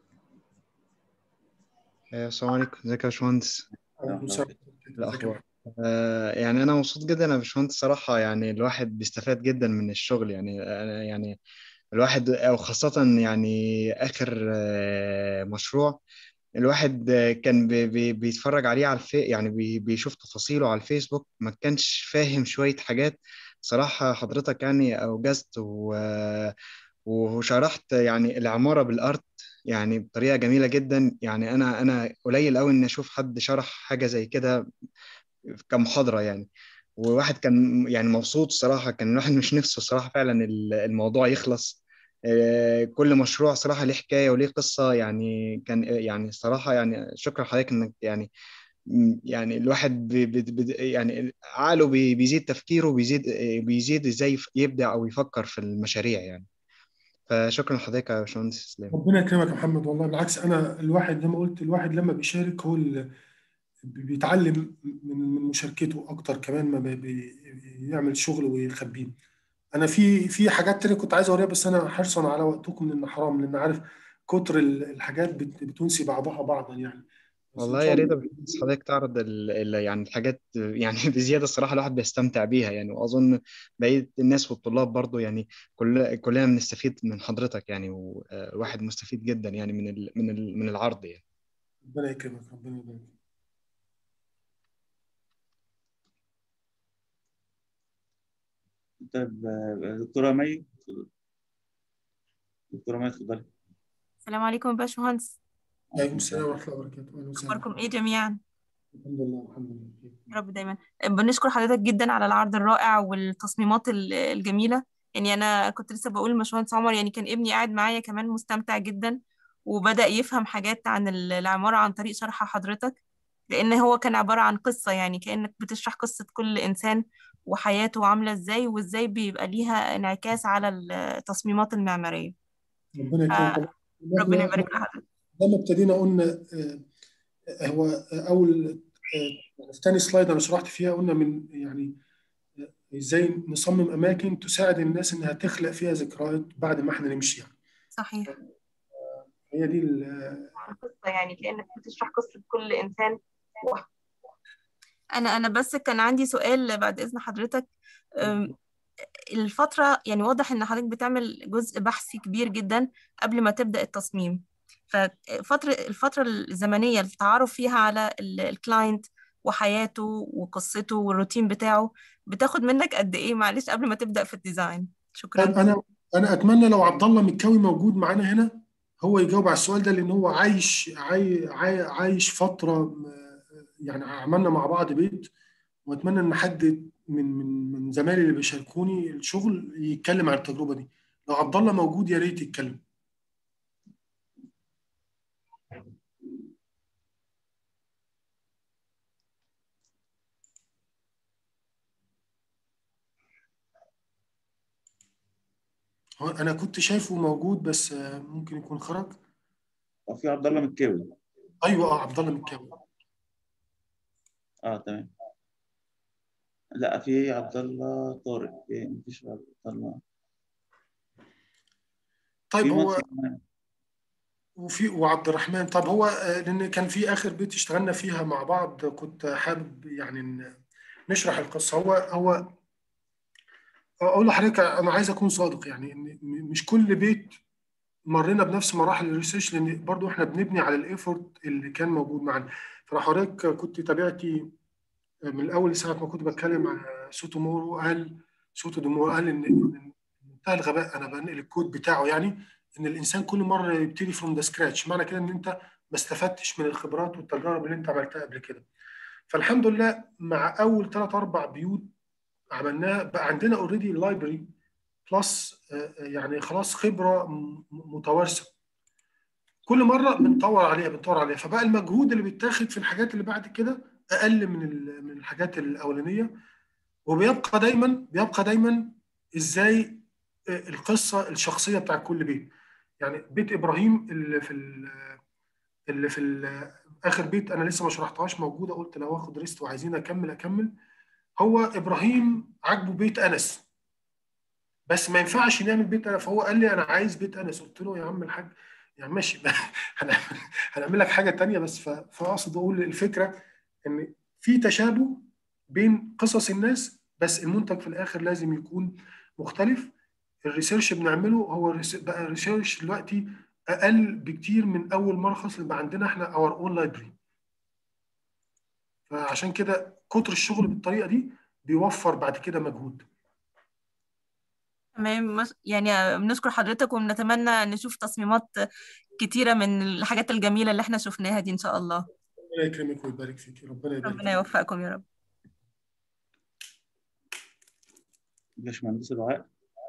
السلام عليكم ازيك يا باشمهندس الاخبار آه يعني انا مبسوط جدا يا باشمهندس صراحه يعني الواحد بيستفاد جدا من الشغل يعني يعني الواحد او خاصه يعني اخر آه مشروع الواحد كان بي بي بيتفرج عليه على الفي يعني بي بيشوف تفاصيله على الفيسبوك ما كانش فاهم شويه حاجات صراحه حضرتك يعني اوجزت و وشرحت يعني العماره بالارض يعني بطريقه جميله جدا يعني انا انا قليل قوي ان اشوف حد شرح حاجه زي كده كمحاضره يعني وواحد كان يعني مبسوط الصراحه كان الواحد مش نفسه الصراحه فعلا الموضوع يخلص آه، كل مشروع صراحه ليه حكايه وليه قصه يعني كان يعني الصراحه يعني شكرا لحضرتك انك يعني يعني الواحد بي بي يعني عقله بيزيد تفكيره بيزيد بيزيد ازاي يبدع او يفكر في المشاريع يعني فشكرا لحضرتك يا باشمهندس اسلام ربنا يكرمك يا محمد والله بالعكس انا الواحد زي ما قلت الواحد لما بيشارك هو اللي بيتعلم من من مشاركته اكتر كمان ما بيعمل شغل ويخبيه انا في في حاجات تانية كنت عايز اوريها بس انا حرصا على وقتكم لان حرام لان عارف كتر الحاجات بتنسي بعضها بعضا يعني والله يا ريت حضرتك تعرض ال ال يعني الحاجات يعني بزياده الصراحه الواحد بيستمتع بيها يعني واظن بقيه الناس والطلاب برضو يعني كل كلنا بنستفيد من حضرتك يعني وواحد مستفيد جدا يعني من ال من ال من العرض يعني ربنا يكرمك ربنا يبارك طيب دكتوره مي دكتوره مي اتفضلي السلام عليكم يا باشمهندس عليكم السلام ورحمه الله وبركاته اخباركم ايه جميعا الحمد لله الحمد لله يا رب دايما بنشكر حضرتك جدا على العرض الرائع والتصميمات الجميله يعني انا كنت لسه بقول لباشمهندس عمر يعني كان ابني قاعد معايا كمان مستمتع جدا وبدأ يفهم حاجات عن العمارة عن طريق شرح حضرتك لأن هو كان عبارة عن قصة يعني كأنك بتشرح قصة كل إنسان وحياته عاملة إزاي وإزاي بيبقى ليها انعكاس على التصميمات المعمارية ربنا يكرمك ربنا يبارك لحضرتك لما ابتدينا قلنا هو اول يعني في تاني سلايد انا شرحت فيها قلنا من يعني ازاي نصمم اماكن تساعد الناس انها تخلق فيها ذكريات بعد ما احنا نمشي يعني. صحيح هي دي قصه يعني كانك بتشرح قصه كل انسان انا انا بس كان عندي سؤال بعد اذن حضرتك الفتره يعني واضح ان حضرتك بتعمل جزء بحثي كبير جدا قبل ما تبدا التصميم ففترة الفترة الزمنية التعرف فيها على الكلاينت وحياته وقصته والروتين بتاعه بتاخد منك قد ايه معلش قبل ما تبدأ في الديزاين شكرا انا انا اتمنى لو عبد الله مكاوي موجود معانا هنا هو يجاوب على السؤال ده لان هو عايش عاي عايش فتره يعني عملنا مع بعض بيت واتمنى ان حد من من من زمايلي اللي بيشاركوني الشغل يتكلم عن التجربه دي لو عبد الله موجود يا ريت يتكلم انا كنت شايفه موجود بس ممكن يكون خرج في عبد الله مكاوي ايوه اه عبد الله مكاوي اه تمام لا في عبد الله طارق في مفيش عبد الله طيب هو وفي وعبد الرحمن طب هو لان كان في اخر بيت اشتغلنا فيها مع بعض كنت حابب يعني نشرح القصه هو هو اقول لحضرتك انا عايز اكون صادق يعني ان مش كل بيت مرينا بنفس مراحل الريسيرش لان برضو احنا بنبني على الايفورت اللي كان موجود معانا فحضرتك كنت تابعتي من الاول ساعه ما كنت بتكلم عن سوتومورو قال سوتومورو قال ان منتهى الغباء انا بنقل الكود بتاعه يعني ان الانسان كل مره يبتدي فروم ذا سكراتش معنى كده ان انت ما استفدتش من الخبرات والتجارب اللي انت عملتها قبل كده فالحمد لله مع اول ثلاث اربع بيوت عملناه بقى عندنا اوريدي لايبرري بلس يعني خلاص خبره متوارثه كل مره بنطور عليها بنطور عليها فبقى المجهود اللي بيتاخد في الحاجات اللي بعد كده اقل من من الحاجات الاولانيه وبيبقى دايما بيبقى دايما ازاي القصه الشخصيه بتاع كل بيت يعني بيت ابراهيم اللي في اللي في اخر بيت انا لسه ما شرحتهاش موجوده قلت لو اخد ريست وعايزين اكمل اكمل هو ابراهيم عاجبه بيت انس بس ما ينفعش نعمل بيت انس فهو قال لي انا عايز بيت انس قلت له يا عم الحاج يعني ماشي هنعمل لك حاجه تانية بس فاقصد اقول الفكره ان في تشابه بين قصص الناس بس المنتج في الاخر لازم يكون مختلف الريسيرش بنعمله هو بقى الريسيرش دلوقتي اقل بكتير من اول مره خالص اللي بقى عندنا احنا اور اون لايبرري فعشان كده كتر الشغل بالطريقه دي بيوفر بعد كده مجهود تمام يعني بنشكر حضرتك ونتمنى نشوف تصميمات كتيرة من الحاجات الجميلة اللي احنا شفناها دي إن شاء الله ربنا يكرمك ويبارك فيك ربنا يبارك ربنا يوفقكم يا رب باشمهندس دعاء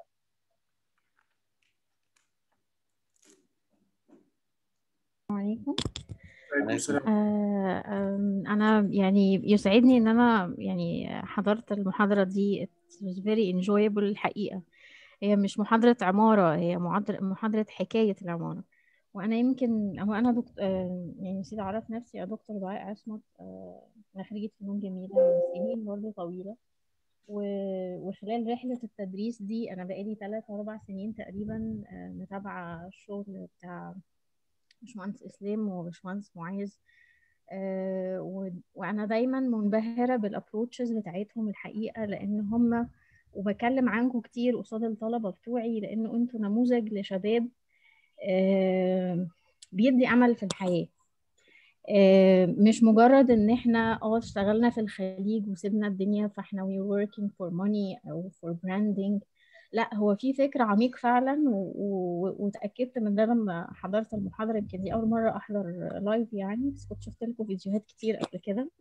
عليكم عليكم السلام آه، آم، أنا يعني يسعدني إن أنا يعني حضرت المحاضرة دي it was very enjoyable الحقيقة هي مش محاضرة عمارة هي محاضرة محاضرة حكاية العمارة وأنا يمكن هو أنا دكتور يعني نسيت أعرف نفسي يا دكتور دعاء عصمت آه، أنا خريجة فنون جميلة من سنين برضه طويلة و- وخلال رحلة التدريس دي أنا بقالي ثلاث أو أربع سنين تقريبا آه، متابعة الشغل بتاع باشمهندس إسلام وباشمهندس معاذ آه، و- وأنا دايما منبهرة بالأبروتشز بتاعتهم الحقيقة لأن هم وبكلم عنكم كتير قصاد الطلبة بتوعي لأنه أنتوا نموذج لشباب آه، بيدي أمل في الحياة آه، مش مجرد ان احنا اه اشتغلنا في الخليج وسيبنا الدنيا فاحنا we working for money او for branding لا هو في فكر عميق فعلا و- و- واتأكدت من ده لما حضرت المحاضرة يمكن دي أول مرة أحضر لايف يعني بس كنت شفت لكم فيديوهات كتير قبل كده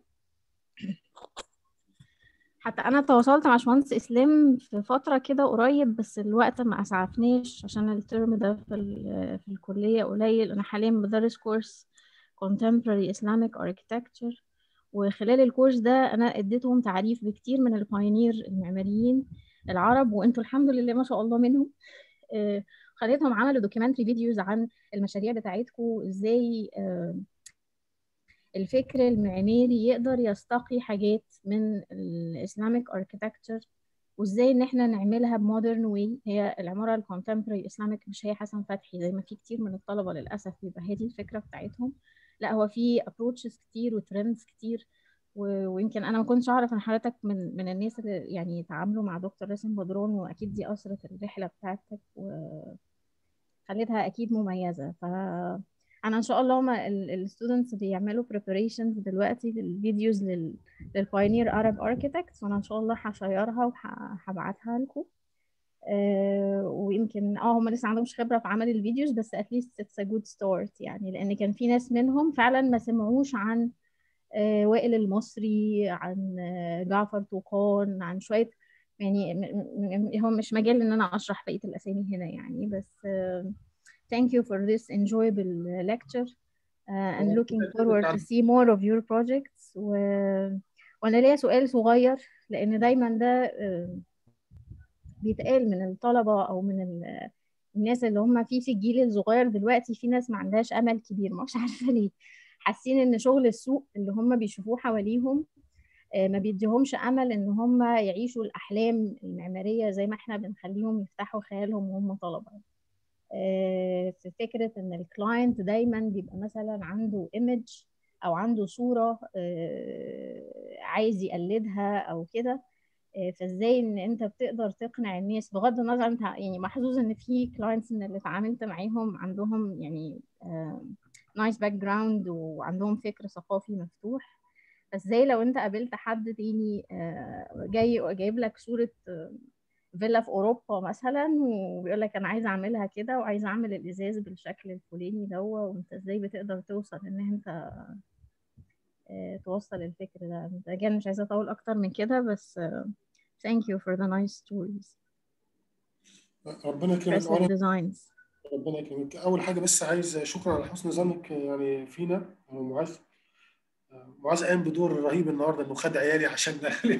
حتى أنا تواصلت مع باشمهندس إسلام في فترة كده قريب بس الوقت ما أسعفنيش عشان الترم ده في, ال- في الكلية قليل أنا حاليا بدرس كورس Contemporary Islamic Architecture وخلال الكورس ده أنا اديتهم تعريف بكتير من البايونير المعماريين العرب وانتوا الحمد لله ما شاء الله منهم آه، خليتهم عملوا دوكيومنتري فيديوز عن المشاريع بتاعتكم ازاي آه، الفكر المعماري يقدر يستقي حاجات من الاسلاميك اركيتكتشر وازاي ان احنا نعملها بمودرن واي هي العماره الكونتمبرري اسلاميك مش هي حسن فتحي زي ما في كتير من الطلبه للاسف بيبقى هي دي الفكره بتاعتهم لا هو في ابروتشز كتير وترندز كتير و- ويمكن انا ما كنتش اعرف ان حضرتك من من الناس اللي يعني تعاملوا مع دكتور راسم بدرون واكيد دي اثرت الرحله بتاعتك وخلتها اكيد مميزه ف انا ان شاء الله هما الستودنتس بيعملوا preparations دلوقتي للفيديوز لل للبايونير Arab Architects وانا ان شاء الله هشيرها وهبعتها لكم آه، ويمكن اه هم لسه عندهمش خبرة في عمل الفيديوز بس at least it's a good start يعني لأن كان في ناس منهم فعلا ما سمعوش عن آه، وائل المصري عن آه، جعفر طوقان عن شوية يعني م- م- هو مش مجال إن أنا أشرح بقية الأسامي هنا يعني بس آه، thank you for this enjoyable lecture uh, and looking forward to see more of your projects و... وأنا ليا سؤال صغير لأن دايما ده آه، بيتقال من الطلبة أو من ال- الناس اللي هم في في الجيل الصغير دلوقتي في ناس ما عندهاش أمل كبير مش عارفة ليه حاسين إن شغل السوق اللي هم بيشوفوه حواليهم آه، ما بيديهمش أمل إن هم يعيشوا الأحلام المعمارية زي ما إحنا بنخليهم يفتحوا خيالهم وهم طلبة آه، في فكرة إن الكلاينت دايما بيبقى مثلا عنده ايمج أو عنده صورة آه، عايز يقلدها أو كده آه، فازاي ان انت بتقدر تقنع الناس بغض النظر انت يعني محظوظ ان في كلاينتس من اللي اتعاملت معاهم عندهم يعني نايس باك جراوند وعندهم فكر ثقافي مفتوح فازاي لو انت قابلت حد تاني آه، جاي جايب لك صورة آه، فيلا في اوروبا مثلا وبيقول لك انا عايز اعملها كده وعايز اعمل الازاز بالشكل الفلاني ده وانت ازاي بتقدر توصل ان انت آه، توصل الفكر ده انت again مش عايزه اطول اكتر من كده بس آه، thank you for the nice stories ربنا يكرمك impressive أولا designs ربنا يكرمك أول حاجة بس عايز شكرا على حسن ظنك يعني فينا أنا معاذ معاذ قام بدور رهيب النهارده انه خد عيالي عشان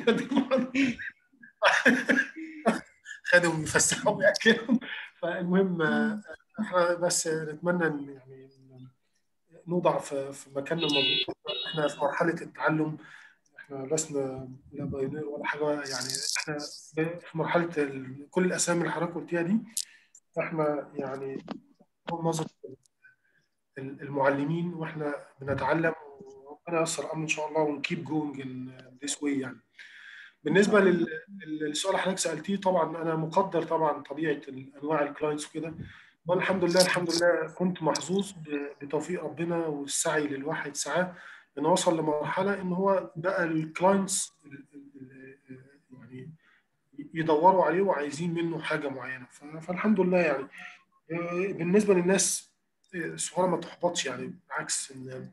خدهم يفسحهم وياكلهم فالمهم احنا بس نتمنى ان يعني نوضع في في مكاننا المظبوط احنا في مرحله التعلم احنا لسنا لا بايونير ولا حاجه يعني احنا في مرحله ال- كل الاسامي اللي حضرتك قلتيها دي احنا يعني هو نظر المعلمين واحنا بنتعلم وربنا ييسر الامر ان شاء الله ونكيب جوينج ان ذيس واي يعني بالنسبه لل- للسؤال اللي حضرتك سالتيه طبعا انا مقدر طبعا طبيعه انواع الكلاينتس وكده وانا الحمد لله الحمد لله كنت محظوظ ب- بتوفيق ربنا والسعي للواحد ساعات ان وصل لمرحله ان هو بقى الكلاينتس يعني يدوروا عليه وعايزين منه حاجه معينه فالحمد لله يعني بالنسبه للناس الصغيره ما تحبطش يعني بالعكس ان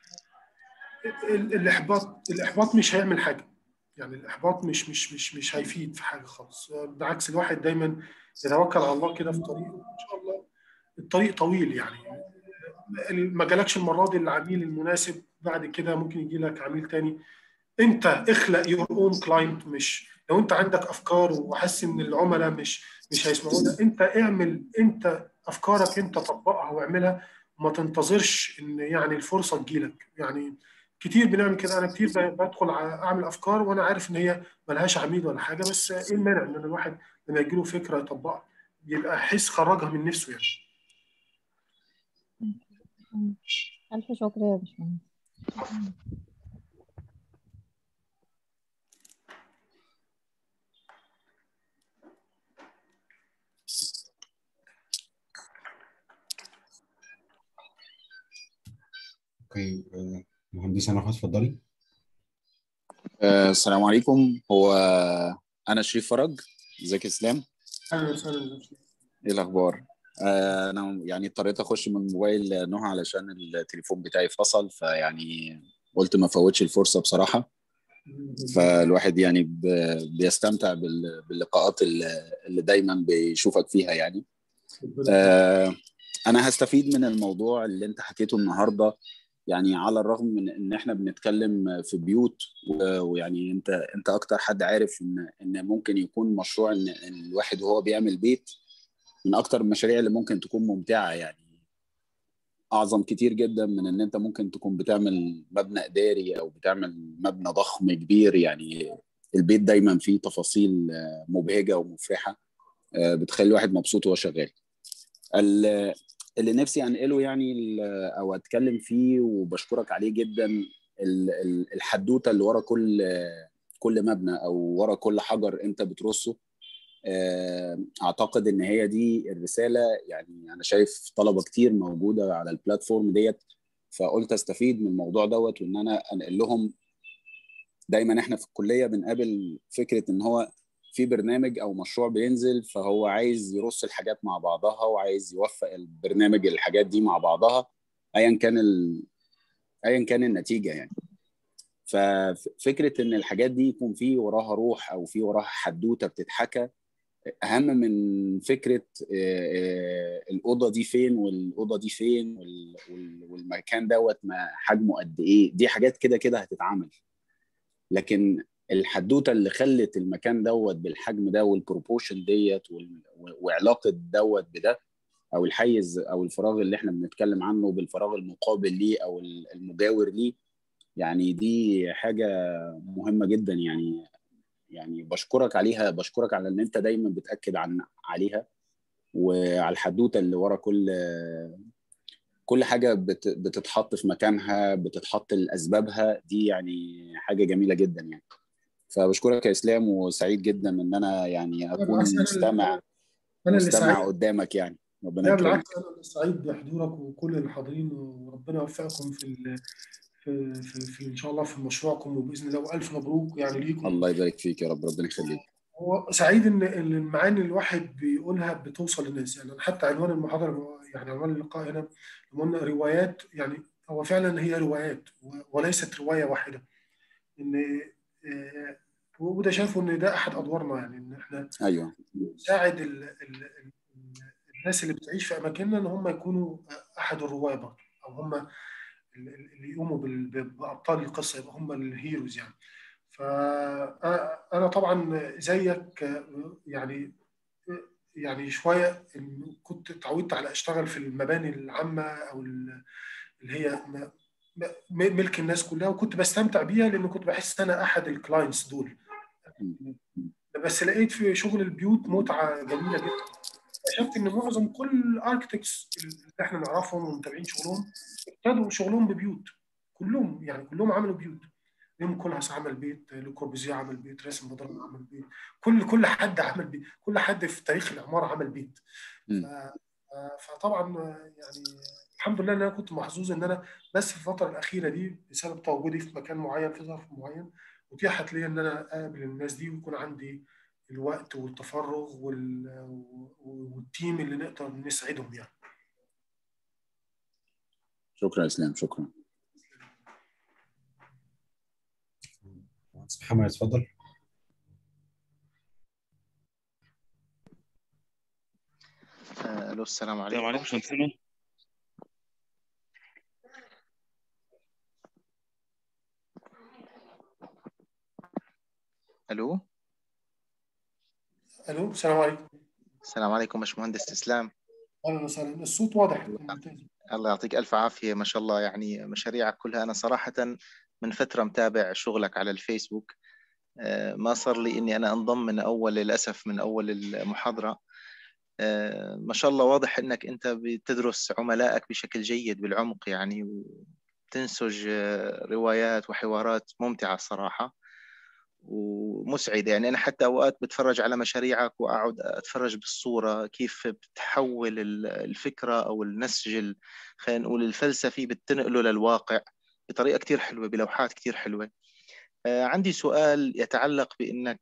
الاحباط الاحباط مش هيعمل حاجه يعني الاحباط مش مش مش مش هيفيد في حاجه خالص بالعكس الواحد دايما يتوكل على الله كده في طريقه ان شاء الله الطريق طويل يعني ما جالكش المره دي العميل المناسب بعد كده ممكن يجي لك عميل تاني انت اخلق يور اون كلاينت مش لو انت عندك افكار وحاسس ان العملاء مش مش هيسمعونا انت اعمل انت افكارك انت طبقها واعملها وما تنتظرش ان يعني الفرصه تجيلك يعني كتير بنعمل كده انا كتير بدخل اعمل افكار وانا عارف ان هي ملهاش عميل ولا حاجه بس ايه المانع ان الواحد لما يجي له فكره يطبقها يبقى حس خرجها من نفسه يعني ألف شكر يا باشمهندس اوكي مهندسة نهى اتفضلي آه، السلام عليكم هو انا شريف فرج ازيك يا اسلام اهلا وسهلا ايه الاخبار آه، انا يعني اضطريت اخش من موبايل نهى علشان التليفون بتاعي فصل فيعني قلت ما فوتش الفرصه بصراحه فالواحد يعني بيستمتع باللقاءات اللي دايما بيشوفك فيها يعني آه، انا هستفيد من الموضوع اللي انت حكيته النهارده يعني على الرغم من ان احنا بنتكلم في بيوت ويعني انت انت اكتر حد عارف ان ان ممكن يكون مشروع ان الواحد وهو بيعمل بيت من اكتر المشاريع اللي ممكن تكون ممتعه يعني اعظم كتير جدا من ان انت ممكن تكون بتعمل مبنى اداري او بتعمل مبنى ضخم كبير يعني البيت دايما فيه تفاصيل مبهجه ومفرحه بتخلي الواحد مبسوط وهو شغال اللي نفسي انقله يعني او اتكلم فيه وبشكرك عليه جدا الحدوته اللي ورا كل كل مبنى او ورا كل حجر انت بترصه اعتقد ان هي دي الرساله يعني انا شايف طلبه كتير موجوده على البلاتفورم ديت فقلت استفيد من الموضوع دوت وان انا انقل لهم دايما احنا في الكليه بنقابل فكره ان هو في برنامج او مشروع بينزل فهو عايز يرص الحاجات مع بعضها وعايز يوفق البرنامج الحاجات دي مع بعضها ايا كان ال... ايا كان النتيجه يعني ففكره ان الحاجات دي يكون في وراها روح او في وراها حدوته بتتحكى اهم من فكره الاوضه دي فين والاوضه دي فين والمكان دوت ما حجمه قد ايه دي حاجات كده كده هتتعمل لكن الحدوته اللي خلت المكان دوت بالحجم ده والبروبوشن ديت وعلاقه دوت بده او الحيز او الفراغ اللي احنا بنتكلم عنه بالفراغ المقابل ليه او المجاور ليه يعني دي حاجه مهمه جدا يعني يعني بشكرك عليها بشكرك على ان انت دايما بتاكد عن عليها وعلى الحدوته اللي ورا كل كل حاجه بتتحط في مكانها بتتحط لاسبابها دي يعني حاجه جميله جدا يعني فبشكرك يا اسلام وسعيد جدا ان انا يعني اكون مستمع انا اللي مستمع سعيد قدامك يعني ربنا لا يكرمك بالعكس انا اللي سعيد بحضورك وكل الحاضرين وربنا يوفقكم في ال... في, في, في ان شاء الله في مشروعكم وباذن الله والف مبروك يعني ليكم الله يبارك فيك يا رب ربنا يخليك هو سعيد ان إن المعاني اللي الواحد بيقولها بتوصل للناس يعني أنا حتى عنوان المحاضره يعني عنوان اللقاء هنا لما قلنا روايات يعني هو فعلا هي روايات و- وليست روايه واحده ان آه، وده شافوا ان ده احد ادوارنا يعني ان احنا ايوه نساعد ال ال ال الناس اللي بتعيش في اماكننا ان هم يكونوا احد الرواه برضه او هم اللي يقوموا بال- بابطال القصه يبقى هم الهيروز يعني فانا طبعا زيك يعني يعني شويه إن كنت اتعودت على اشتغل في المباني العامه او ال- اللي هي م- م- ملك الناس كلها وكنت بستمتع بيها لان كنت بحس ان انا احد الكلاينتس دول بس لقيت في شغل البيوت متعه جميله جدا اكتشفت ان معظم كل الاركتكتس اللي احنا نعرفهم ومتابعين شغلهم ابتدوا شغلهم ببيوت كلهم يعني كلهم عملوا بيوت ليم كولهاس عمل بيت لوكوربيزيه عمل بيت راسم بدران عمل بيت كل كل حد عمل بيت كل حد في تاريخ العماره عمل بيت مم. ف- فطبعا يعني الحمد لله ان انا كنت محظوظ ان انا بس في الفتره الاخيره دي بسبب تواجدي في مكان معين في ظرف معين اتيحت لي ان انا اقابل الناس دي ويكون عندي الوقت والتفرغ والتيم اللي نقدر نسعدهم يعني شكرا اسلام شكرا محمد اتفضل الو السلام عليكم السلام عليكم شمسنا الو الو السلام عليكم السلام عليكم باشمهندس اسلام اهلا وسهلا الصوت واضح الله يعطيك الف عافيه ما شاء الله يعني مشاريعك كلها انا صراحه من فتره متابع شغلك على الفيسبوك ما صار لي اني انا انضم من اول للاسف من اول المحاضره ما شاء الله واضح انك انت بتدرس عملائك بشكل جيد بالعمق يعني وتنسج روايات وحوارات ممتعه الصراحه ومسعده يعني انا حتى اوقات بتفرج على مشاريعك واقعد اتفرج بالصوره كيف بتحول الفكره او النسج خلينا نقول الفلسفي بتنقله للواقع بطريقه كثير حلوه بلوحات كثير حلوه عندي سؤال يتعلق بانك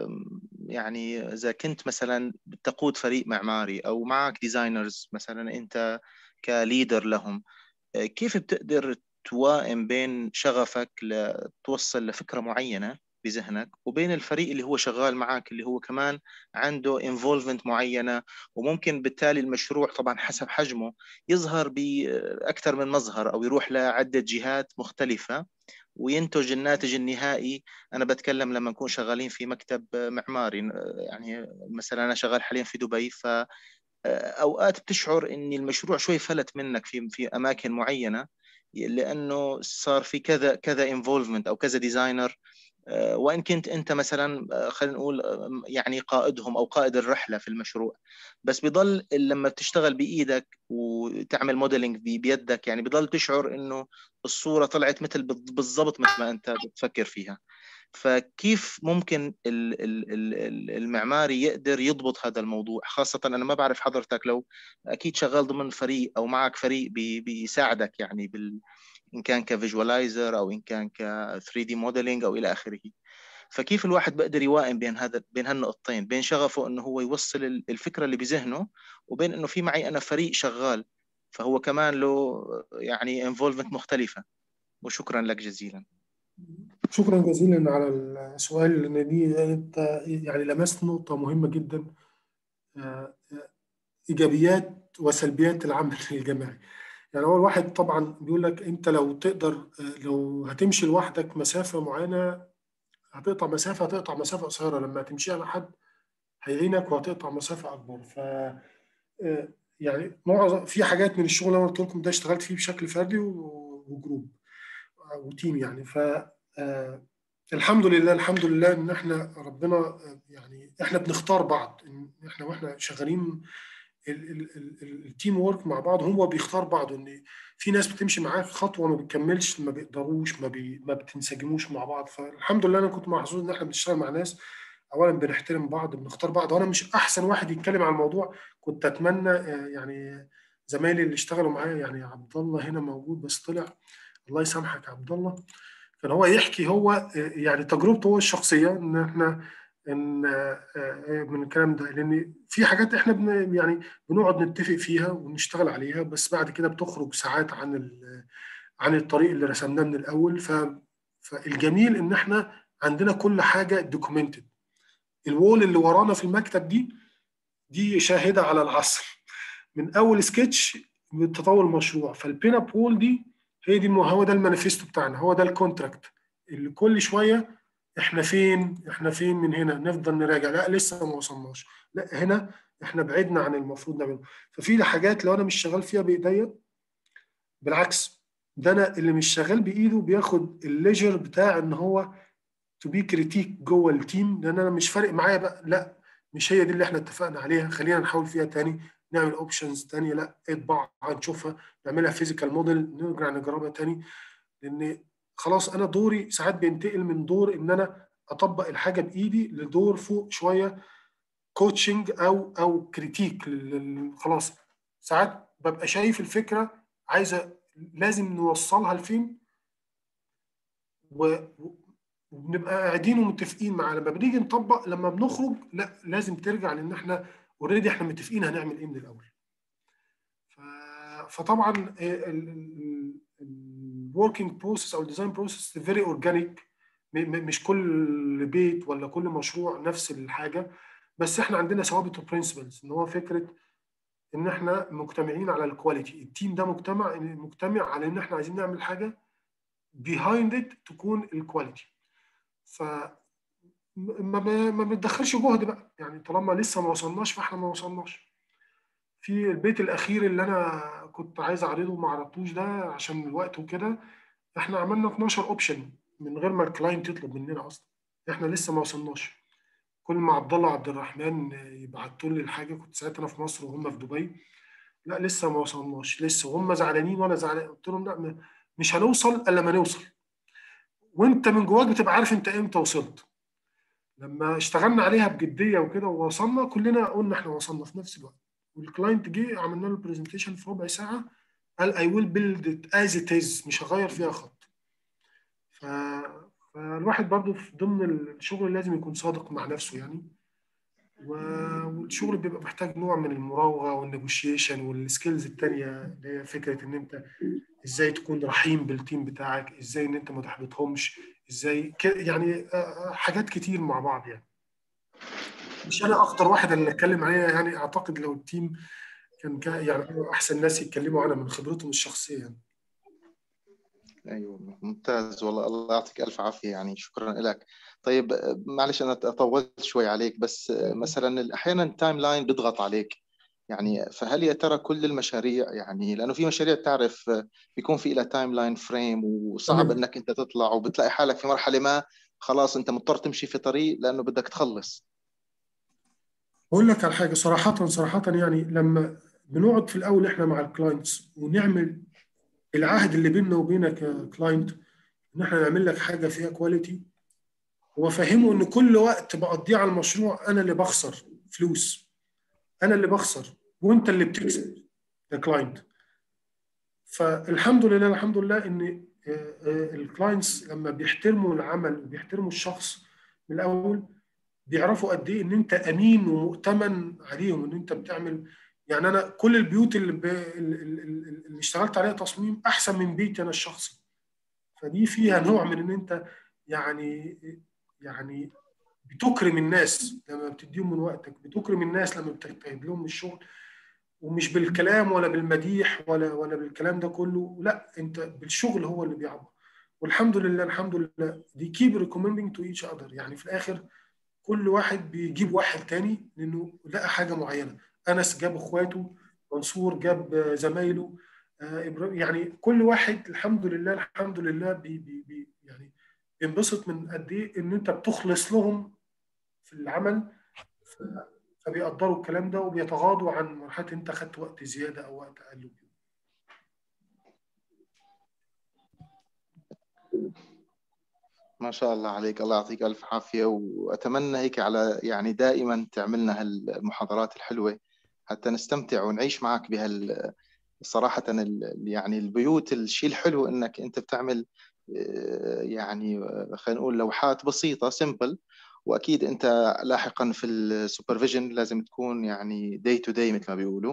يعني اذا كنت مثلا تقود فريق معماري او معك ديزاينرز مثلا انت كليدر لهم كيف بتقدر توائم بين شغفك لتوصل لفكره معينه بذهنك وبين الفريق اللي هو شغال معك اللي هو كمان عنده انفولفمنت معينه وممكن بالتالي المشروع طبعا حسب حجمه يظهر باكثر من مظهر او يروح لعده جهات مختلفه وينتج الناتج النهائي انا بتكلم لما نكون شغالين في مكتب معماري يعني مثلا انا شغال حاليا في دبي ف اوقات بتشعر ان المشروع شوي فلت منك في في اماكن معينه لانه صار في كذا كذا انفولفمنت او كذا ديزاينر وان كنت انت مثلا خلينا نقول يعني قائدهم او قائد الرحله في المشروع بس بضل لما بتشتغل بايدك وتعمل موديلنج بيدك يعني بضل تشعر انه الصوره طلعت مثل بالضبط مثل ما انت بتفكر فيها فكيف ممكن المعماري يقدر يضبط هذا الموضوع خاصة أنا ما بعرف حضرتك لو أكيد شغال ضمن فريق أو معك فريق بيساعدك يعني بال ان كان كفيجوالايزر او ان كان ك 3 دي موديلنج او الى اخره فكيف الواحد بيقدر يوائم بين هذا بين هالنقطتين بين شغفه انه هو يوصل الفكره اللي بذهنه وبين انه في معي انا فريق شغال فهو كمان له يعني انفولفمنت مختلفه وشكرا لك جزيلا شكرا جزيلا على السؤال لان دي انت يعني لمست نقطه مهمه جدا ايجابيات وسلبيات العمل الجماعي يعني هو الواحد طبعا بيقول لك انت لو تقدر لو هتمشي لوحدك مسافه معينه هتقطع مسافه هتقطع مسافه قصيره لما تمشيها مع حد هيعينك وهتقطع مسافه اكبر ف يعني معظم في حاجات من الشغل اللي انا قلت لكم ده اشتغلت فيه بشكل فردي وجروب وتيم يعني ف الحمد لله الحمد لله ان احنا ربنا يعني احنا بنختار بعض ان احنا واحنا شغالين التيم وورك مع بعض هو بيختار بعض ان في ناس بتمشي معاك خطوه ما بتكملش ما بيقدروش ما, بي ما بتنسجموش مع بعض فالحمد لله انا كنت محظوظ ان احنا بنشتغل مع ناس اولا بنحترم بعض بنختار بعض وانا مش احسن واحد يتكلم عن الموضوع كنت اتمنى يعني زمايلي اللي اشتغلوا معايا يعني عبد الله هنا موجود بس طلع الله يسامحك يا عبد الله كان هو يحكي هو يعني تجربته هو الشخصيه ان احنا ان من الكلام ده لان في حاجات احنا بن يعني بنقعد نتفق فيها ونشتغل عليها بس بعد كده بتخرج ساعات عن عن الطريق اللي رسمناه من الاول ف فالجميل ان احنا عندنا كل حاجه دوكيومنتد الوول اللي ورانا في المكتب دي دي شاهده على العصر من اول سكتش بتطور المشروع فالبين اب وول دي هي دي هو ده المانيفستو بتاعنا هو ده الكونتراكت اللي كل شويه احنا فين احنا فين من هنا نفضل نراجع لا لسه ما وصلناش لا هنا احنا بعدنا عن المفروض نعمله ففي حاجات لو انا مش شغال فيها بايديا بالعكس ده انا اللي مش شغال بايده بياخد الليجر بتاع ان هو تو بي كريتيك جوه التيم لان انا مش فارق معايا بقى لا مش هي دي اللي احنا اتفقنا عليها خلينا نحاول فيها تاني نعمل اوبشنز تانية لا اطبع نشوفها نعملها فيزيكال موديل نرجع نجربها تاني لان خلاص انا دوري ساعات بينتقل من دور ان انا اطبق الحاجه بايدي لدور فوق شويه كوتشنج او او كريتيك خلاص ساعات ببقى شايف الفكره عايزه لازم نوصلها لفين و وبنبقى قاعدين ومتفقين معاه لما بنيجي نطبق لما بنخرج لا لازم ترجع لان احنا اوريدي احنا متفقين هنعمل ايه من الاول فطبعا الوركينج بروسيس او الديزاين بروسيس فيري اورجانيك مش كل بيت ولا كل مشروع نفس الحاجه بس احنا عندنا ثوابت وبرنسبلز ان هو فكره ان احنا مجتمعين على الكواليتي التيم ده مجتمع مجتمع على ان احنا عايزين نعمل حاجه behind it تكون الكواليتي ف ما ما بندخلش جهد بقى يعني طالما لسه ما وصلناش فاحنا ما وصلناش في البيت الاخير اللي انا كنت عايز اعرضه ما عرضتوش ده عشان الوقت وكده احنا عملنا 12 اوبشن من غير ما الكلاينت يطلب مننا اصلا احنا لسه ما وصلناش كل ما عبد الله عبد الرحمن يبعتوا لي الحاجه كنت ساعتها انا في مصر وهم في دبي لا لسه ما وصلناش لسه وهم زعلانين وانا زعلان قلت لهم لا مش هنوصل الا ما نوصل وانت من جواك بتبقى عارف انت امتى وصلت لما اشتغلنا عليها بجديه وكده ووصلنا كلنا قلنا احنا وصلنا في نفس الوقت والكلاينت جه عملنا له برزنتيشن في ربع ساعه قال اي ويل بيلد ات از ات از مش هغير فيها خط ف... فالواحد برضو في ضمن الشغل لازم يكون صادق مع نفسه يعني والشغل بيبقى محتاج نوع من المراوغه والنيجوشيشن والسكيلز التانية اللي هي فكره ان انت ازاي تكون رحيم بالتيم بتاعك ازاي ان انت ما تحبطهمش ازاي يعني حاجات كتير مع بعض يعني مش انا اكتر واحد اللي اتكلم عليها يعني اعتقد لو التيم كان يعني احسن ناس يتكلموا عنها من خبرتهم الشخصيه يعني. ايوه ممتاز والله الله يعطيك الف عافيه يعني شكرا لك طيب معلش انا طولت شوي عليك بس مثلا احيانا التايم لاين بيضغط عليك يعني فهل يا ترى كل المشاريع يعني لانه في مشاريع تعرف بيكون في لها تايم لاين فريم وصعب انك انت تطلع وبتلاقي حالك في مرحله ما خلاص انت مضطر تمشي في طريق لانه بدك تخلص بقول لك على حاجه صراحه صراحه يعني لما بنقعد في الاول احنا مع الكلاينتس ونعمل العهد اللي بيننا وبينك كلاينت ان احنا نعمل لك حاجه فيها كواليتي وافهمه ان كل وقت بقضيه على المشروع انا اللي بخسر فلوس انا اللي بخسر وانت اللي بتكسب يا كلاينت فالحمد لله الحمد لله ان الكلاينتس لما بيحترموا العمل وبيحترموا الشخص من الاول بيعرفوا قد ايه ان انت امين ومؤتمن عليهم ان انت بتعمل يعني انا كل البيوت اللي, ب... اللي اشتغلت عليها تصميم احسن من بيتي انا الشخصي فدي فيها نوع من ان انت يعني يعني بتكرم الناس لما بتديهم من وقتك بتكرم الناس لما بتجتهد لهم الشغل ومش بالكلام ولا بالمديح ولا ولا بالكلام ده كله لا انت بالشغل هو اللي بيعبر والحمد لله الحمد لله دي كيب ريكومندنج تو ايتش اذر يعني في الاخر كل واحد بيجيب واحد تاني لانه لقى حاجه معينه انس جاب اخواته منصور جاب زمايله يعني كل واحد الحمد لله الحمد لله بي بي بي يعني بينبسط من قد ايه ان انت بتخلص لهم في العمل فبيقدروا الكلام ده وبيتغاضوا عن مرحله انت خدت وقت زياده او وقت اقل ما شاء الله عليك الله يعطيك الف عافيه واتمنى هيك على يعني دائما تعملنا هالمحاضرات الحلوه حتى نستمتع ونعيش معك بهال صراحة يعني البيوت الشيء الحلو انك انت بتعمل يعني خلينا نقول لوحات بسيطة سمبل واكيد انت لاحقا في السوبرفيجن لازم تكون يعني داي تو داي مثل ما بيقولوا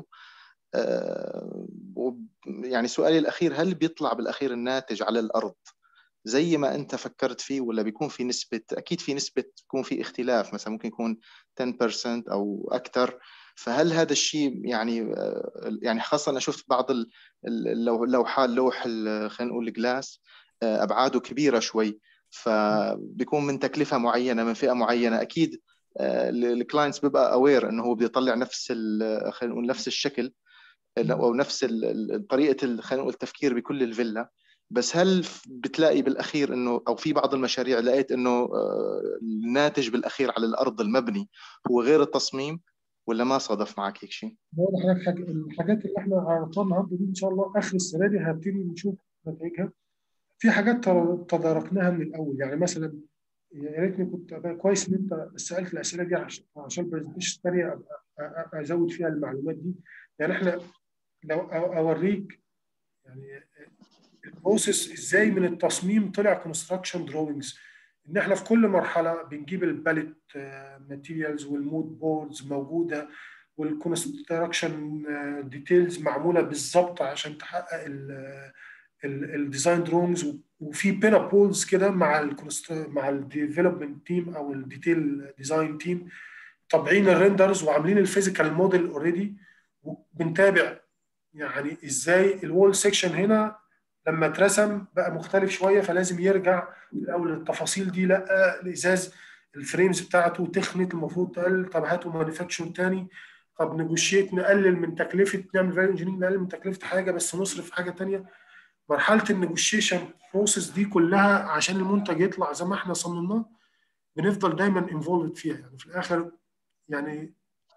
يعني سؤالي الاخير هل بيطلع بالاخير الناتج على الارض زي ما انت فكرت فيه ولا بيكون في نسبه اكيد في نسبه بيكون في اختلاف مثلا ممكن يكون 10% او اكثر فهل هذا الشيء يعني يعني خاصه انا شفت بعض اللوحات لوح خلينا نقول الجلاس ابعاده كبيره شوي فبيكون من تكلفه معينه من فئه معينه اكيد الكلاينتس بيبقى اوير انه هو بده يطلع نفس خلينا نقول نفس الشكل او نفس طريقه خلينا نقول التفكير بكل الفيلا بس هل بتلاقي بالاخير انه او في بعض المشاريع لقيت انه الناتج بالاخير على الارض المبني هو غير التصميم ولا ما صادف معك هيك شيء؟ حضرتك الحاجات اللي احنا عرضناها النهارده دي ان شاء الله اخر السنه دي هنبتدي نشوف نتائجها في حاجات تداركناها من الاول يعني مثلا يا ريتني كنت كويس ان انت سالت الاسئله دي عشان عشان البرزنتيشن الثانيه ازود فيها المعلومات دي يعني احنا لو اوريك يعني البروسيس ازاي من التصميم طلع كونستراكشن دروينجز ان احنا في كل مرحله بنجيب الباليت ماتيريالز والمود بوردز موجوده والكونستراكشن ديتيلز معموله بالظبط عشان تحقق الديزاين درومز وفي بينا بولز كده مع مع الديفلوبمنت تيم او الديتيل ديزاين تيم طابعين الريندرز وعاملين الفيزيكال موديل اوريدي وبنتابع يعني ازاي الوول سيكشن هنا لما اترسم بقى مختلف شويه فلازم يرجع الاول التفاصيل دي لا الازاز الفريمز بتاعته تخنت المفروض تقل طب هاتوا مانيفاكتشر تاني طب نجوشيت نقلل من تكلفه نعمل فاليو انجينيرنج نقلل من تكلفه حاجه بس نصرف حاجه تانيه مرحله النيجوشيشن بروسيس دي كلها عشان المنتج يطلع زي ما احنا صممناه بنفضل دايما انفولد فيها يعني في الاخر يعني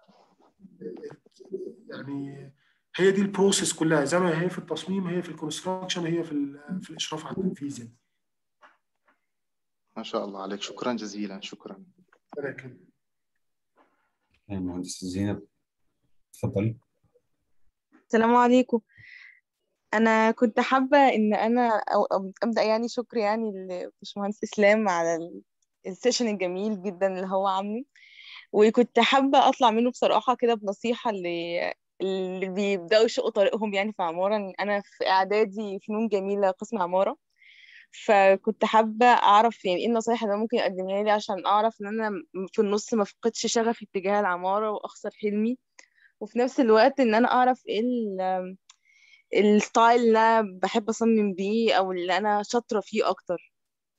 يعني هي دي البروسيس كلها زي ما هي في التصميم هي في الكونستراكشن هي في في الاشراف على التنفيذ يعني. ما شاء الله عليك شكرا جزيلا شكرا مهندس زينب اتفضلي السلام عليكم انا كنت حابه ان انا أو أو ابدا يعني شكر يعني لباشمهندس اسلام على السيشن الجميل جدا اللي هو عامله وكنت حابه اطلع منه بصراحه كده بنصيحه اللي اللي بيبداوا يشقوا طريقهم يعني في عماره انا في اعدادي فنون جميله قسم عماره فكنت حابه اعرف يعني ايه النصايح اللي ممكن يقدمها لي عشان اعرف ان انا في النص ما فقدش شغفي اتجاه العماره واخسر حلمي وفي نفس الوقت ان انا اعرف ايه الستايل اللي انا بحب اصمم بيه او اللي انا شاطره فيه اكتر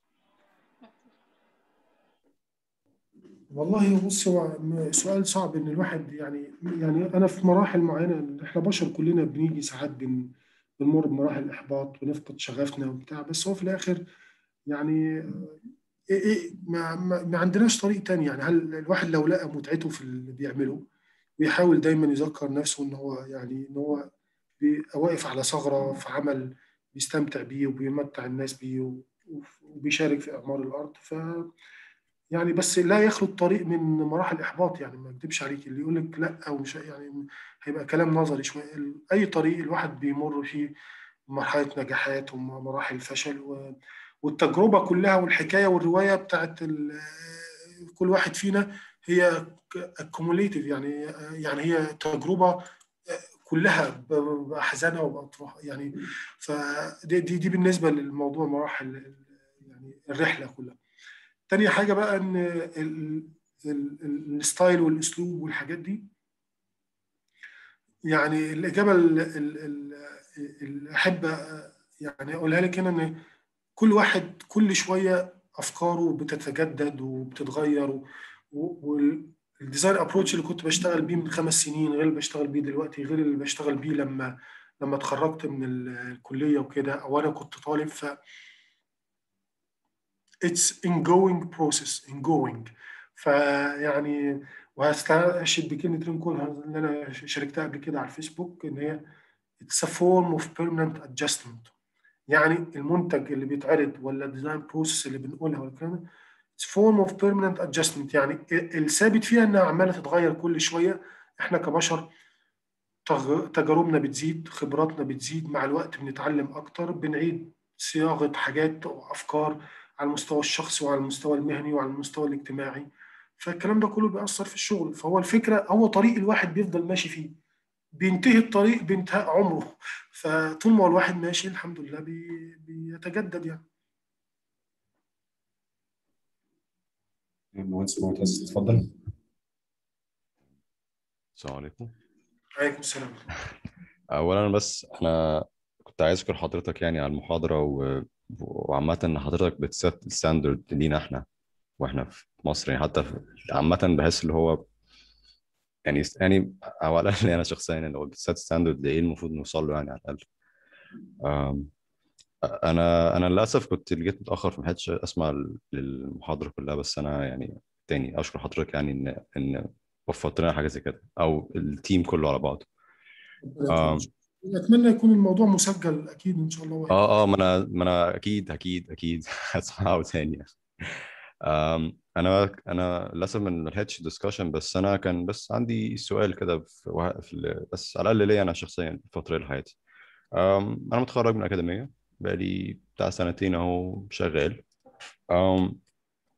والله بص هو سؤال صعب ان الواحد يعني يعني انا في مراحل معينه احنا بشر كلنا بنيجي ساعات بن بنمر بمراحل احباط ونفقد شغفنا وبتاع بس هو في الاخر يعني إيه إيه ما, ما, ما عندناش طريق تاني يعني هل الواحد لو لقى متعته في اللي بيعمله ويحاول دايما يذكر نفسه ان هو يعني ان هو واقف على ثغره في عمل بيستمتع بيه وبيمتع الناس بيه وبيشارك في اعمار الارض ف يعني بس لا يخلو الطريق من مراحل احباط يعني ما اكذبش عليك اللي يقول لك لا او مش يعني هيبقى كلام نظري شويه اي طريق الواحد بيمر فيه مرحله نجاحات ومراحل فشل والتجربه كلها والحكايه والروايه بتاعت كل واحد فينا هي اكوموليتيف يعني يعني هي تجربه كلها باحزانها وباطرافها يعني فدي دي, دي بالنسبه للموضوع مراحل يعني الرحله كلها تاني حاجه بقى ان الستايل والاسلوب والحاجات دي يعني الاجابه اللي احب يعني اقولها لك هنا ان كل واحد كل شويه افكاره بتتجدد وبتتغير والديزاين ابروتش اللي كنت بشتغل بيه من خمس سنين غير اللي بشتغل بيه دلوقتي غير اللي بشتغل بيه لما لما اتخرجت من الكليه وكده او انا كنت طالب ف it's ongoing process ongoing فيعني وهستشهد بكلمه رينكول اللي انا شاركتها قبل كده على الفيسبوك ان هي it's a form of permanent adjustment يعني المنتج اللي بيتعرض ولا الديزاين بروسيس اللي بنقولها ولا الكلام ده it's form of permanent adjustment يعني الثابت فيها انها عماله تتغير كل شويه احنا كبشر تجاربنا بتزيد خبراتنا بتزيد مع الوقت بنتعلم اكتر بنعيد صياغه حاجات وافكار على المستوى الشخصي وعلى المستوى المهني وعلى المستوى الاجتماعي فالكلام ده كله بيأثر في الشغل فهو الفكرة هو طريق الواحد بيفضل ماشي فيه بينتهي الطريق بانتهاء عمره فطول ما الواحد ماشي الحمد لله بي بيتجدد يعني مهندس معتز اتفضل السلام عليكم عليكم السلام اولا بس انا كنت عايز اشكر حضرتك يعني على المحاضره و... وعامه ان حضرتك بتسيت الستاندرد لينا احنا واحنا في مصر يعني حتى في... عامه بحس اللي هو يعني يعني او على الاقل انا شخصيا يعني لو بتسيت ستاندرد لايه المفروض نوصل له يعني على الاقل أم... انا انا للاسف كنت جيت متاخر فما لحقتش اسمع المحاضره كلها بس انا يعني تاني اشكر حضرتك يعني ان ان وفرت لنا حاجه زي كده او التيم كله على بعضه أم... اتمنى يكون الموضوع مسجل اكيد ان شاء الله اه اه ما انا ما انا اكيد اكيد اكيد هسمعه تاني um, انا انا للاسف ما لحقتش ديسكشن بس انا كان بس عندي سؤال كده في, في بس على الاقل ليا انا شخصيا الفتره اللي حياتي um, انا متخرج من الاكاديميه بقالي بتاع سنتين اهو شغال um,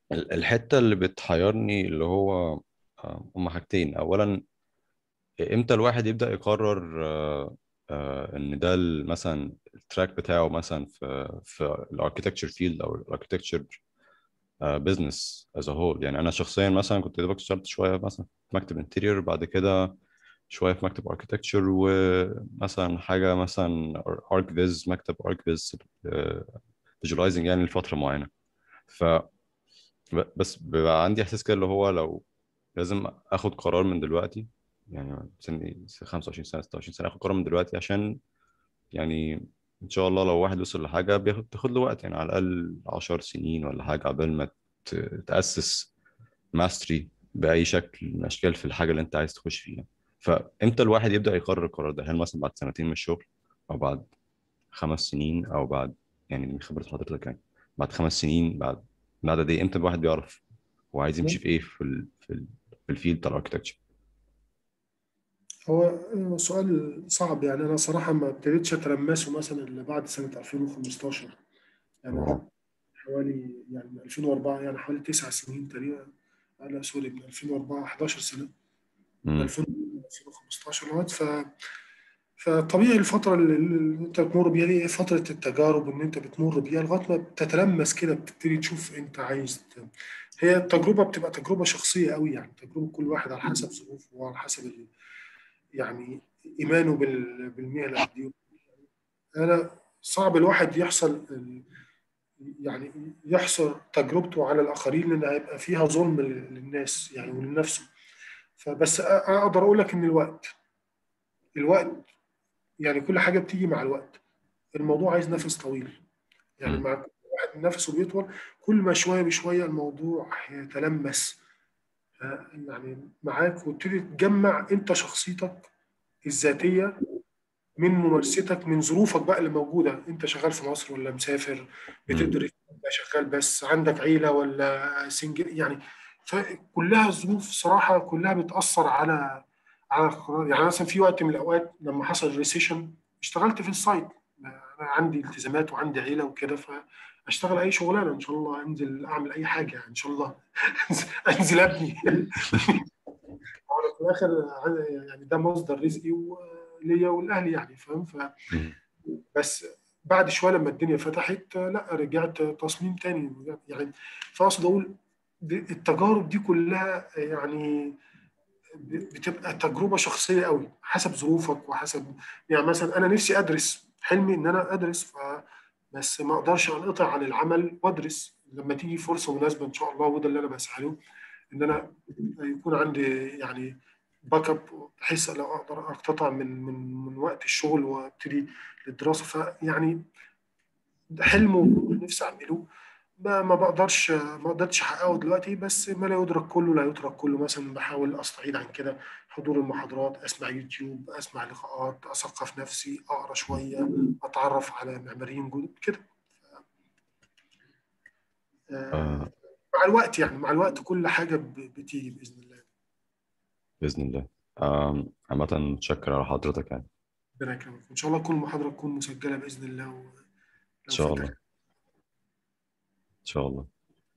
ال- الحتة اللي بتحيرني اللي هو آه، هما حاجتين أولا إمتى الواحد يبدأ يقرر آه، آه، إن ده ال- مثلا التراك بتاعه مثلا في في الاركتكتشر فيلد أو الاركتكتشر بزنس از هول يعني أنا شخصيا مثلا كنت دوبك اشتغلت شوية مثلا في مكتب انتيريور بعد كده شوية في مكتب اركتكتشر ومثلا حاجة مثلا ارك فيز مكتب ارك فيز فيجواليزنج يعني لفترة معينة ف ب- بس بيبقى عندي احساس كده اللي هو لو لازم اخد قرار من دلوقتي يعني سني 25 سنه 26 سنه اخد قرار من دلوقتي عشان يعني ان شاء الله لو واحد وصل لحاجه بياخد تاخد له وقت يعني على الاقل 10 سنين ولا حاجه قبل ما ت- تاسس ماستري باي شكل من الاشكال في الحاجه اللي انت عايز تخش فيها فامتى الواحد يبدا يقرر القرار ده هل مثلا بعد سنتين من الشغل او بعد خمس سنين او بعد يعني من خبره حضرتك يعني بعد خمس سنين بعد بعد قد ايه امتى الواحد بيعرف هو عايز يمشي في ايه في ال في ال في الفيلد بتاع الاركتكتشر هو سؤال صعب يعني أنا صراحة ما ابتديتش أتلمسه مثلا إلا بعد سنة 2015 يعني اه حوالي يعني من 2004 يعني حوالي تسع سنين تقريبا لا سوري من 2004 11 سنة من امم 2015 لغاية ف فطبيعي الفترة اللي اللي انت بتمر بيها دي فترة التجارب ان انت بتمر بيها لغاية ما بتتلمس كده بتبتدي تشوف انت عايز ت- هي التجربة بتبقى تجربة شخصية قوي يعني تجربة كل واحد على حسب ظروفه وعلى حسب ال- يعني إيمانه بال- بالمهنة دي أنا صعب الواحد يحصل ال- يعني يحصر تجربته على الآخرين لأن هيبقى فيها ظلم لل- للناس يعني ولنفسه فبس أ- أقدر أقول لك إن الوقت الوقت يعني كل حاجة بتيجي مع الوقت الموضوع عايز نفس طويل يعني امم مع كل واحد نفسه بيطول كل ما شوية بشوية الموضوع هيتلمس آه، يعني معاك وتبتدي تجمع انت شخصيتك الذاتية من ممارستك من ظروفك بقى اللي موجودة انت شغال في مصر ولا مسافر بتقدر امم تبقى شغال بس عندك عيلة ولا سنجل يعني فكلها ظروف صراحة كلها بتأثر على على القرار يعني مثلا في وقت من الأوقات لما حصل ريسيشن اشتغلت في السايت أنا عندي التزامات وعندي عيلة وكده فاشتغل أي شغلانة إن شاء الله أنزل أعمل أي حاجة يعني إن شاء الله أنزل أبني هو في الآخر يعني ده مصدر رزقي وليا ولأهلي يعني فاهم ف امم بس بعد شويه لما الدنيا فتحت لا رجعت تصميم تاني يعني فاقصد اقول دي- التجارب دي كلها يعني بتبقى تجربه شخصيه قوي حسب ظروفك وحسب يعني مثلا انا نفسي ادرس حلمي ان انا ادرس ف بس ما اقدرش انقطع عن العمل وادرس لما تيجي فرصه مناسبه ان شاء الله وده اللي انا بسعى له ان انا يكون عندي يعني باك اب بحيث لو اقدر اقتطع من من من وقت الشغل وابتدي للدراسه فيعني ده حلم وطموح نفسي اعمله ما ما بقدرش ما قدرتش احققه دلوقتي بس ما لا يدرك كله لا يترك كله مثلا بحاول استعيد عن كده حضور المحاضرات اسمع يوتيوب اسمع لقاءات اثقف نفسي اقرا شويه اتعرف على معماريين جدد كده آه، آه مع الوقت يعني مع الوقت كل حاجه ب- بتيجي باذن الله باذن الله آم، عامه متشكر على حضرتك يعني ربنا يكرمك ان شاء الله تكون المحاضره تكون مسجله باذن الله ولو ان شاء في الله ان شاء الله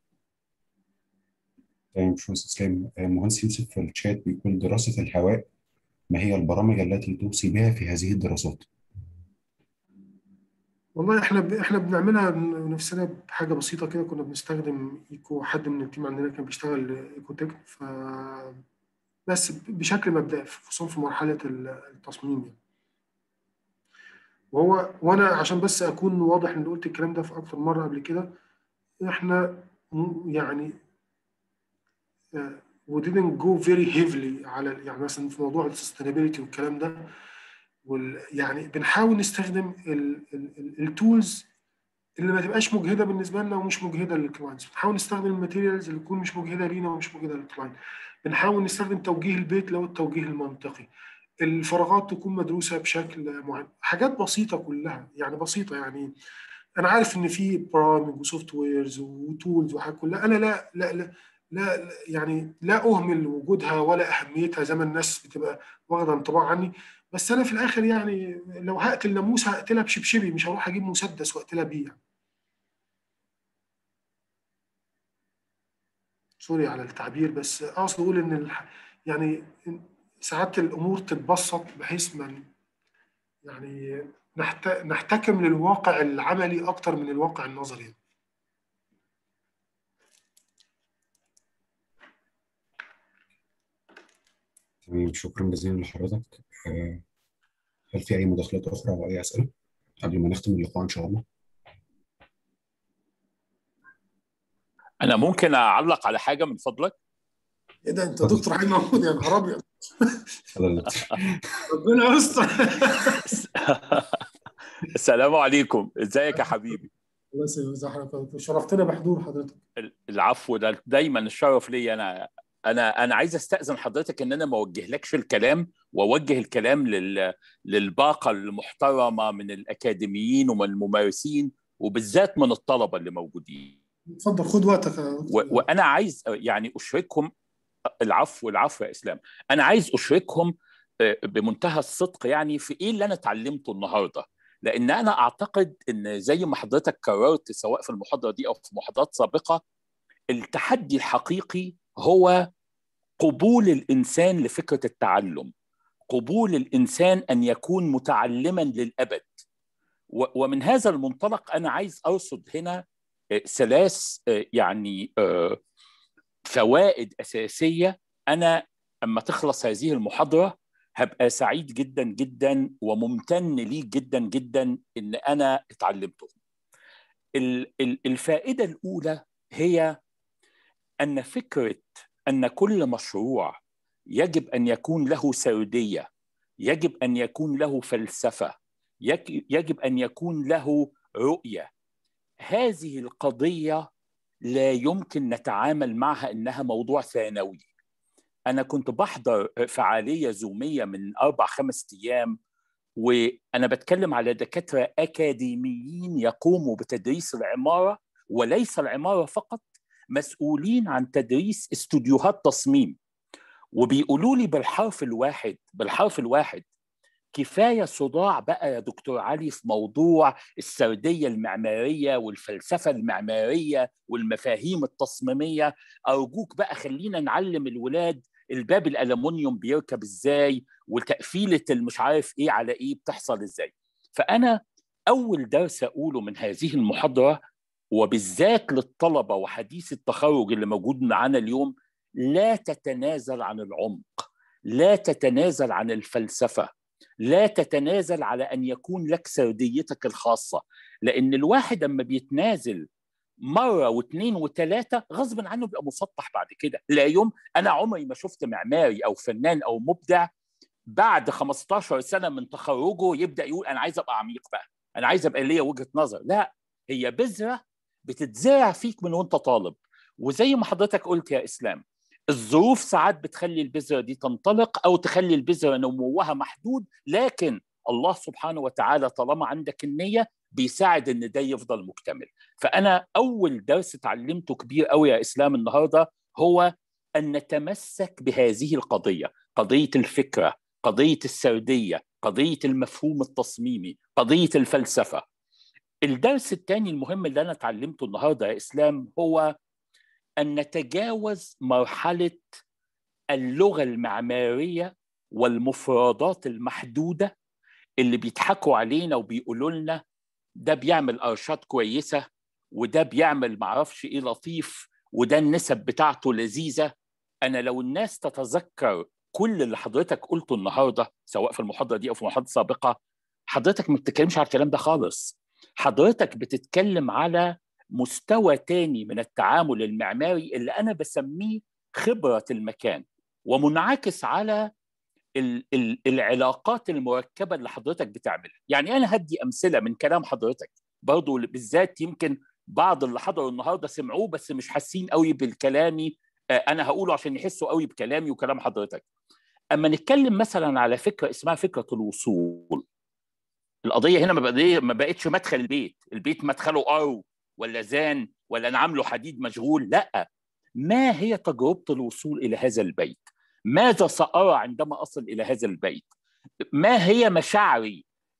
طيب باشمهندس اسلام آه، مهندس يوسف في الشات بيقول دراسة الهواء ما هي البرامج التي توصي بها في هذه الدراسات؟ والله احنا ب... احنا بنعملها نفسنا بحاجه بسيطه كده كنا بنستخدم ايكو حد من التيم عندنا كان بيشتغل ايكو تك ف بس بشكل مبدئي خصوصا في مرحله التصميم يعني وهو وانا عشان بس اكون واضح ان قلت الكلام ده في اكتر مره قبل كده احنا م- يعني آه، we didn't go very heavily على يعني مثلا في موضوع السستينابيلتي والكلام ده وال يعني بنحاول نستخدم التولز اللي ما تبقاش مجهده بالنسبه لنا ومش مجهده للكلاينتس بنحاول نستخدم الماتيريالز اللي تكون مش مجهده لينا ومش مجهده للكلاينت بنحاول نستخدم توجيه البيت لو التوجيه المنطقي الفراغات تكون مدروسه بشكل معين حاجات بسيطه كلها يعني بسيطه يعني انا عارف ان في برامج وسوفت ويرز وتولز وحاجات كلها انا لا لا لا لا لا- يعني لا اهمل وجودها ولا اهميتها زي ما الناس بتبقى واخده انطباع عني بس انا في الاخر يعني لو هقتل ناموس هقتلها بشبشبي مش هروح اجيب مسدس واقتلها بيه يعني. سوري على التعبير بس اقصد اقول ان الح... يعني ساعات الامور تتبسط بحيث ما يعني نحت... نحتكم للواقع العملي اكتر من الواقع النظري تمام شكرا جزيلا لحضرتك آه، هل في أي مداخلات أخرى أو أي أسئلة قبل ما نختم اللقاء إن شاء الله؟ انا ممكن اعلق على حاجه من فضلك ايه ده انت دكتور حي محمود يا نهار ابيض اتفضل يا دكتور. ربنا يستر السلام عليكم ازيك يا حبيبي الله يسلمك ازي حضرتك شرفتنا بحضور حضرتك العفو ده دايما الشرف لي انا انا انا عايز استاذن حضرتك ان انا ما اوجهلكش الكلام واوجه الكلام لل للباقه المحترمه من الاكاديميين ومن الممارسين وبالذات من الطلبه اللي موجودين اتفضل خد وقتك يا دكتور. و- وانا عايز يعني اشركهم العفو العفو يا اسلام انا عايز اشركهم آه، بمنتهى الصدق يعني في ايه اللي انا اتعلمته النهارده لان انا اعتقد ان زي ما حضرتك كررت سواء في المحاضره دي او في محاضرات سابقه التحدي الحقيقي هو قبول الانسان لفكره التعلم قبول الانسان ان يكون متعلما للابد و- ومن هذا المنطلق انا عايز ارصد هنا آه، ثلاث آه، يعني آه، فوائد اساسيه انا اما تخلص هذه المحاضره هبقى سعيد جدا جدا وممتن ليك جدا جدا ان انا اتعلمته. ال- ال- الفائده الاولى هي ان فكره ان كل مشروع يجب ان يكون له سرديه، يجب ان يكون له فلسفه، يك- يجب ان يكون له رؤيه. هذه القضيه لا يمكن نتعامل معها انها موضوع ثانوي. انا كنت بحضر فعاليه زوميه من اربع خمس ايام وانا بتكلم على دكاتره اكاديميين يقوموا بتدريس العماره وليس العماره فقط مسؤولين عن تدريس استوديوهات تصميم وبيقولوا لي بالحرف الواحد بالحرف الواحد كفايه صداع بقى يا دكتور علي في موضوع السرديه المعماريه والفلسفه المعماريه والمفاهيم التصميميه ارجوك بقى خلينا نعلم الولاد الباب الالومنيوم بيركب ازاي وتقفيله المش عارف ايه على ايه بتحصل ازاي فانا اول درس اقوله من هذه المحاضره وبالذات للطلبه وحديث التخرج اللي موجود معانا اليوم لا تتنازل عن العمق لا تتنازل عن الفلسفه لا تتنازل على ان يكون لك سرديتك الخاصه لان الواحد اما بيتنازل مره واثنين وثلاثه غصبا عنه بيبقى مسطح بعد كده لا يوم انا عمري ما شفت معماري او فنان او مبدع بعد 15 سنه من تخرجه يبدا يقول انا عايز ابقى عميق بقى انا عايز ابقى ليا وجهه نظر لا هي بذره بتتزرع فيك من وانت طالب وزي ما حضرتك قلت يا اسلام الظروف ساعات بتخلي البذره دي تنطلق او تخلي البذره نموها محدود لكن الله سبحانه وتعالى طالما عندك النيه بيساعد ان ده يفضل مكتمل فانا اول درس اتعلمته كبير قوي يا اسلام النهارده هو ان نتمسك بهذه القضيه قضيه الفكره قضيه السرديه قضيه المفهوم التصميمي قضيه الفلسفه الدرس الثاني المهم اللي انا اتعلمته النهارده يا اسلام هو ان نتجاوز مرحله اللغه المعماريه والمفردات المحدوده اللي بيضحكوا علينا وبيقولوا لنا ده بيعمل ارشاد كويسه وده بيعمل معرفش ايه لطيف وده النسب بتاعته لذيذه انا لو الناس تتذكر كل اللي حضرتك قلته النهارده سواء في المحاضره دي او في محاضره سابقه حضرتك ما بتتكلمش على الكلام ده خالص حضرتك بتتكلم على مستوى تاني من التعامل المعماري اللي انا بسميه خبره المكان ومنعكس على ال- ال- العلاقات المركبه اللي حضرتك بتعملها يعني انا هدي امثله من كلام حضرتك برضو بالذات يمكن بعض اللي حضروا النهارده سمعوه بس مش حاسين قوي بالكلامي آه، انا هقوله عشان يحسوا قوي بكلامي وكلام حضرتك اما نتكلم مثلا على فكره اسمها فكره الوصول القضيه هنا ما بقى- ما بقتش مدخل البيت البيت مدخله ارو ولا زان ولا انا عامله حديد مشغول لا ما هي تجربه الوصول الى هذا البيت ماذا سارى عندما اصل الى هذا البيت ما هي مشاعري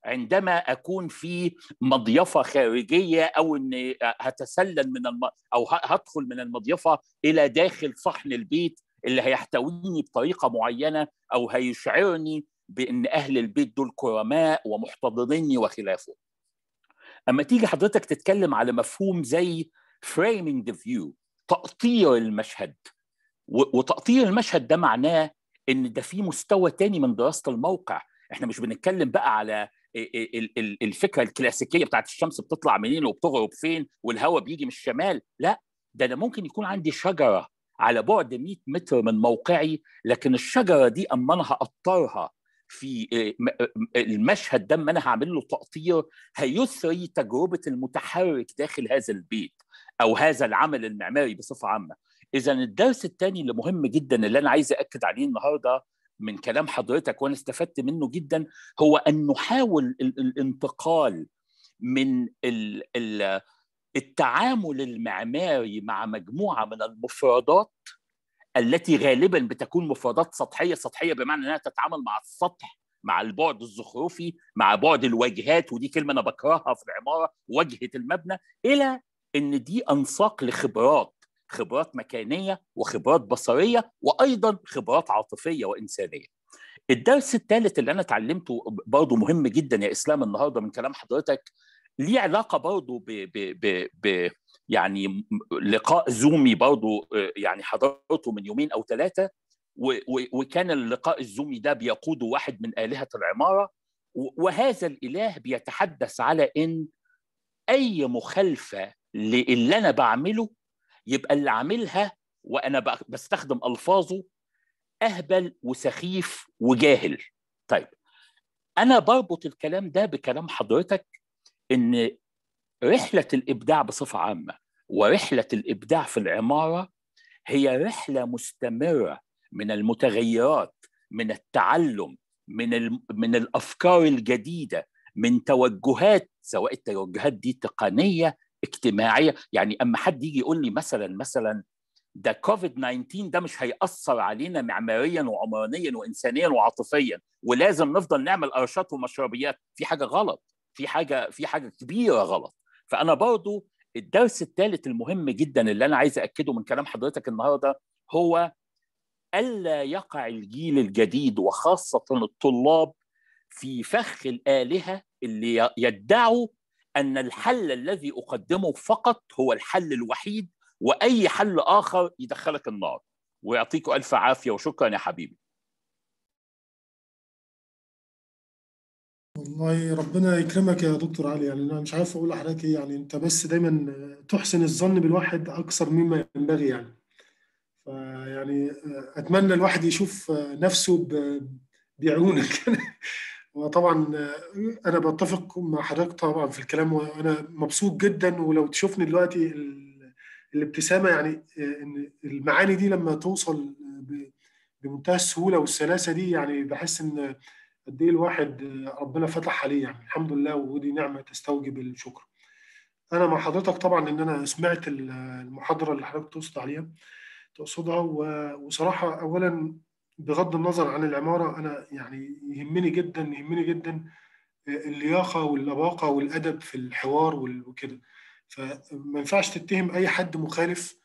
عندما اكون في مضيفه خارجيه او اني هتسلل من الم... او هدخل من المضيفه الى داخل صحن البيت اللي هيحتويني بطريقه معينه او هيشعرني بان اهل البيت دول كرماء ومحتضنيني وخلافه. اما تيجي حضرتك تتكلم على مفهوم زي framing the view تقطير المشهد وتقطير المشهد ده معناه ان ده في مستوى تاني من دراسه الموقع احنا مش بنتكلم بقى على الفكره الكلاسيكيه بتاعت الشمس بتطلع منين وبتغرب فين والهواء بيجي من الشمال لا ده انا ممكن يكون عندي شجره على بعد 100 متر من موقعي لكن الشجره دي اما انا هقطرها في المشهد ده اما انا هعمل له تقطير هيثري تجربه المتحرك داخل هذا البيت او هذا العمل المعماري بصفه عامه اذا الدرس الثاني اللي مهم جدا اللي انا عايز اكد عليه النهارده من كلام حضرتك وانا استفدت منه جدا هو ان نحاول الانتقال من التعامل المعماري مع مجموعه من المفردات التي غالبا بتكون مفردات سطحيه سطحيه بمعنى انها تتعامل مع السطح مع البعد الزخرفي مع بعد الواجهات ودي كلمه انا بكرهها في العماره واجهه المبنى الى ان دي انساق لخبرات خبرات مكانيه وخبرات بصريه وايضا خبرات عاطفيه وانسانيه. الدرس الثالث اللي انا اتعلمته برضه مهم جدا يا اسلام النهارده من كلام حضرتك ليه علاقه برضه ب, ب, ب, ب يعني لقاء زومي برضه يعني حضرته من يومين او ثلاثه وكان اللقاء الزومي ده بيقوده واحد من الهه العماره وهذا الاله بيتحدث على ان اي مخالفه للي انا بعمله يبقى اللي عاملها وانا بستخدم الفاظه اهبل وسخيف وجاهل طيب انا بربط الكلام ده بكلام حضرتك ان رحله الابداع بصفه عامه ورحله الابداع في العماره هي رحله مستمره من المتغيرات من التعلم من من الافكار الجديده من توجهات سواء التوجهات دي تقنيه اجتماعيه يعني اما حد يجي يقول لي مثلا مثلا ده كوفيد 19 ده مش هيأثر علينا معماريا وعمرانيا وانسانيا وعاطفيا ولازم نفضل نعمل ارشات ومشربيات في حاجه غلط في حاجه في حاجه كبيره غلط فانا برضو الدرس الثالث المهم جدا اللي انا عايز اكده من كلام حضرتك النهارده هو الا يقع الجيل الجديد وخاصه الطلاب في فخ الالهه اللي يدعوا ان الحل الذي اقدمه فقط هو الحل الوحيد واي حل اخر يدخلك النار ويعطيكم الف عافيه وشكرا يا حبيبي والله ربنا يكرمك يا دكتور علي يعني انا مش عارف اقول لحضرتك ايه يعني انت بس دايما تحسن الظن بالواحد اكثر مما ينبغي يعني فيعني اتمنى الواحد يشوف نفسه بعيونك وطبعا انا بتفق مع حضرتك طبعا في الكلام وانا مبسوط جدا ولو تشوفني دلوقتي الابتسامه يعني ان المعاني دي لما توصل بمنتهى السهوله والسلاسه دي يعني بحس ان قد ايه الواحد ربنا فتح عليه يعني الحمد لله ودي نعمه تستوجب الشكر. انا مع حضرتك طبعا ان انا سمعت المحاضره اللي حضرتك تقصد عليها تقصدها وصراحه اولا بغض النظر عن العماره انا يعني يهمني جدا يهمني جدا اللياقه واللباقه والادب في الحوار وكده فما ينفعش تتهم اي حد مخالف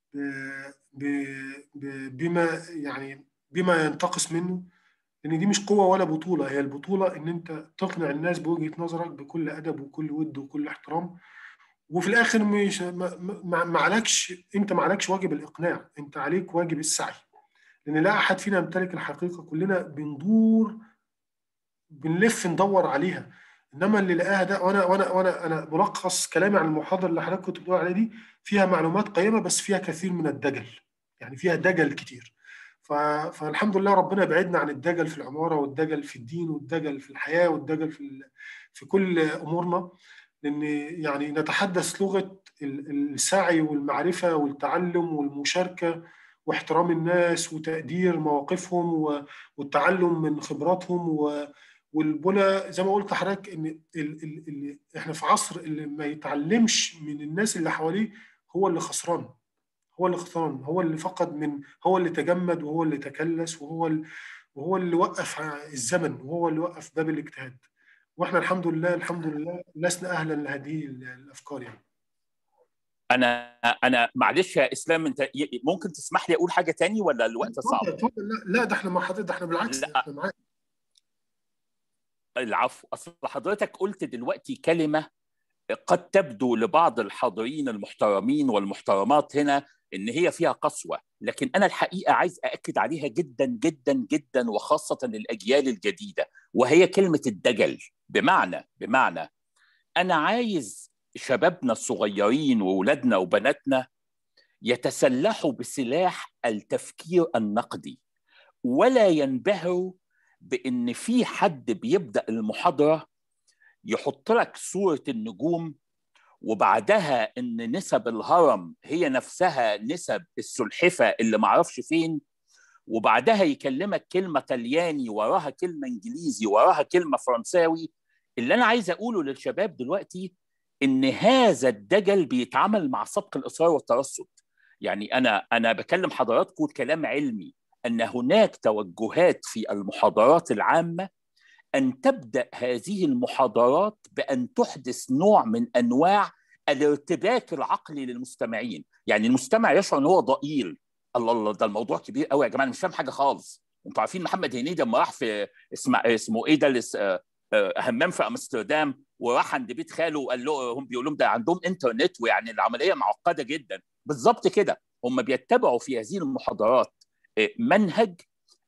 بما يعني بما ينتقص منه لان دي مش قوه ولا بطوله هي البطوله ان انت تقنع الناس بوجهه نظرك بكل ادب وكل ود وكل احترام وفي الاخر مش ما عليكش انت ما عليكش واجب الاقناع انت عليك واجب السعي لان لا احد فينا يمتلك الحقيقه كلنا بندور بنلف ندور عليها انما اللي لقاها ده وانا وانا وانا انا ملخص كلامي عن المحاضره اللي حضرتك كنت بتقول عليها دي فيها معلومات قيمه بس فيها كثير من الدجل يعني فيها دجل كتير فالحمد لله ربنا يبعدنا عن الدجل في العماره والدجل في الدين والدجل في الحياه والدجل في في كل امورنا لان يعني نتحدث لغه السعي والمعرفه والتعلم والمشاركه واحترام الناس وتقدير مواقفهم والتعلم من خبراتهم والبنى زي ما قلت لحضرتك ان اللي احنا في عصر اللي ما يتعلمش من الناس اللي حواليه هو اللي خسران هو اللي خسران هو اللي فقد من هو اللي تجمد وهو اللي تكلس وهو وهو اللي وقف الزمن وهو اللي وقف باب الاجتهاد واحنا الحمد لله الحمد لله لسنا اهلا لهذه الافكار يعني انا انا معلش يا اسلام انت ممكن تسمح لي اقول حاجه تاني ولا الوقت صعب؟ لا لا ده احنا مع حضرتك ده احنا بالعكس لا. احنا معاك العفو اصل حضرتك قلت دلوقتي كلمه قد تبدو لبعض الحاضرين المحترمين والمحترمات هنا ان هي فيها قسوه لكن انا الحقيقه عايز ااكد عليها جدا جدا جدا وخاصه للاجيال الجديده وهي كلمه الدجل بمعنى بمعنى انا عايز شبابنا الصغيرين واولادنا وبناتنا يتسلحوا بسلاح التفكير النقدي ولا ينبهروا بان في حد بيبدا المحاضره يحط لك صوره النجوم وبعدها ان نسب الهرم هي نفسها نسب السلحفه اللي معرفش فين وبعدها يكلمك كلمه طلياني وراها كلمه انجليزي وراها كلمه فرنساوي اللي انا عايز اقوله للشباب دلوقتي ان هذا الدجل بيتعامل مع سبق الاصرار والترصد يعني انا انا بكلم حضراتكم كلام علمي ان هناك توجهات في المحاضرات العامه ان تبدا هذه المحاضرات بان تحدث نوع من انواع الارتباك العقلي للمستمعين يعني المستمع يشعر ان هو ضئيل الله الله ده الموضوع كبير قوي يا جماعه انا مش فاهم حاجه خالص انتوا عارفين محمد هنيدي لما راح في اسمه اسمه ايه ده همام في امستردام وراح عند بيت خاله وقال له هم بيقولوا لهم ده عندهم انترنت ويعني العمليه معقده جدا بالظبط كده هم بيتبعوا في هذه المحاضرات منهج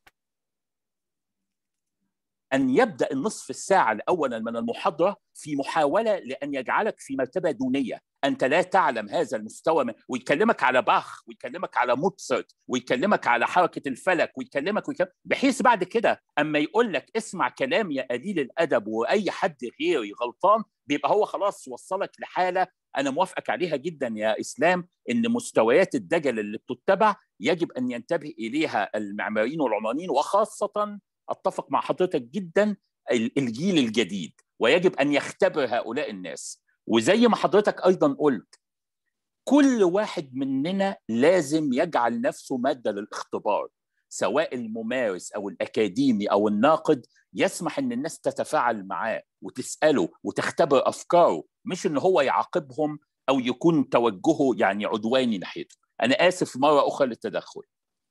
ان يبدا النصف الساعه الاول من المحاضره في محاوله لان يجعلك في مرتبه دونيه انت لا تعلم هذا المستوى من ويكلمك على باخ ويكلمك على موتسرت ويكلمك على حركه الفلك ويكلمك, ويكلمك بحيث بعد كده اما يقول لك اسمع كلام يا قليل الادب واي حد غيري غلطان بيبقى هو خلاص وصلك لحاله انا موافقك عليها جدا يا اسلام ان مستويات الدجل اللي بتتبع يجب ان ينتبه اليها المعماريين والعمرانيين وخاصه اتفق مع حضرتك جدا الجيل الجديد ويجب ان يختبر هؤلاء الناس وزي ما حضرتك ايضا قلت كل واحد مننا لازم يجعل نفسه ماده للاختبار سواء الممارس او الاكاديمي او الناقد يسمح ان الناس تتفاعل معاه وتساله وتختبر افكاره مش ان هو يعاقبهم او يكون توجهه يعني عدواني ناحيته انا اسف مره اخرى للتدخل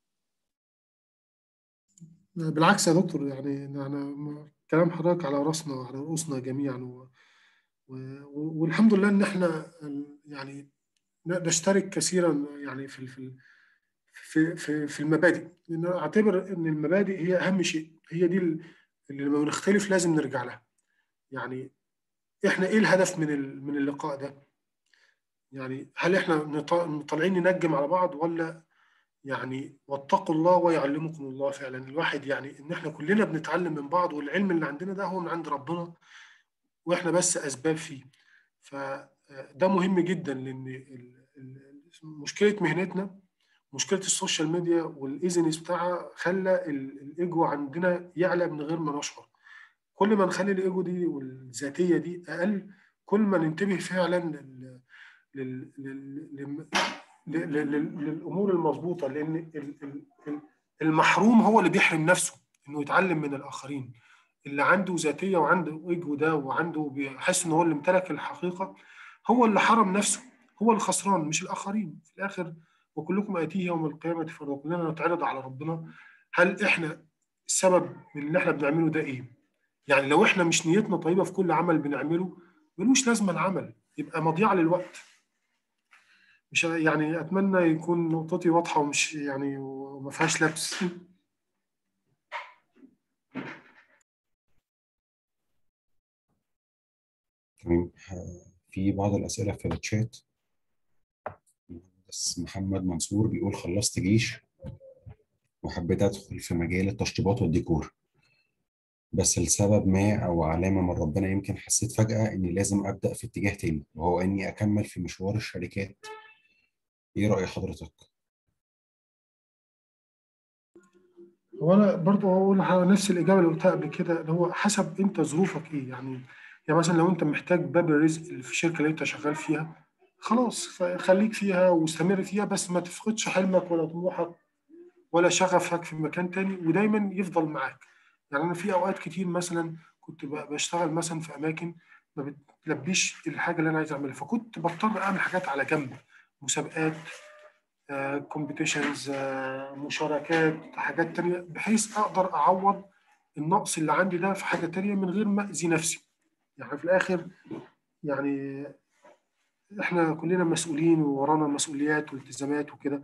بالعكس يا دكتور يعني أنا كلام حضرتك على راسنا وعلى رؤوسنا جميعا و... و... والحمد لله ان احنا يعني نشترك كثيرا يعني في في في في, في المبادئ لان اعتبر ان المبادئ هي اهم شيء هي دي اللي لما بنختلف لازم نرجع لها يعني احنا ايه الهدف من من اللقاء ده يعني هل احنا طالعين ننجم على بعض ولا يعني واتقوا الله ويعلمكم الله فعلا الواحد يعني ان احنا كلنا بنتعلم من بعض والعلم اللي عندنا ده هو من عند ربنا واحنا بس اسباب فيه فده مهم جدا لان مشكله مهنتنا مشكله السوشيال ميديا والايزنس بتاعها خلى الايجو عندنا يعلى من غير ما نشعر كل ما نخلي الايجو دي والذاتيه دي اقل كل ما ننتبه فعلا لل... لل... لل... للامور المظبوطه لان المحروم هو اللي بيحرم نفسه انه يتعلم من الاخرين اللي عنده ذاتيه وعنده ايجو ده وعنده بيحس ان هو اللي امتلك الحقيقه هو اللي حرم نفسه هو الخسران مش الاخرين في الاخر وكلكم اتيه يوم القيامه فرضا كلنا نتعرض على ربنا هل احنا السبب من اللي احنا بنعمله ده ايه؟ يعني لو احنا مش نيتنا طيبه في كل عمل بنعمله ملوش لازمه العمل يبقى مضيعه للوقت مش يعني اتمنى يكون نقطتي واضحه ومش يعني وما فيهاش لبس تمام في بعض الاسئله في الشات بس محمد منصور بيقول خلصت جيش وحبيت ادخل في مجال التشطيبات والديكور بس لسبب ما او علامه من ربنا يمكن حسيت فجاه اني لازم ابدا في اتجاه تاني وهو اني اكمل في مشوار الشركات ايه رأي حضرتك؟ هو انا برضه هقول نفس الاجابه اللي قلتها قبل كده اللي هو حسب انت ظروفك ايه يعني يعني مثلا لو انت محتاج باب الرزق اللي في الشركه اللي انت شغال فيها خلاص خليك فيها واستمر فيها بس ما تفقدش حلمك ولا طموحك ولا شغفك في مكان تاني ودايما يفضل معاك يعني انا في اوقات كتير مثلا كنت بشتغل مثلا في اماكن ما بتلبيش الحاجه اللي انا عايز اعملها فكنت بضطر اعمل حاجات على جنب مسابقات كومبيتيشنز مشاركات حاجات تانية بحيث اقدر اعوض النقص اللي عندي ده في حاجه تانية من غير ما اذي نفسي يعني في الاخر يعني احنا كلنا مسؤولين وورانا مسؤوليات والتزامات وكده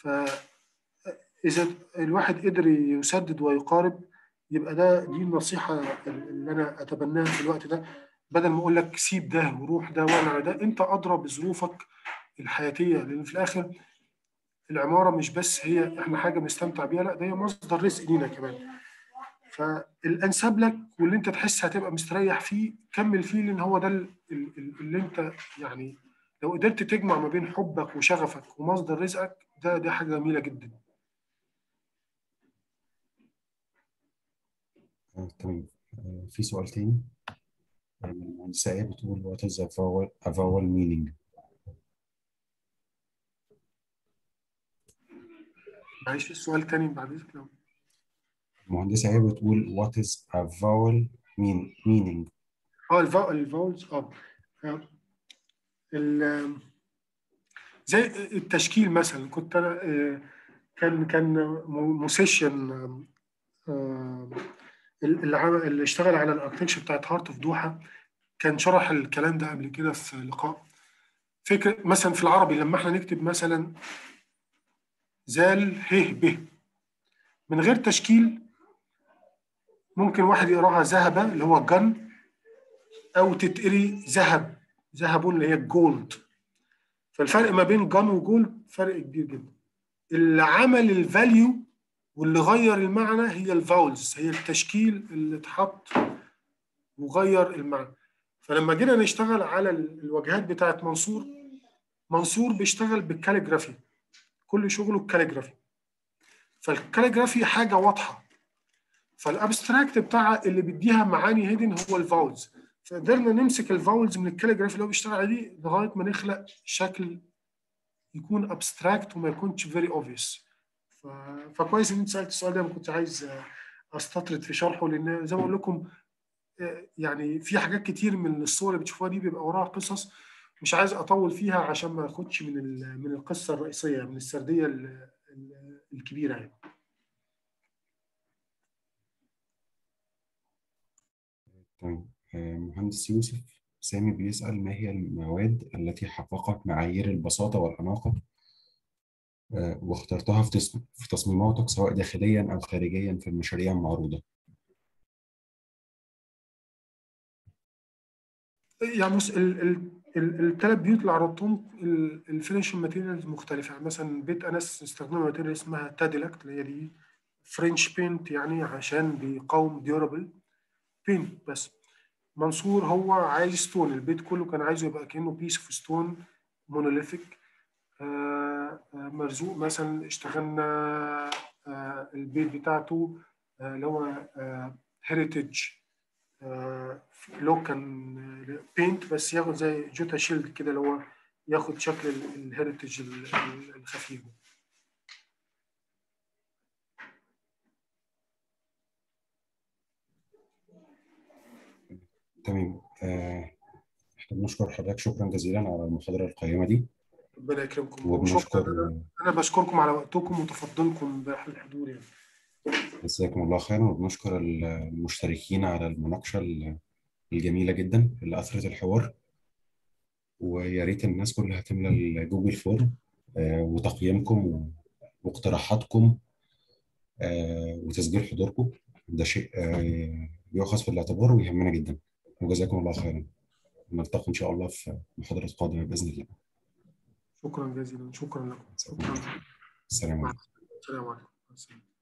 فاذا الواحد قدر يسدد ويقارب يبقى ده دي النصيحه اللي انا اتبناها في الوقت ده بدل ما اقول لك سيب ده وروح ده واعمل على ده انت ادرى بظروفك الحياتيه لان في الاخر العماره مش بس هي احنا حاجه بنستمتع بيها لا ده هي مصدر رزق لينا كمان فالانسب لك واللي انت تحس هتبقى مستريح فيه كمل فيه لان هو ده اللي انت يعني لو قدرت تجمع ما بين حبك وشغفك ومصدر رزقك ده دي حاجه جميله جدا تمام في سؤال تاني المهندسة آية بتقول what is a vowel, a vowel meaning معلش السؤال تاني بعد اذنك لو المهندسة آية بتقول what is a vowel mean, meaning اه الفاولز اه ال زي التشكيل مثلا كنت انا كان كان موسيشن اللي عمل اللي اشتغل على الاركتكشر بتاعت هارت اوف دوحه كان شرح الكلام ده قبل كده في لقاء فكره مثلا في العربي لما احنا نكتب مثلا زال ه ب من غير تشكيل ممكن واحد يقراها ذهب اللي هو جن او تتقري ذهب ذهب اللي هي الجولد فالفرق ما بين جن وجولد فرق كبير جدا اللي عمل الفاليو واللي غير المعنى هي الفاولز هي التشكيل اللي اتحط وغير المعنى فلما جينا نشتغل على الواجهات بتاعت منصور منصور بيشتغل بالكاليجرافي كل شغله الكاليجرافي فالكاليجرافي حاجه واضحه فالابستراكت بتاع اللي بيديها معاني هيدن هو الفاولز فقدرنا نمسك الفاولز من الكاليجرافي اللي هو بيشتغل عليه لغايه ما نخلق شكل يكون ابستراكت وما يكونش فيري اوبفيوس فكويس ان انت سالت السؤال ده ما كنت عايز استطرد في شرحه لان زي ما اقول لكم يعني في حاجات كتير من الصور اللي بتشوفوها دي بيبقى وراها قصص مش عايز اطول فيها عشان ما اخدش من من القصه الرئيسيه من السرديه الكبيره يعني طيب مهندس يوسف سامي بيسأل ما هي المواد التي حققت معايير البساطة والأناقة واخترتها في في تصميماتك سواء داخليا أو خارجيا في المشاريع المعروضة يعني بص الثلاث بيوت اللي عرضتهم الفينشنج ماتيريالز مختلفة يعني مثلا بيت أنس استخدمنا ماتيريال اسمها تاديلاكت اللي هي دي فرنش بينت يعني عشان بيقاوم ديورابل بينت بس منصور هو عايز ستون البيت كله كان عايزه يبقى كأنه بيس اوف ستون مونوليثيك مرزوق مثلا اشتغلنا آه البيت بتاعته آه اللي هو هيريتج لو كان بينت بس ياخد زي جوتا شيلد كده اللي هو ياخد شكل الهيريتج الخفيف تمام آه، احنا بنشكر حضرتك شكرا جزيلا على المحاضرة القيمة دي ربنا يكرمكم وبنشكر انا بشكركم على وقتكم وتفضلكم بالحضور يعني جزاكم الله خيرا وبنشكر المشتركين على المناقشة الجميلة جدا اللي أثرت الحوار ويا ريت الناس كلها تملى الجوجل فورم وتقييمكم واقتراحاتكم وتسجيل حضوركم ده شيء يؤخذ في الاعتبار ويهمنا جدا وجزاكم الله خيرا نلتقي إن شاء الله في محاضرة قادمة بإذن الله شكرا جزيلا شكرا لكم شكرا السلام عليكم السلام عليكم